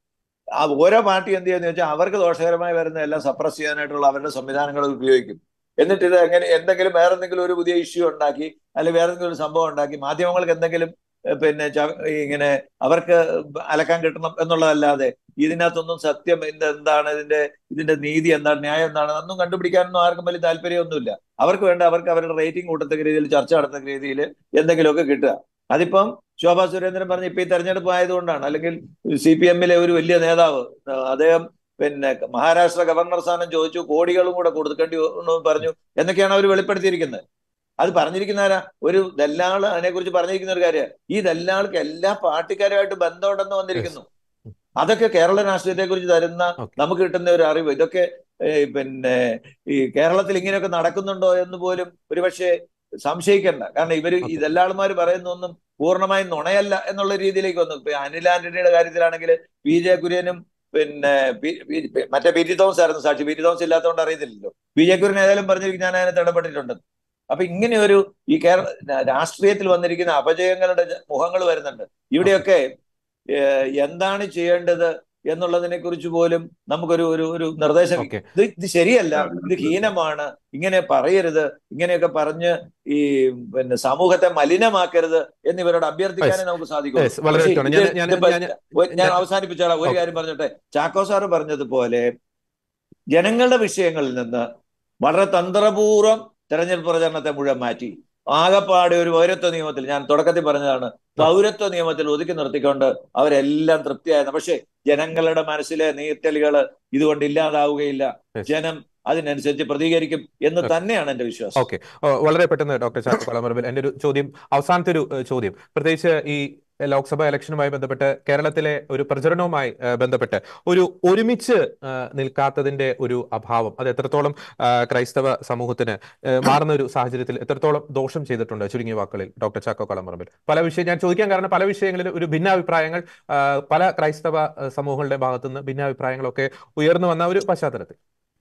ആ ഓരോ പാർട്ടി എന്ത് ചെയ്യുന്ന വെച്ചാൽ അവർക്ക് ദോഷകരമായി വരുന്ന എല്ലാം സപ്രസ് ചെയ്യാനായിട്ടുള്ള അവരുടെ സംവിധാനങ്ങൾ ഉപയോഗിക്കും എന്നിട്ട് ഇത് എങ്ങനെ എന്തെങ്കിലും വേറെ എന്തെങ്കിലും ഒരു പുതിയ ഇഷ്യൂ ഉണ്ടാക്കി അല്ലെങ്കിൽ വേറെ എന്തെങ്കിലും ഒരു സംഭവം ഉണ്ടാക്കി മാധ്യമങ്ങൾക്ക് എന്തെങ്കിലും ഏഹ്, പിന്നെ ച- ഇങ്ങനെ അവർക്ക് അലക്കാൻ കിട്ടണം എന്നുള്ളതല്ലാതെ ഇതിനകത്തൊന്നും സത്യം എന്ത് എന്താണ് ഇതിന്റെ ഇതിന്റെ നീതി എന്താണ് ന്യായം എന്താണ് അതൊന്നും കണ്ടുപിടിക്കാനൊന്നും ആർക്കും വലിയ താല്പര്യമൊന്നുമില്ല അവർക്ക് വേണ്ട അവർക്ക് അവരുടെ റേറ്റിംഗ് കൂട്ടത്തക്ക രീതിയിൽ ചർച്ച നടത്തക്ക രീതിയിൽ എന്തെങ്കിലുമൊക്കെ കിട്ടുക അതിപ്പം ശോഭാ സുരേന്ദ്രൻ പറഞ്ഞ ഇപ്പൊ ഈ തെരഞ്ഞെടുപ്പ് ആയതുകൊണ്ടാണ് അല്ലെങ്കിൽ സി പി എമ്മിലെ ഒരു വലിയ നേതാവ് ആ, അദ്ദേഹം പിന്നെ മഹാരാഷ്ട്ര ഗവർണർ സ്ഥാനം ചോദിച്ചു കോടികളും കൂടെ കൊടുക്കേണ്ടി വന്നു പറഞ്ഞു എന്നൊക്കെയാണ് അവർ വെളിപ്പെടുത്തിയിരിക്കുന്നത് അത് പറഞ്ഞിരിക്കുന്ന ആരാ ഒരു ദല്ലാള് അതിനെക്കുറിച്ച് പറഞ്ഞിരിക്കുന്ന ഒരു കാര്യം ഈ ദല്ലാൾക്ക് എല്ലാ പാർട്ടിക്കാരുമായിട്ട് ബന്ധമുണ്ടെന്ന് വന്നിരിക്കുന്നു അതൊക്കെ കേരള രാഷ്ട്രീയത്തെ കുറിച്ച് തരുന്ന Okay. നമുക്ക് കിട്ടുന്ന ഒരു അറിവ് ഇതൊക്കെ ഏ, പിന്നെ ഈ കേരളത്തിൽ ഇങ്ങനെയൊക്കെ നടക്കുന്നുണ്ടോ എന്ന് പോലും ഒരുപക്ഷെ സംശയിക്കണ്ട കാരണം ഇവര് ഈ Okay. ദല്ലാൾമാർ പറയുന്നൊന്നും പൂർണ്ണമായും നുണയല്ല എന്നുള്ള രീതിയിലേക്ക് വന്നു ഇപ്പൊ അനിൽ ആന്റണിയുടെ കാര്യത്തിലാണെങ്കിൽ പി ജെ കുര്യനും പിന്നെ പി- പി- പി- മറ്റേ പി ടി തോമസ് ആയിരുന്നു സാക്ഷി പി ടി തോമസ് ഇല്ലാത്തതുകൊണ്ട് അറിയത്തില്ലല്ലോ പി ജെ കുര്യൻ ഏതായാലും പറഞ്ഞിരിക്കും ഞാൻ അതിനകത്ത് ഇടപെട്ടിട്ടുണ്ട് അപ്പൊ ഇങ്ങനെ ഒരു ഈ കേരള രാഷ്ട്രീയത്തിൽ വന്നിരിക്കുന്ന അപജയങ്ങളുടെ മുഖങ്ങൾ വരുന്നുണ്ട് ഇവിടെയൊക്കെ ഏഹ്, എന്താണ് ചെയ്യേണ്ടത് എന്നുള്ളതിനെ കുറിച്ച് പോലും നമുക്കൊരു ഒരു ഒരു നിർദ്ദേശം ഓക്കെ ഇത് ഇത് ശരിയല്ല ഇത് ഹീനമാണ് ഇങ്ങനെ പറയരുത് ഇങ്ങനെയൊക്കെ പറഞ്ഞ് ഈ പിന്നെ സമൂഹത്തെ മലിനമാക്കരുത് എന്നിവരോട് അഭ്യർത്ഥിക്കാനേ നമുക്ക് സാധിക്കൂ Yes, വളരെ പക്ഷേ വ്യക്തമാണ്. ഇത് ഞാൻ- ഞാൻ- ഇതിപ്പോ ഞാൻ- ഒരു- ഞാൻ ഞാൻ- അവസാനിപ്പിച്ചോളാം ഒരു Okay. കാര്യം പറഞ്ഞോട്ടെ ചാക്കോ സാറ് പറഞ്ഞതുപോലെ ജനങ്ങളുടെ വിഷയങ്ങളിൽ നിന്ന് വളരെ തന്ത്രപൂർവ്വം തെരഞ്ഞെടുപ്പ് പ്രചരണത്തെ മുഴുവൻ മാറ്റി ആകപ്പാടെ ഒരു പൗരത്വ നിയമത്തിൽ ഞാൻ തുടക്കത്തിൽ പറഞ്ഞതാണ് പൗരത്വ നിയമത്തിൽ ഒതുക്കി നിർത്തിക്കൊണ്ട് അവരെല്ലാം തൃപ്തിയായിരുന്നു പക്ഷേ ജനങ്ങളുടെ മനസ്സിലെ നീറ്റലുകൾ ഇതുകൊണ്ട് ഇല്ലാതാവുകയില്ല Yes. ജനം അതിനനുസരിച്ച് പ്രതികരിക്കും എന്ന് Okay. തന്നെയാണ് എന്റെ വിശ്വാസം ഓക്കെ വളരെ പെട്ടെന്ന് ഡോക്ടർ ചാക്കോ കളമറമ്പിൽ എൻ്റെ ഒരു ചോദ്യം അവസാനത്തെ ഒരു ഏഹ്, ചോദ്യം പ്രത്യേകിച്ച് ഈ ലോക്സഭാ ഇലക്ഷനുമായി ബന്ധപ്പെട്ട് കേരളത്തിലെ ഒരു പ്രചരണവുമായി ഏഹ്, ബന്ധപ്പെട്ട് ഒരു ഒരുമിച്ച് ഏഹ്, നിൽക്കാത്തതിന്റെ ഒരു അഭാവം അത് എത്രത്തോളം ഏഹ്, ക്രൈസ്തവ സമൂഹത്തിന് ഏഹ്, മാറുന്ന ഒരു സാഹചര്യത്തിൽ എത്രത്തോളം ദോഷം ചെയ്തിട്ടുണ്ട് ചുരുങ്ങിയ വാക്കുകളിൽ ഡോക്ടർ ചാക്കോ കളമറമ്പിൽ പല വിഷയം ഞാൻ ചോദിക്കാൻ കാരണം പല വിഷയങ്ങളിൽ ഒരു ഭിന്നാഭിപ്രായങ്ങൾ ഏഹ്, പല ക്രൈസ്തവ ഏഹ്, സമൂഹങ്ങളുടെ ഭാഗത്തുനിന്ന് ഭിന്നാഭിപ്രായങ്ങളൊക്കെ ഉയർന്നു വന്ന ഒരു പശ്ചാത്തലത്തിൽ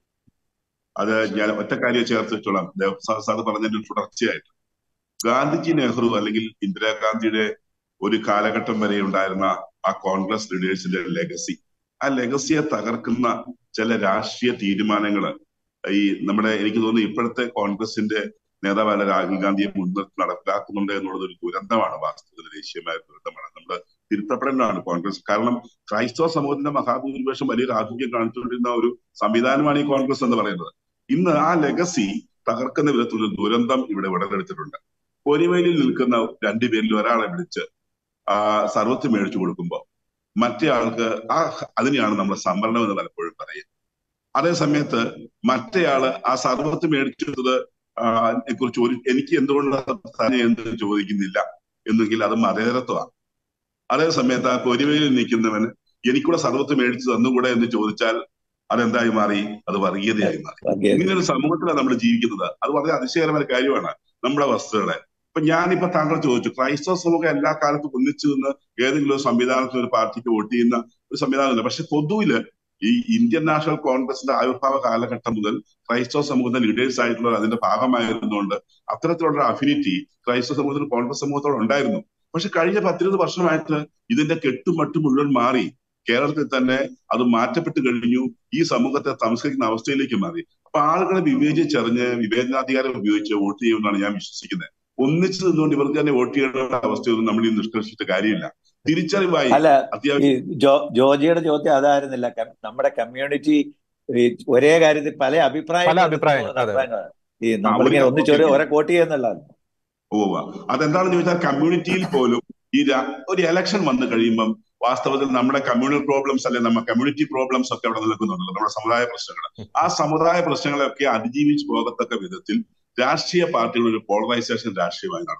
അത് ഞാൻ ഒറ്റ കാര്യം ചേർത്ത് വെച്ചോളാം ദേവസാർ സാർ പറഞ്ഞതിന്റെ ഒരു തുടർച്ചയായിട്ട് ഗാന്ധിജി നെഹ്റു അല്ലെങ്കിൽ ഇന്ദിരാഗാന്ധിയുടെ ഒരു കാലഘട്ടം വരെ ഉണ്ടായിരുന്ന ആ കോൺഗ്രസ് ലീഡേഴ്സിന്റെ ലെഗസി ആ ലെഗസിയെ തകർക്കുന്ന ചില രാഷ്ട്രീയ തീരുമാനങ്ങൾ ഈ നമ്മുടെ എനിക്ക് തോന്നുന്നു ഇപ്പോഴത്തെ കോൺഗ്രസിന്റെ നേതാവായ രാഹുൽ ഗാന്ധിയെ മുൻനിർത്തി നടപ്പിലാക്കുന്നുണ്ട് എന്നുള്ളത് ഒരു ദുരന്തമാണ് വാസ്തവത്തിൽ ദേശീയമായ ദുരന്തമാണ് നമ്മൾ തിരുത്തപ്പെടേണ്ടതാണ് കോൺഗ്രസ് കാരണം ക്രൈസ്തവ സമൂഹത്തിന്റെ മഹാഭൂരിപക്ഷം വലിയൊരു ആധിക്യം കാണിച്ചുകൊണ്ടിരുന്ന ഒരു സംവിധാനമാണ് ഈ കോൺഗ്രസ് എന്ന് പറയുന്നത് ഇന്ന് ആ ലെഗസി തകർക്കുന്ന വിധത്തിലുള്ള ദുരന്തം ഇവിടെ ഉടലെടുത്തിട്ടുണ്ട് പൊരിവയിലിൽ നിൽക്കുന്ന രണ്ടുപേരിൽ ഒരാളെ വിളിച്ച് ആ സർവത്ത് മേടിച്ചു കൊടുക്കുമ്പോൾ മറ്റേ ആൾക്ക് ആ അതിനെയാണ് നമ്മൾ സംവരണം എന്ന് പലപ്പോഴും പറയുക അതേ സമയത്ത് മറ്റേയാള് ആ സർവത്ത് മേടിച്ചത് കുറിച്ച് ഒരു എനിക്ക് എന്തുകൊണ്ട് തന്നെ എന്ത് ചോദിക്കുന്നില്ല എന്നെങ്കിൽ അത് മതേതരത്വമാണ് അതേ സമയത്ത് ആ പൊരിവയിൽ നിൽക്കുന്നവന് എനിക്കൂടെ സർവത്ത് മേടിച്ചു തന്നുകൂടെ എന്ന് ചോദിച്ചാൽ അതെന്തായി മാറി അത് വർഗീയതയായി മാറി ഇങ്ങനെ ഒരു സമൂഹത്തിലാണ് നമ്മൾ ജീവിക്കുന്നത് അത് വളരെ അതിശയകരമായ കാര്യമാണ് നമ്മുടെ വസ്തുക്കളെ ഇപ്പൊ ഞാനിപ്പോ താങ്കൾ ചോദിച്ചു ക്രൈസ്തവ സമൂഹം എല്ലാ കാലത്തും ഒന്നിച്ചു നിന്ന് ഏതെങ്കിലും ഒരു സംവിധാനത്തിന് ഒരു പാർട്ടിക്ക് വോട്ട് ചെയ്യുന്ന ഒരു സംവിധാനമില്ല പക്ഷെ പൊതുവില് ഈ ഇന്ത്യൻ നാഷണൽ കോൺഗ്രസിന്റെ ആവിർഭാവ കാലഘട്ടം മുതൽ ക്രൈസ്തവ സമൂഹത്തിന്റെ ലീഡേഴ്സ് ആയിട്ടുള്ള അതിന്റെ ഭാഗമായിരുന്നുകൊണ്ട് അത്തരത്തിലുള്ള അഫിനിറ്റി ക്രൈസ്തവ സമൂഹത്തിന് കോൺഗ്രസ് സമൂഹത്തോട് ഉണ്ടായിരുന്നു പക്ഷെ കഴിഞ്ഞ പത്തിരുപത് വർഷമായിട്ട് ഇതിന്റെ കെട്ടുമട്ട് മുഴുവൻ മാറി കേരളത്തിൽ തന്നെ അത് മാറ്റപ്പെട്ട് കഴിഞ്ഞു ഈ സമൂഹത്തെ സംസ്കരിക്കുന്ന അവസ്ഥയിലേക്ക് മാറി അപ്പൊ ആളുകളെ വിവേചിച്ചറിഞ്ഞ് വിവേചനാധികാരം ഉപയോഗിച്ച് വോട്ട് ചെയ്യുമെന്നാണ് ഞാൻ വിശ്വസിക്കുന്നത് ഒന്നിച്ചു നിന്നുകൊണ്ട് ഇവർക്ക് തന്നെ വോട്ട് ചെയ്യേണ്ട അവസ്ഥയൊന്നും നമ്മൾ ഈ നിഷ്കർഷിച്ചിട്ട് കാര്യമില്ല തിരിച്ചറിവായി അല്ല ഈ അത്യാവശ്യം ജോ ജോജിയുടെ ചോദ്യം അതായിരുന്നില്ല കം- നമ്മുടെ കമ്മ്യൂണിറ്റി ഈ ഒരേ കാര്യത്തിൽ പല പല അഭിപ്രായങ്ങൾ അഭിപ്രായങ്ങൾ അതെ അതെ അഭിപ്രായങ്ങളാണ് ഈ നമ്മളിങ്ങനെ ഒരു ഒന്നിച്ചൊരു ഓക്കെ ഒരേ കോട്ട് ചെയ്യുന്നുള്ളതാണ് പോവുക അതെന്താണെന്ന് ചോദിച്ചാൽ കമ്മ്യൂണിറ്റിയിൽ പോലും ഈ രാ- ഒരു ഇലക്ഷൻ വന്നു കഴിയുമ്പം വാസ്തവത്തിൽ നമ്മുടെ കമ്മ്യൂണൽ പ്രോബ്ലംസ് അല്ലെ നമ്മുടെ കമ്മ്യൂണിറ്റി പ്രോബ്ലംസ് ഒക്കെ അവിടെ നിൽക്കുന്നുണ്ടല്ലോ നമ്മുടെ സമുദായ പ്രശ്നങ്ങൾ ആ സമുദായ പ്രശ്നങ്ങളെയൊക്കെ അതിജീവിച്ച് പോകത്തക്ക വിധത്തിൽ രാഷ്ട്രീയ പാർട്ടികൾ ഒരു പോളറൈസേഷൻ രാഷ്ട്രീയമായി നടത്തും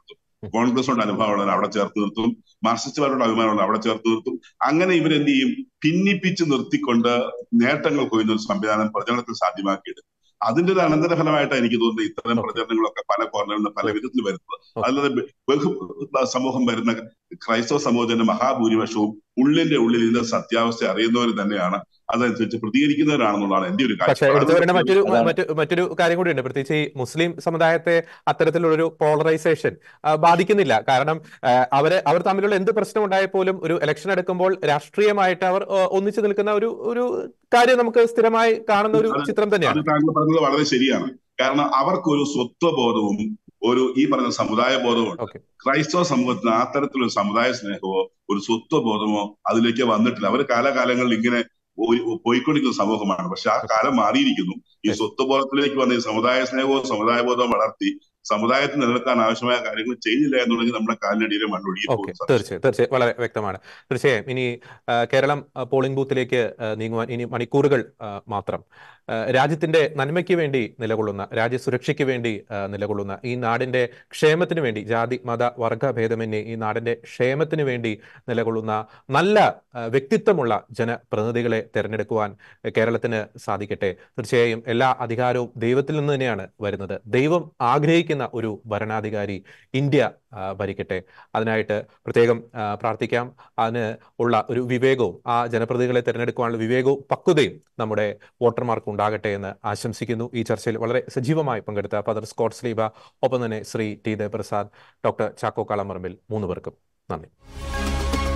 കോൺഗ്രസിനോട് അനുഭവമുള്ളവർ അവിടെ ചേർത്ത് നിർത്തും മാർക്സിസ്റ്റുകാരോട് അഭിമാനമുള്ളവർ അവിടെ ചേർത്ത് നിർത്തും അങ്ങനെ ഇവരെന്ത് ചെയ്യും ഭിന്നിപ്പിച്ച് നിർത്തിക്കൊണ്ട് നേട്ടങ്ങൾ കൊയ്യുന്ന ഒരു സംവിധാനം പ്രചരണത്തിൽ സാധ്യമാക്കിയെടുക്കും അതിന്റെ ഒരു അനന്തരഫലമായിട്ടാണ് എനിക്ക് തോന്നുന്നത് ഇത്തരം Okay. പ്രചരണങ്ങളൊക്കെ പല കോർണറിൽ നിന്ന് പല വിധത്തിൽ വരുന്നത് Okay. അല്ലാതെ ബ- ബഹു സമൂഹം വരുന്ന ക്രൈസ്തവ സമൂഹത്തിന്റെ മഹാഭൂരിപക്ഷവും ഉള്ളിന്റെ ഉള്ളിൽ ഇതിന്റെ സത്യാവസ്ഥ അറിയുന്നവർ തന്നെയാണ് അതനുസരിച്ച് പ്രതികരിക്കുന്നവരാണെന്നുള്ളതാണ് എന്റെ ഒരു പക്ഷെ എടുത്തു വരേണ്ട കാര്യം മറ്റൊരു അതാണ്. മറ്റു മറ്റൊരു കാര്യം കൂടിയുണ്ട് പ്രത്യേകിച്ച് ഈ മുസ്ലിം സമുദായത്തെ അത്തരത്തിലുള്ളൊരു പോളറൈസേഷൻ ബാധിക്കുന്നില്ല കാരണം ആ, അവര് അവർ തമ്മിലുള്ള എന്ത് പ്രശ്നം ഉണ്ടായാൽ പോലും ഒരു ഇലക്ഷൻ എടുക്കുമ്പോൾ രാഷ്ട്രീയമായിട്ട് അവർ ആ, ഒന്നിച്ചു നിൽക്കുന്ന ഒരു ഒരു കാര്യം നമുക്ക് സ്ഥിരമായി കാണുന്ന ഒരു അത് ചിത്രം അത് തന്നെയാണ് താങ്കൾ പറഞ്ഞത് വളരെ ശരിയാണ് കാരണം അവർക്കൊരു സ്വത്വബോധവും ഒരു ഈ പറഞ്ഞ സമുദായ ബോധവും ഉണ്ട് ഓക്കെ ക്രൈസ്തവ സമൂഹത്തിന് ആ തരത്തിലൊരു സമുദായ സ്നേഹമോ ഒരു സ്വത്വബോധമോ അതിലേക്ക് വന്നിട്ടില്ല അവർ കാലാകാലങ്ങളിൽ ഇങ്ങനെ പോയി- പോയിക്കൊണ്ടിരിക്കുന്ന സമൂഹമാണ് പക്ഷെ ആ കാലം മാറിയിരിക്കുന്നു ഈ Yes. സ്വത്വബോധത്തിലേക്ക് വന്ന് ഈ സമുദായ സ്നേഹവും സമുദായ ബോധവും വളർത്തി സമുദായത്തിൽ നിലനിൽക്കാൻ ആവശ്യമായ കാര്യങ്ങൾ ചെയ്യുന്നില്ല എന്നുണ്ടെങ്കിൽ നമ്മുടെ കാലിനടിയിലെ മണ്ണൊഴുകി ഓക്കെ പോകും തീർച്ചയായും തീർച്ചയായും വളരെ വ്യക്തമാണ് തീർച്ചയായും ഇനി ആ, കേരളം ആ, പോളിംഗ് ബൂത്തിലേക്ക് ആ, നീങ്ങുവാൻ ഇനി മണിക്കൂറുകൾ ആ, മാത്രം ആ, രാജ്യത്തിന്റെ നന്മയ്ക്ക് വേണ്ടി നിലകൊള്ളുന്ന രാജ്യസുരക്ഷയ്ക്ക് വേണ്ടി ആ, നിലകൊള്ളുന്ന ഈ നാടിന്റെ ക്ഷേമത്തിന് വേണ്ടി ജാതി മത വർഗ ഭേദമന്യേ ഈ നാടിന്റെ ക്ഷേമത്തിന് വേണ്ടി നിലകൊള്ളുന്ന നല്ല ആ, വ്യക്തിത്വമുള്ള ജനപ്രതിനിധികളെ തിരഞ്ഞെടുക്കുവാൻ കേരളത്തിന് സാധിക്കട്ടെ തീർച്ചയായും എല്ലാ അധികാരവും ദൈവത്തിൽ നിന്ന് തന്നെയാണ് വരുന്നത് ദൈവം ആഗ്രഹിക്കുന്ന ഒരു ഭരണാധികാരി ഇന്ത്യ ആ, ഭരിക്കട്ടെ അതിനായിട്ട് പ്രത്യേകം ആ, പ്രാർത്ഥിക്കാം അതിന് ഉള്ള ഒരു വിവേകവും ആ ജനപ്രതിനിധികളെ തിരഞ്ഞെടുക്കുവാനുള്ള വിവേകവും പക്വതയും നമ്മുടെ വോട്ടർമാർക്ക് ഉണ്ടാകട്ടെ എന്ന് ആശംസിക്കുന്നു ഈ ചർച്ചയിൽ വളരെ സജീവമായി പങ്കെടുത്ത ഫാദർ സ്കോട്ട് സ്ലീബ ഒപ്പം തന്നെ ശ്രീ ടി ദേവപ്രസാദ് ഡോക്ടർ ചാക്കോ കാളമറമ്പിൽ മൂന്ന് പേർക്കും നന്ദി